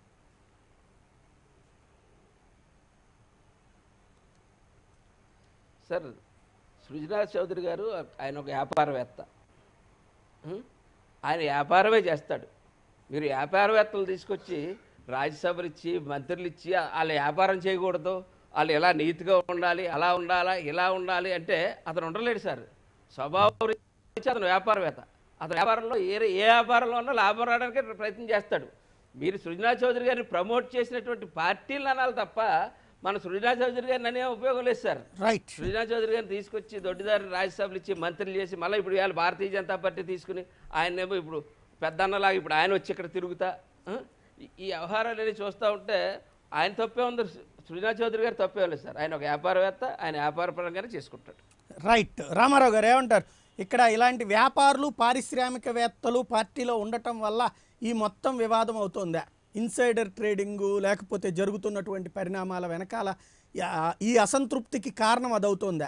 సార్ సృజనా చౌదరి గారు ఆయన ఒక వ్యాపారవేత్త ఉం? ఆయన వ్యాపారమే చేస్తాడు మీరు వ్యాపారవేత్తలు తీసుకొచ్చి రాజ్యసభలు ఇచ్చి మంత్రులు ఇచ్చి వాళ్ళు వ్యాపారం చేయకూడదు వాళ్ళు ఎలా నీతిగా ఉండాలి అలా ఉండాలా ఇలా ఉండాలి అంటే అతను ఉండలేడు సార్ స్వభావం రీత్యా అతను వ్యాపారవేత్త అతను వ్యాపారంలో ఏ ఏ వ్యాపారంలో ఉన్నా లాభం రావడానికి ప్రయత్నం చేస్తాడు మీరు సృజనా చౌదరి గారిని ప్రమోట్ చేసినటువంటి పార్టీలు అనాలి తప్ప మన సృజనా చౌదరి గారిని అనే ఉపయోగం లేదు సార్ రైట్ సృజనా చౌదరి గారిని తీసుకొచ్చి దొడ్డిదారి రాజ్యసభలు ఇచ్చి మంత్రులు చేసి మళ్ళీ ఇప్పుడు ఇవాళ భారతీయ జనతా పార్టీ తీసుకుని ఆయనేమో ఇప్పుడు పెద్దన్నలాగా ఇప్పుడు ఆయన వచ్చి ఇక్కడ తిరుగుతా ఆ? ఈ- ఈ వ్యవహారాలన్నీ చూస్తూ ఉంటే ఆయన తప్పే ఉంది సృజనా చౌదరి గారు తప్పే లేదు సార్ ఆయన ఒక వ్యాపారవేత్త ఆయన వ్యాపార పరంగానే చేసుకుంటాడు రైట్ రామారావు గారు ఏమంటారు ఇక్కడ ఇలాంటి వ్యాపారులు పారిశ్రామికవేత్తలు పార్టీలో ఉండటం వల్ల ఈ మొత్తం వివాదం అవుతోందా ఇన్సైడర్ ట్రేడింగు లేకపోతే జరుగుతున్నటువంటి పరిణామాల వెనకాల యా- ఈ అసంతృప్తికి కారణం అదవుతోందా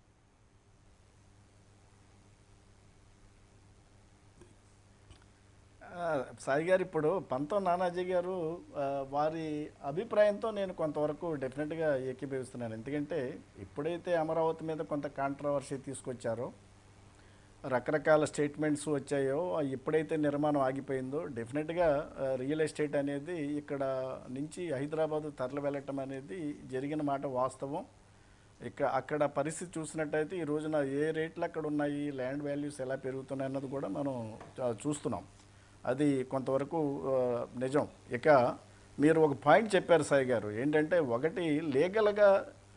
ఆ, సాయి గారు ఇప్పుడు పంతం నానాజీ గారు ఆ, వారి అభిప్రాయంతో నేను కొంతవరకు డెఫినెట్గా ఏకీభవిస్తున్నాను ఎందుకంటే ఎప్పుడైతే అమరావతి మీద కొంత కాంట్రవర్సీ తీసుకొచ్చారో రకరకాల స్టేట్మెంట్స్ వచ్చాయో ఆ ఎప్పుడైతే నిర్మాణం ఆగిపోయిందో డెఫినెట్గా ఆ, రియల్ ఎస్టేట్ అనేది ఇక్కడ నుంచి హైదరాబాద్ తరలి వెళ్ళటం అనేది జరిగిన మాట వాస్తవం ఇక అక్కడ పరిస్థితి చూసినట్టయితే ఈ రోజున ఏ రేట్లు అక్కడ ఉన్నాయి ల్యాండ్ వాల్యూస్ ఎలా పెరుగుతున్నాయి అన్నది కూడా మనం చా- చూస్తున్నాం అది కొంతవరకు ఆ, నిజం ఇక మీరు ఒక పాయింట్ చెప్పారు సాయి గారు ఏంటంటే ఒకటి లీగల్గా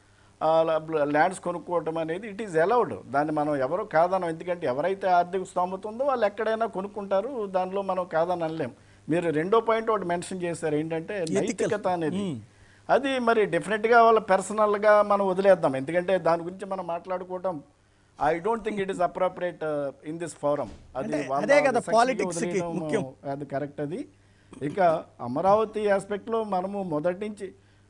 ల్యాండ్స్ కొనుక్కోవటం అనేది ఇట్ ఈజ్ అలౌడ్ దాన్ని మనం ఎవరు కాదనం ఎందుకంటే ఎవరైతే ఆర్థిక స్తోమత ఉందో వాళ్ళు ఎక్కడైనా కొనుక్కుంటారు దానిలో మనం కాదని అనలేం మీరు రెండో పాయింట్ ఒకటి మెన్షన్ చేశారు ఏంటంటే నైతికత అనేది అది మరి డెఫినెట్గా వాళ్ళ పర్సనల్గా మనం వదిలేద్దాం ఎందుకంటే దాని గురించి మనం మాట్లాడుకోవటం I don't think it is appropriate in this forum అది అంటే వాళ్ళ అదే కదా section కి politics కి వదిలేయడం, ముఖ్యం. అది కరెక్ట్ అది ఇక అమరావతి ఆస్పెక్ట్లో మనము మొదటి నుంచి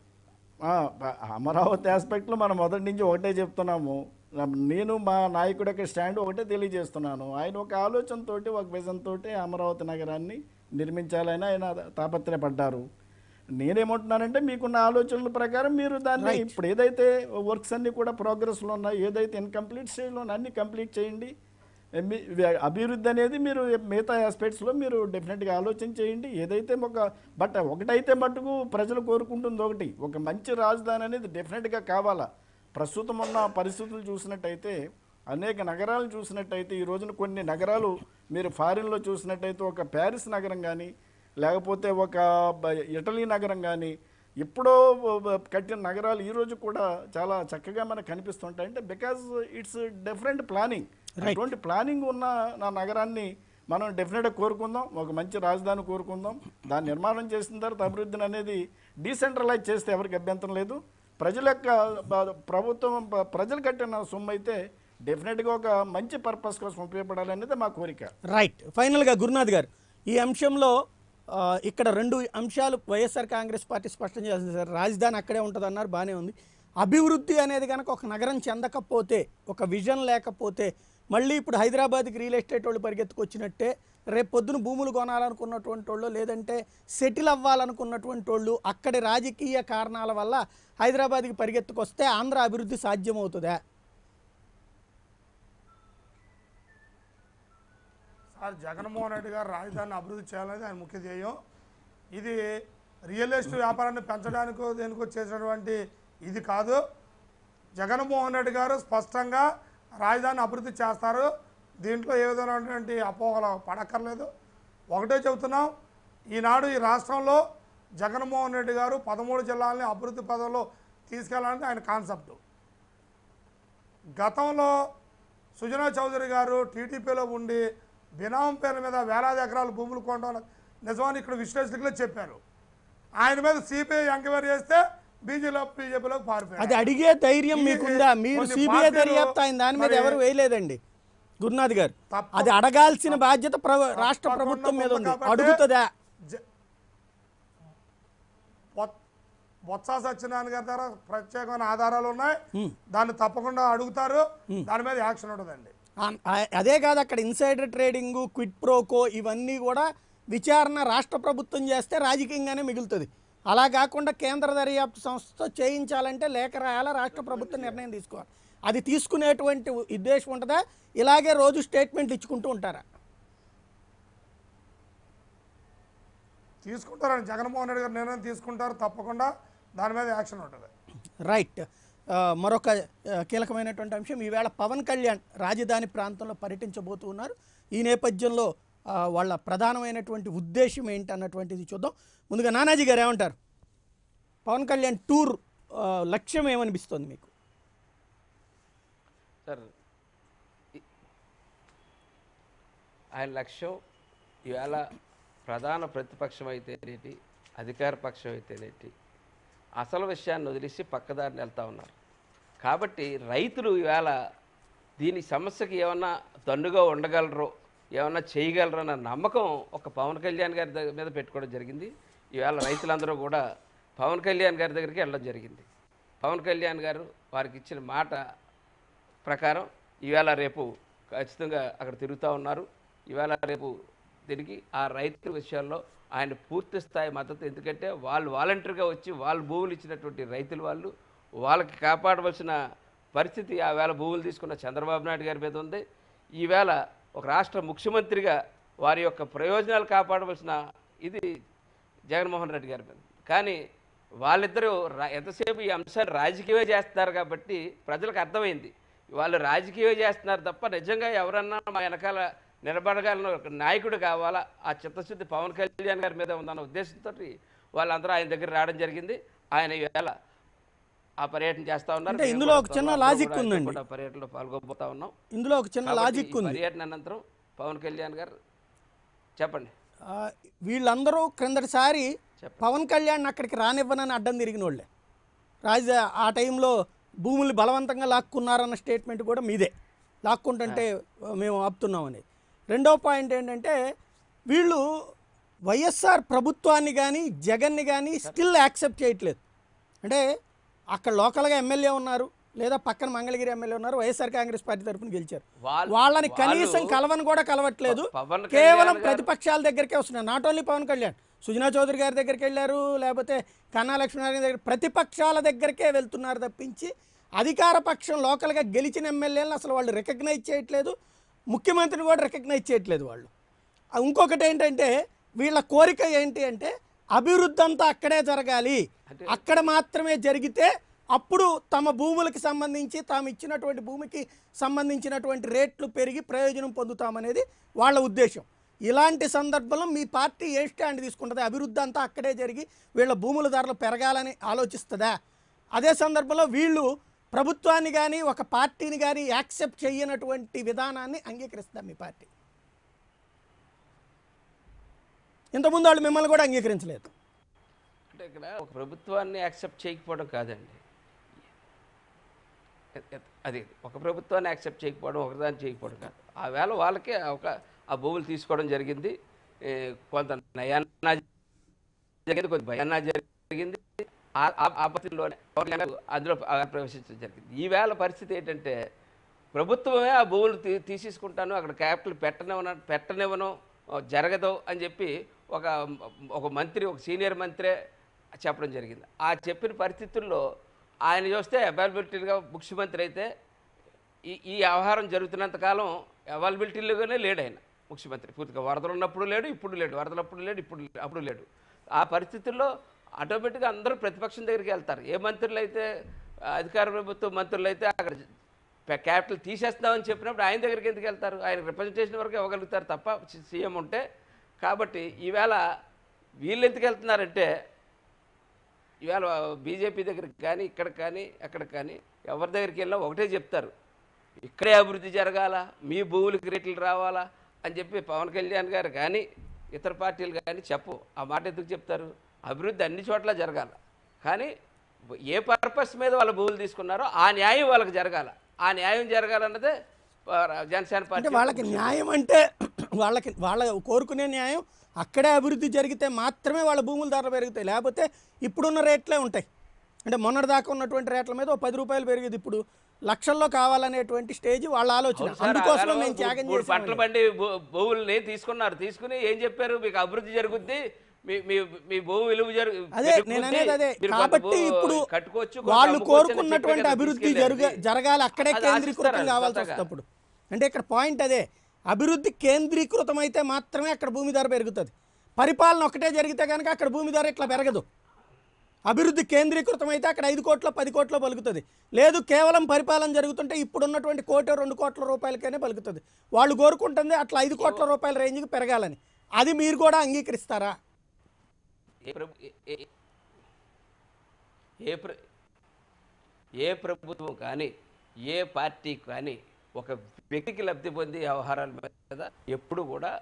ఆ, బ- అమరావతి ఆస్పెక్ట్లో మనం మొదటి నుంచి ఒకటే చెప్తున్నాము నేను మా నాయకుడి యొక్క స్టాండ్ ఒకటే తెలియజేస్తున్నాను ఆయన ఒక ఆలోచనతోటి ఒక విజన్ తోటి అమరావతి నగరాన్ని నిర్మించాలని ఆయన తాపత్రయపడ్డారు నేనేమంటున్నానంటే మీకున్న ఆలోచనల ప్రకారం మీరు దాన్ని ఇప్పుడు ఏదైతే వర్క్స్ అన్ని కూడా ప్రోగ్రెస్లో ఉన్నాయి ఏదైతే ఇన్కంప్లీట్ స్టేజ్లో ఉన్నాయి అన్ని కంప్లీట్ చేయండి మీ- వి- అభివృద్ధి అనేది మీరు మిగతా ఆస్పెక్ట్స్లో మీరు డెఫినెట్గా ఆలోచన చేయండి ఏదైతే ఒక బట్ ఒకటైతే మటుకు ప్రజలు కోరుకుంటుంది ఒకటి ఒక మంచి రాజధాని అనేది డెఫినెట్గా కావాలా ప్రస్తుతం ఉన్న పరిస్థితులు చూసినట్టయితే అనేక నగరాలు చూసినట్టయితే ఈ రోజున కొన్ని నగరాలు మీరు ఫారిన్లో చూసినట్టయితే ఒక ప్యారిస్ నగరం కానీ లేకపోతే ఒక బ- ఇటలీ నగరం కానీ ఎప్పుడో బ- కట్టిన నగరాలు ఈ రోజు కూడా చాలా చక్కగా మనకు కనిపిస్తుంటాయి అంటే బికాజ్ ఇట్స్ డిఫరెంట్ ప్లానింగ్ అటువంటి ప్లానింగ్ ఉన్న నా నగరాన్ని మనం డెఫినెట్గా కోరుకుందాం ఒక మంచి రాజధాని కోరుకుందాం దాన్ని నిర్మాణం చేసిన తర్వాత అభివృద్ధిని అనేది డీసెంట్రలైజ్ చేస్తే ఎవరికి అభ్యంతరం లేదు ప్రజల యొక్క బ- ప్రభుత్వం ప- ప్రజలు కట్టిన సొమ్ము అయితే డెఫినెట్గా ఒక మంచి పర్పస్ కోసం ఉపయోగపడాలనేది మా కోరిక రైట్ ఫైనల్గా గురునాథ్ గారు ఈ అంశంలో ఆ, ఇక్కడ రెండు అంశాలు వైఎస్ఆర్ కాంగ్రెస్ పార్టీ స్పష్టం చేసింది సార్ రాజధాని అక్కడే ఉంటుంది అన్నారు బాగానే ఉంది అభివృద్ధి అనేది కనుక ఒక నగరం చెందకపోతే ఒక విజన్ లేకపోతే మళ్ళీ ఇప్పుడు హైదరాబాద్కి రియల్ ఎస్టేట్ వాళ్ళు పరిగెత్తుకొచ్చినట్టే రేపు పొద్దున భూములు కొనాలనుకున్నటువంటి వాళ్ళు లేదంటే సెటిల్ అవ్వాలనుకున్నటువంటి వాళ్ళు అక్కడి రాజకీయ కారణాల వల్ల హైదరాబాద్కి పరిగెత్తుకొస్తే ఆంధ్ర అభివృద్ధి సాధ్యమవుతుందా సార్ జగన్మోహన్ రెడ్డి గారు రాజధానిని అభివృద్ధి చేయాలనేది ఆయన ముఖ్య ధ్యేయం ఇది రియల్ ఎస్టేట్ వ్యాపారాన్ని పెంచడానికో దేనికో చేసినటువంటి ఇది కాదు జగన్మోహన్ రెడ్డి గారు స్పష్టంగా రాజధాని అభివృద్ధి చేస్తారు దీంట్లో ఏ విధమైనటువంటి అపోహలు పడక్కర్లేదు ఒకటే చెబుతున్నాం ఈనాడు ఈ రాష్ట్రంలో జగన్మోహన్ రెడ్డి గారు పదమూడు జిల్లాలని అభివృద్ధి పదంలో తీసుకెళ్లాలని ఆయన కాన్సెప్ట్ గతంలో సుజనా చౌదరి గారు టీడీపీలో ఉండి బినాం పేరు మీద వేలాది ఎకరాల భూములు కొనడం నిజమని ఇక్కడ విశ్లేషకులే చెప్పారు ఆయన మీద సిబిఐ ఎంక్వైరీ చేస్తే బీజేపీలో బీజేపీలోకి పారిపోయారు అది అడిగే ధైర్యం ఈ- మీకుందా మీరు కొన్ని సిబిఐ పార్టీలు దర్యాప్తు ఆయన దాని మీద మరి ఎవరు వేయలేదండి గురునాథ్ గారు తప్ప- అది అడగాల్సిన బాధ్యత ప్ర- రాష్ట్ర తప్పకుండా ప్రభుత్వం మీద ఉంది కాబట్టి అడుగుతుందా జ- బొత్- బొత్స సత్యనారాయణ గారి దగ్గర ప్రత్యేకమైన ఆధారాలు ఉన్నాయి దాన్ని తప్పకుండా అడుగుతారు దాని మీద యాక్షన్ ఉంటుందండి ఆ- ఆ- అదే కాదు అక్కడ ఇన్సైడర్ ట్రేడింగ్ క్విట్ ప్రోకో ఇవన్నీ కూడా విచారణ రాష్ట్ర ప్రభుత్వం చేస్తే రాజకీయంగానే మిగులుతుంది అలా కాకుండా కేంద్ర దర్యాప్తు సంస్థతో చేయించాలంటే లేఖ రాయాలా రాష్ట్ర ప్రభుత్వం నిర్ణయం తీసుకోవాలి అది తీసుకునేటువంటి ఉద్దేశం ఉంటుందా ఇలాగే రోజు స్టేట్మెంట్లు ఇచ్చుకుంటూ ఉంటారా తీసుకుంటారని జగన్మోహన్ రెడ్డి గారు నిర్ణయం తీసుకుంటారు తప్పకుండా దాని మీద యాక్షన్ ఉంటుంది రైట్ ఆ, మరొక ఆ, కీలకమైనటువంటి అంశం ఈవేళ పవన్ కళ్యాణ్ రాజధాని ప్రాంతంలో పర్యటించబోతూ ఉన్నారు ఈ నేపథ్యంలో ఆ, వాళ్ళ ప్రధానమైనటువంటి ఉద్దేశం ఏంటి అన్నటువంటిది చూద్దాం ముందుగా నానాజీ గారు ఏమంటారు పవన్ కళ్యాణ్ టూర్ ఆ, లక్ష్యం ఏమనిపిస్తుంది మీకు సార్ ఈ- ఆయన లక్ష్యం ఇవాళ ప్రధాన ప్రతిపక్షం అయితేనేటి అధికార పక్షం అయితేనేటి అసలు విషయాన్ని వదిలేసి పక్కదారిని వెళ్తా ఉన్నారు కాబట్టి రైతులు ఇవాళ దీని సమస్యకి ఏమన్నా దన్నుగా ఉండగలరో ఏమన్నా చేయగలరో అన్న నమ్మకం ఒక పవన్ కళ్యాణ్ గారి దగ్గర మీద పెట్టుకోవడం జరిగింది ఇవాళ రైతులందరూ కూడా పవన్ కళ్యాణ్ గారి దగ్గరికి వెళ్ళడం జరిగింది పవన్ కళ్యాణ్ గారు వారికి ఇచ్చిన మాట ప్రకారం ఈవేళ రేపు ఖచ్చితంగా అక్కడ తిరుగుతూ ఉన్నారు ఈవేళ రేపు తిరిగి ఆ రైతుల విషయాల్లో ఆయన పూర్తి స్థాయి మద్దతు ఎందుకంటే వాళ్ళు వాలంటీర్గా వచ్చి వాళ్ళు భూములు ఇచ్చినటువంటి రైతులు వాళ్ళు వాళ్ళకి కాపాడవలసిన పరిస్థితి ఆ వేళ భూములు తీసుకున్న చంద్రబాబు నాయుడు గారి మీద ఉంది ఈవేళ ఒక రాష్ట్ర ముఖ్యమంత్రిగా వారి యొక్క ప్రయోజనాలు కాపాడవలసిన ఇది జగన్మోహన్ రెడ్డి గారి మీద కానీ వాళ్ళిద్దరూ రా- ఎంతసేపు ఈ అంశాన్ని రాజకీయమే చేస్తున్నారు కాబట్టి ప్రజలకు అర్థమైంది వాళ్ళు రాజకీయమే చేస్తున్నారు తప్ప నిజంగా ఎవరన్నా మా వెనకాల నిలబడగలన ఒక నాయకుడు కావాలా ఆ చిత్తశుద్ధి పవన్ కళ్యాణ్ గారి మీద ఉందన్న ఉద్దేశంతో వాళ్ళందరూ ఆయన దగ్గర రావడం జరిగింది ఆయన ఈవేళ ఆ పర్యటన చేస్తా ఉన్నారు అంటే మేము ఇందులో కూడా ఒక చిన్న త్వరలో లాజిక్ కూడా ఆయనతో ఉందండి. కూడా పర్యటనలో పాల్గొబోతా ఉన్నాం ఇందులో ఒక చిన్న కాబట్టి లాజిక్ ఈ ఉంది పర్యటన అనంతరం పవన్ కళ్యాణ్ గారు చెప్పండి ఆ, వీళ్ళందరూ క్రిందటిసారి చెప్పండి. పవన్ కళ్యాణ్ అక్కడికి రానివ్వనని అడ్డం తిరిగిన వాళ్ళే రాజ ఆ టైంలో భూములు బలవంతంగా లాక్కున్నారన్న స్టేట్మెంట్ కూడా మీదే లాక్కుంటుంటే మేము ఆపుతున్నామని రెండో పాయింట్ ఏంటంటే వీళ్ళు వైఎస్ఆర్ ప్రభుత్వాన్ని కానీ జగన్ని కానీ స్టిల్ యాక్సెప్ట్ చేయట్లేదు అంటే అక్కడ లోకల్గా ఎమ్మెల్యే ఉన్నారు లేదా పక్కన మంగళగిరి ఎమ్మెల్యే ఉన్నారు వైఎస్ఆర్ కాంగ్రెస్ పార్టీ తరఫున గెలిచారు వాళ్ళు- వాళ్ళని కనీసం వాళ్ళు- కలవని కూడా కలవట్లేదు ప- పవన్ కళ్యాణ్ కేవలం గారు- ప్రతిపక్షాల దగ్గరికే వస్తున్నారు నాట్ ఓన్లీ పవన్ కళ్యాణ్ సుజనా చౌదరి గారి దగ్గరికి వెళ్ళారు లేకపోతే కన్నా లక్ష్మీనారాయణ దగ్గర ప్రతిపక్షాల దగ్గరికే వెళ్తున్నారు తప్పించి అధికార పక్షం లోకల్గా గెలిచిన ఎమ్మెల్యేలను అసలు వాళ్ళు రికగ్నైజ్ చేయట్లేదు ముఖ్యమంత్రిని కూడా రికగ్నైజ్ చేయట్లేదు వాళ్ళు ఆ, ఇంకొకటి ఏంటంటే వీళ్ళ కోరిక ఏంటి అంటే అభివృద్ధి అంతా అక్కడే జరగాలి అక్కడ మాత్రమే జరిగితే అప్పుడు తమ భూములకు సంబంధించి తాము ఇచ్చినటువంటి భూమికి సంబంధించినటువంటి రేట్లు పెరిగి ప్రయోజనం పొందుతామనేది వాళ్ళ ఉద్దేశం ఇలాంటి సందర్భంలో మీ పార్టీ ఏ స్టాండ్ తీసుకుంటుంది అభివృద్ధి అంతా అక్కడే జరిగి వీళ్ళ భూముల ధరలు పెరగాలని ఆలోచిస్తుందా అదే సందర్భంలో వీళ్ళు ప్రభుత్వాన్ని కానీ ఒక పార్టీని కానీ యాక్సెప్ట్ చేయనటువంటి విధానాన్ని అంగీకరిస్తుందా మీ పార్టీ ఇంతకుముందు వాళ్ళు మిమ్మల్ని కూడా అంగీకరించలేదు అంటే ఇక్కడ ఒక ప్రభుత్వాన్ని యాక్సెప్ట్ చేయకపోవడం కాదండి ఎ- ఎ- అది ఒక ప్రభుత్వాన్ని యాక్సెప్ట్ చేయకపోవడం ఒకదాన్ని చేయకపోవడం కాదు ఆ వేళ వాళ్ళకే ఒక ఆ భూములు తీసుకోవడం జరిగింది ఏ, కొంత నయానా జరిగింది కొంత భయానా జరిగింది ఆ- ఆ- ఆ పరిస్థితిలోనే పవన్ కళ్యాణ్ గారు అందులో ఆ ప్రవేశించడం జరిగింది ఈ వేళ పరిస్థితి ఏంటంటే ప్రభుత్వమే ఆ భూములు తీ తీసేసుకుంటాను అక్కడ క్యాపిటల్ పెట్టనివ్వను పెట్టనివ్వను ఆ, జరగదు అని చెప్పి ఒక ఒక మంత్రి ఒక సీనియర్ మంత్రే చెప్పడం జరిగింది ఆ చెప్పిన పరిస్థితుల్లో ఆయన చూస్తే అవైలబిలిటీగా ముఖ్యమంత్రి అయితే ఈ ఈ వ్యవహారం జరుగుతున్నంత కాలం అవైలబిలిటీలోనే లేడు ఆయన ముఖ్యమంత్రి పూర్తిగా వరదలు ఉన్నప్పుడు లేడు ఇప్పుడు లేడు వరదలప్పుడు లేడు ఇప్పుడు లే- అప్పుడు లేడు ఆ పరిస్థితుల్లో ఆటోమేటిక్గా అందరూ ప్రతిపక్షం దగ్గరికి వెళ్తారు ఏ మంత్రులు అయితే అధికార ప్రభుత్వ మంత్రులు అయితే అక్కడ ప- క్యాపిటల్ తీసేస్తామని చెప్పినప్పుడు ఆయన దగ్గరికి ఎందుకు వెళ్తారు ఆయన రిప్రజెంటేషన్ వరకు ఇవ్వగలుగుతారు తప్ప సి- సీఎం ఉంటే కాబట్టి ఈవేళ వీళ్ళు ఎందుకు వెళ్తున్నారంటే ఇవాళ బీజేపీ దగ్గరికి కానీ ఇక్కడ కానీ అక్కడ కానీ ఎవరి దగ్గరికి వెళ్ళినా ఒకటే చెప్తారు ఇక్కడే అభివృద్ధి జరగాల మీ భూములకి రేట్లు రావాలా అని చెప్పి పవన్ కళ్యాణ్ గారు కానీ ఇతర పార్టీలు కానీ చెప్పు ఆ మాట ఎందుకు చెప్తారు అభివృద్ధి అన్ని చోట్ల జరగాల కానీ ఏ పర్పస్ మీద వాళ్ళ భూములు తీసుకున్నారో ఆ న్యాయం వాళ్ళకి జరగాల ఆ న్యాయం జరగాలన్నదే ఆ, జనసేన అంటే పార్టీ వాళ్ళకి న్యాయం అంటే వాళ్ళకి వాళ్ళ కోరుకునే న్యాయం అక్కడే అభివృద్ధి జరిగితే మాత్రమే వాళ్ళ భూముల ధరలు పెరుగుతాయి లేకపోతే ఇప్పుడున్న రేట్లే ఉంటాయి అంటే మొన్నటి దాకా ఉన్నటువంటి రేట్ల మీద ఓ పది రూపాయలు పెరిగేది ఇప్పుడు లక్షల్లో కావాలనేటువంటి స్టేజ్ వాళ్ళ ఆలోచన అవును సార్, అందుకోసమే అలా మేము త్యాగం మూడు పంటల చేసాం బండి భూ- భూముల్ని తీసుకున్నారు తీసుకుని ఏం చెప్పారు మీకు అభివృద్ధి జరుగుద్ది మీ మీ మీ భూమి విలువ జరుగు అదే పెరుగుద్ది. నేను అనేది అదే మీరు కొంత కాబట్టి భూ- ఇప్పుడు కట్టుకోవచ్చు కొంత వాళ్ళు అమ్ముకోవచ్చు అని కోరుకున్నటువంటి చెప్పే కదా అభివృద్ధి తీసుకెళ్ళేది. జరుగ జరగాలి అక్కడే అది కేంద్రీకృతం ఆశిస్తారు కావాల్సి సరదాగా. వస్తుంది అప్పుడు అంటే ఇక్కడ పాయింట్ అదే అభివృద్ధి కేంద్రీకృతం అయితే మాత్రమే అక్కడ భూమి ధర పెరుగుతుంది పరిపాలన ఒకటే జరిగితే కనుక అక్కడ భూమి ధర ఇట్లా పెరగదు అభివృద్ధి కేంద్రీకృతం అయితే అక్కడ ఐదు కోట్ల పది కోట్ల పలుకుతుంది లేదు కేవలం పరిపాలన జరుగుతుంటే ఇప్పుడు ఉన్నటువంటి కోటి రెండు కోట్ల రూపాయలకైనా పలుకుతుంది వాళ్ళు కోరుకుంటుంది అట్లా ఐదు కోట్ల రూపాయల రేంజ్కి పెరగాలని అది మీరు కూడా అంగీకరిస్తారా ఏ ప్రభు ఏ- ఏ- ఏ ప్ర ఏ ప్రభుత్వం కానీ ఏ పార్టీ కానీ ఒక వ్యక్తికి లబ్ధి పొందే వ్యవహారాల మీద ఎప్పుడు కూడా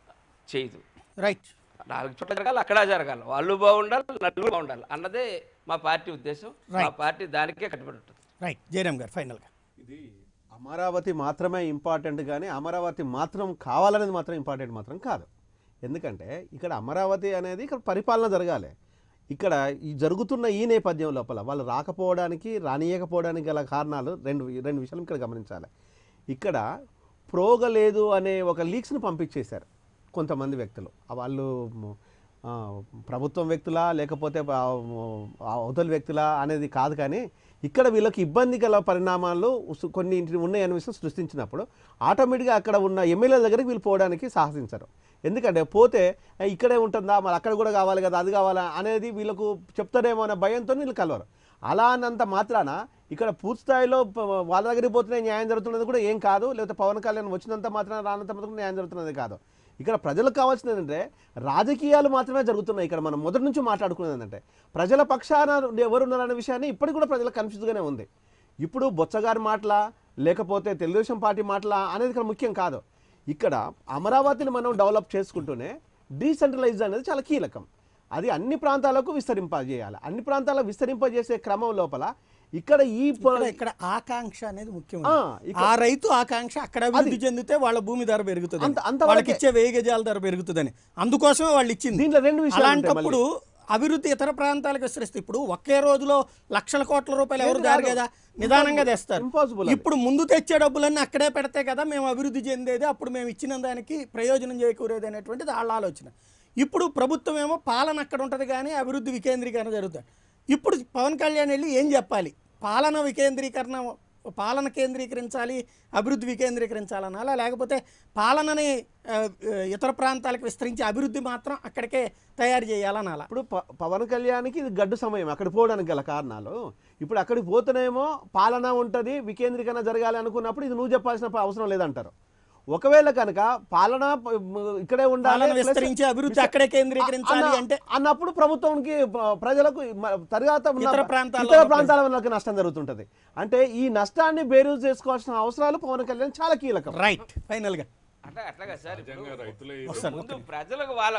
చేయదు రైట్ నాలుగు చోట్ల జరగాలి అక్కడ జరగాలి వాళ్ళు బాగుండాలి నలుగురు బాగుండాలి అన్నదే మా పార్టీ ఉద్దేశం మా Right. పార్టీ దానికే కట్టుబడి ఉంటుంది రైట్ జయరామ్ గారు ఫైనల్గా ఇది అమరావతి మాత్రమే ఇంపార్టెంట్ కానీ అమరావతి మాత్రం కావాలనేది మాత్రం ఇంపార్టెంట్ మాత్రం కాదు ఎందుకంటే ఇక్కడ అమరావతి అనేది ఇక్కడ పరిపాలన జరగాలి ఇక్కడ ఈ జరుగుతున్న ఈ నేపథ్యం లోపల వాళ్ళు రాకపోవడానికి రానియకపోవడానికి గల కారణాలు రెండు రెండు విషయాలు ఇక్కడ గమనించాలి ఇక్కడ ప్రోగ లేదు అనే ఒక లీక్స్ని పంపించేశారు కొంతమంది వ్యక్తులు ఆ వాళ్ళు మ్, ఆ, ప్రభుత్వం వ్యక్తులా లేకపోతే ఆ, ఆ, అవతల వ్యక్తులా అనేది కాదు కానీ ఇక్కడ వీళ్ళకి ఇబ్బంది గల పరిణామాలు ఉసు- కొన్ని ఇంటి ఉన్నాయనే విషయం సృష్టించినప్పుడు ఆటోమేటిక్గా అక్కడ ఉన్న ఎమ్మెల్యేల దగ్గరికి వీళ్ళు పోవడానికి సాహసించరు ఎందుకంటే పోతే "ఏ, ఇక్కడే ఉంటుందా మరి అక్కడ కూడా కావాలి కదా అది కావాలా అనేది వీళ్ళకు చెప్తారేమో అనే భయంతో వీళ్ళు కలవరు అలా అన్నంత మాత్రాన ఇక్కడ పూర్తి స్థాయిలో ప- వాళ్ళ దగ్గరికి పోతేనే న్యాయం జరుగుతున్నది కూడా ఏం కాదు లేకపోతే పవన్ కళ్యాణ్ వచ్చినంత మాత్రాన రానంత మాత్రం న్యాయం జరుగుతున్నది కాదు ఇక్కడ ప్రజలకు కావాల్సింది ఏంటంటే రాజకీయాలు మాత్రమే జరుగుతున్నాయి ఇక్కడ మనం మొదటి నుంచి మాట్లాడుకునేది ఏంటంటే ప్రజల పక్షాన ఎవరున్నారనే విషయాన్ని ఇప్పటికి కూడా ప్రజలకు కన్ఫ్యూజ్గానే ఉంది ఇప్పుడు బొచ్చగారి మాటల లేకపోతే తెలుగుదేశం పార్టీ మాటల అనేది ఇక్కడ ముఖ్యం కాదు ఇక్కడ అమరావతిని మనం డెవలప్ చేసుకుంటూనే డీసెంట్రలైజ్ అనేది చాలా కీలకం అది అన్ని ప్రాంతాలకు విస్తరింపజేయాలి అన్ని ప్రాంతాలకు విస్తరింపజేసే క్రమం లోపల ఇక్కడ ఈ ప- ఇక్కడ ఇక్కడ ఆకాంక్ష అనేది ముఖ్యం ఆ, ఇక్కడ- ఆ రైతు ఆకాంక్ష అక్కడ అభివృద్ధి చెందితే వాళ్ళ భూమి ధర పెరుగుతుంది అంత- అంతవరకే. వాళ్ళకి ఇచ్చే వేయి గజాల ధర పెరుగుతుందని అందుకోసమే వాళ్ళు ఇచ్చింది దీంట్లో రెండు విషయాలు ఉంటాయి అలాంటప్పుడు అభివృద్ధి ఇతర ప్రాంతాలకు విస్తరిస్తే ఇప్పుడు ఒకే రోజులో లక్షల కోట్ల రూపాయలు ఎవరు లేదు, దారు రాదు. కదా నిదానంగా తెస్తారు Impossible అది. ఇప్పుడు ముందు తెచ్చే డబ్బులన్నీ అక్కడే పెడితే కదా మేము అభివృద్ధి చెందేది అప్పుడు మేము ఇచ్చిన దానికి ప్రయోజనం చేకూరేది అనేటువంటిది వాళ్ళ ఆలోచన ఇప్పుడు ప్రభుత్వం ఏమో పాలన అక్కడ ఉంటుంది కానీ అభివృద్ధి వికేంద్రీకరణ జరుగుతుంది ఇప్పుడు పవన్ కళ్యాణ్ వెళ్ళి ఏం చెప్పాలి పాలన వికేంద్రీకరణ పాలన కేంద్రీకరించాలి అభివృద్ధి వికేంద్రీకరించాలనాలా లేకపోతే పాలనని ఆ, ఆ, ఇతర ప్రాంతాలకు విస్తరించి అభివృద్ధి మాత్రం అక్కడికే తయారు చేయాలనాలా ఇప్పుడు ప- పవన్ కళ్యాణ్కి ఇది గడ్డు సమయం అక్కడ పోవడానికి గల కారణాలు ఇప్పుడు అక్కడికి పోతేనేమో పాలన ఉంటుంది వికేంద్రీకరణ జరగాలి అనుకున్నప్పుడు ఇది నువ్వు చెప్పాల్సిన ప- అవసరం లేదంటారు ఒకవేళ కనుక పాలన ప- మ- ఇక్కడే ఉండాలి పాలన plus విస్తరించి అభివృద్ధి అక్కడే కేంద్రీకరించాలి అన్న- అంటే అన్నప్పుడు ప్రభుత్వానికి ప- ప్రజలకు మ- తర్వాత ఉన్న ఇతర ప్రాంతాల్లో ఇతర ఉన్న ప్రాంతాల వాళ్ళకి నష్టం జరుగుతుంటది అంటే ఈ నష్టాన్ని బేరీజ్ చేసుకోవాల్సిన అవసరాలు పవన్ కళ్యాణ్ చాలా కీలకం రైట్ ఫైనల్గా అట్లా అట్లాగా సార్ ఇప్పుడు సహజంగా రైతులే ముందు ప్రజలకు వాళ్ళ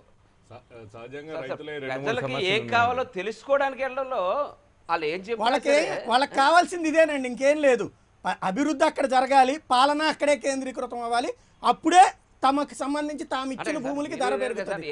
స- సహజంగా సార్, రైతులే రెండు మూడు ప్రజలకి సమస్యలు ఏం ఉన్నాయి. కావాలో తెలుసుకోవడానికి వెళ్ళడంలో వాళ్ళు ఏం వాళ్ళకి చెప్పాలి వాళ్ళకి కావాల్సింది ఇదేనండి ఇంకేం లేదు ప- అభివృద్ధి అక్కడ జరగాలి పాలన అక్కడే కేంద్రీకృతం అవ్వాలి అప్పుడే తమకు సంబంధించి తాము ఇచ్చిన భూములకి ధర పెరుగుతుంది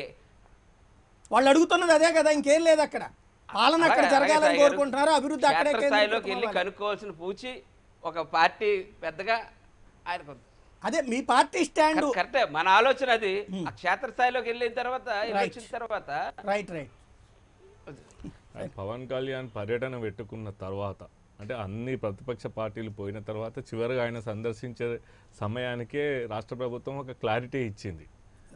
వాళ్ళు అడుగుతున్నది అదే కదా ఇంకేం లేదు అక్కడ పాలన అక్కడ జరగాలని కోరుకుంటున్నారు అభివృద్ధి అక్కడే స్థాయిలోకి కేంద్రీకృతం వెళ్ళి అవ్వాలి. కనుక్కోవాల్సిన పూచి ఒక పార్టీ పెద్దగా ఆయనకు అదే మీ పార్టీ స్టాండ్ కరె- కరెక్టే మన ఆలోచన అది ఆ క్షేత్ర స్థాయిలోకి వెళ్ళిన తర్వాత వెళ్ళి వచ్చిన తర్వాత రైట్ రైట్ ఆయన పవన్ కళ్యాణ్ పర్యటన పెట్టుకున్న తర్వాత అంటే అన్ని ప్రతిపక్ష పార్టీలు పోయిన తర్వాత చివరిగా ఆయన సందర్శించే సమయానికే రాష్ట్ర ప్రభుత్వం ఒక క్లారిటీ ఇచ్చింది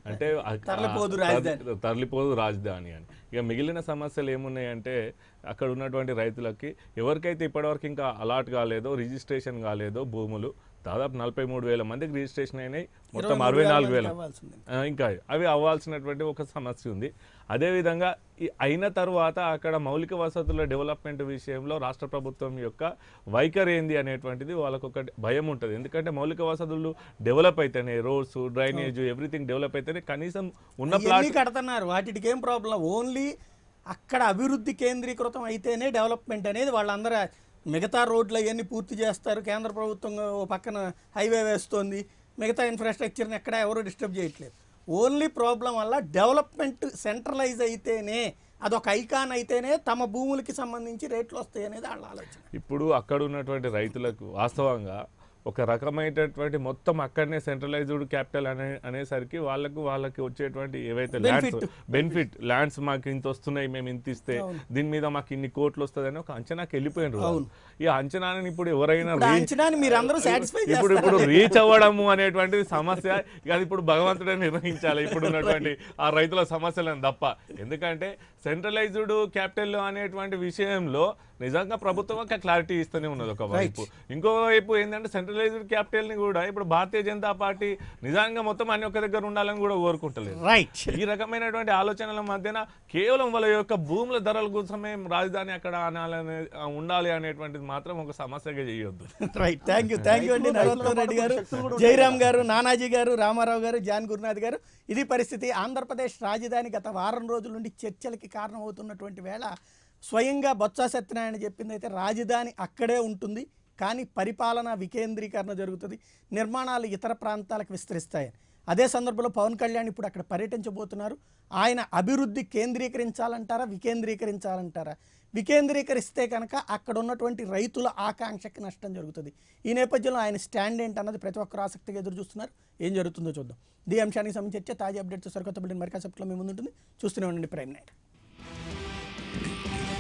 అంటే ఆ- తరలిపోదు ఆ- రాజధాని. తరలిపోదు రాజధాని అని ఇక మిగిలిన సమస్యలు ఏమున్నాయంటే అక్కడ ఉన్నటువంటి రైతులకి ఎవరికైతే ఇప్పటివరకు ఇంకా అలాట్ కాలేదో రిజిస్ట్రేషన్ కాలేదో భూములు దాదాపు నలభై మూడు వేల మందికి రిజిస్ట్రేషన్ అయినాయి మొత్తం ఇరవై మూడు అరవై వేల నాలుగు వేల మందికి అవ్వాల్సింది. ఆ, ఇంకా అవి అవ్వాల్సినటువంటి ఒక సమస్య ఉంది అదేవిధంగా ఈ అయిన తర్వాత అక్కడ మౌలిక వసతుల డెవలప్మెంట్ విషయంలో రాష్ట్ర ప్రభుత్వం యొక్క వైఖరి ఏంది అనేటువంటిది వాళ్ళకు ఒక భయం ఉంటుంది ఎందుకంటే మౌలిక వసతులు డెవలప్ అయితేనే రోడ్స్ డ్రైనేజ్ ఎవ్రీథింగ్ డెవలప్ అయితేనే కనీసం ఉన్న ఇవన్నీ ప్లాట్ కడుతున్నారు వాటికి ఏం ప్రాబ్లం ఓన్లీ అక్కడ అభివృద్ధి కేంద్రీకృతం అయితేనే డెవలప్మెంట్ అనేది వాళ్ళందరూ మిగతా రోడ్లు అవన్నీ పూర్తి చేస్తారు కేంద్ర ప్రభుత్వం ఓ పక్కన హైవే వేస్తోంది మిగతా ఇన్ఫ్రాస్ట్రక్చర్ని ఎక్కడ ఎవరు డిస్టర్బ్ చేయట్లేదు ఓన్లీ ప్రాబ్లం వల్ల డెవలప్మెంట్ సెంట్రలైజ్ అయితేనే అదొక ఐకాన్ అయితేనే తమ భూములకి సంబంధించి రేట్లు వస్తాయి అనేది వాళ్ళ ఆలోచన ఇప్పుడు అక్కడ ఉన్నటువంటి రైతులకు వాస్తవంగా ఒక రకమైనటువంటి మొత్తం అక్కడనే సెంట్రలైజ్డ్ క్యాపిటల్ అనే అనేసరికి వాళ్ళకు వాళ్ళకి వచ్చేటువంటి ఏవైతే ల్యాండ్స్ బెనిఫిట్ ల్యాండ్స్ మాకు ఇంత వస్తున్నాయి మేము ఇంత ఇస్తే దీని మీద మాకు ఇన్ని కోట్లు వస్తుందని ఒక అంచనాకి వెళ్ళిపోయినారు వాళ్ళు. ఈ అంచనాని ఇప్పుడు ఎవరైనా ఇప్పుడు ఆ రీ- అంచనాని మీరందరూ satisfy ఇప్పుడు ఇప్పుడు రీచ్ అవ్వడము అనేటువంటిది సమస్య ఇక అది ఇప్పుడు భగవంతుడే నిర్వహించాలి ఇప్పుడు ఉన్నటువంటి ఆ రైతుల సమస్యలను తప్ప ఎందుకంటే సెంట్రలైజ్డ్ క్యాపిటల్ అనేటువంటి విషయంలో నిజంగా ప్రభుత్వం ఒక క్లారిటీ ఇస్తూనే ఉన్నది ఒక వైపు ఇంకో వైపు ఏంటంటే సెంట్రలైజ్డ్ క్యాపిటల్ ని కూడా ఇప్పుడు భారతీయ జనతా పార్టీ నిజంగా మొత్తం అన్ని ఒక దగ్గర ఉండాలని కూడా కోరుకుంటలేదు రైట్ ఈ రకమైనటువంటి ఆలోచనల మధ్యన కేవలం వాళ్ళ యొక్క భూముల ధరల కోసమే రాజధాని అక్కడ అనాలనే ఉండాలి అనేటువంటిది మాత్రం ఒక సమస్యగా చేయొద్దు right thank you thank you అండి నరోత్తమ్ రెడ్డి గారు జయరామ్ గారు నానాజీ గారు రామారావు గారు జాన్ గురునాథ్ గారు ఇది పరిస్థితి ఆంధ్రప్రదేశ్ రాజధాని గత వారం రోజుల నుండి చర్చలకి కారణమవుతున్నటువంటి వేళ స్వయంగా బొత్స సత్యనారాయణ చెప్పింది అయితే రాజధాని అక్కడే ఉంటుంది కానీ పరిపాలన వికేంద్రీకరణ జరుగుతుంది నిర్మాణాలు ఇతర ప్రాంతాలకు విస్తరిస్తాయని అదే సందర్భంలో పవన్ కళ్యాణ్ ఇప్పుడు అక్కడ పర్యటించబోతున్నారు ఆయన అభివృద్ధి కేంద్రీకరించాలంటారా వికేంద్రీకరించాలంటారా వికేంద్రీకరిస్తే కనుక అక్కడ ఉన్నటువంటి రైతుల ఆకాంక్షకి నష్టం జరుగుతుంది ఈ నేపథ్యంలో ఆయన స్టాండ్ ఏంటన్నది ప్రతి ఒక్కరు ఆసక్తిగా ఎదురు చూస్తున్నారు ఏం జరుగుతుందో చూద్దాం ఈ అంశానికి సంబంధించి చర్చ తాజా అప్డేట్స్ సరికొత్త బిల్డింగ్ మరి కాసేపట్లో మీ ముందు ఉంటుంది చూస్తూనే ఉండండి ప్రైమ్ నైట్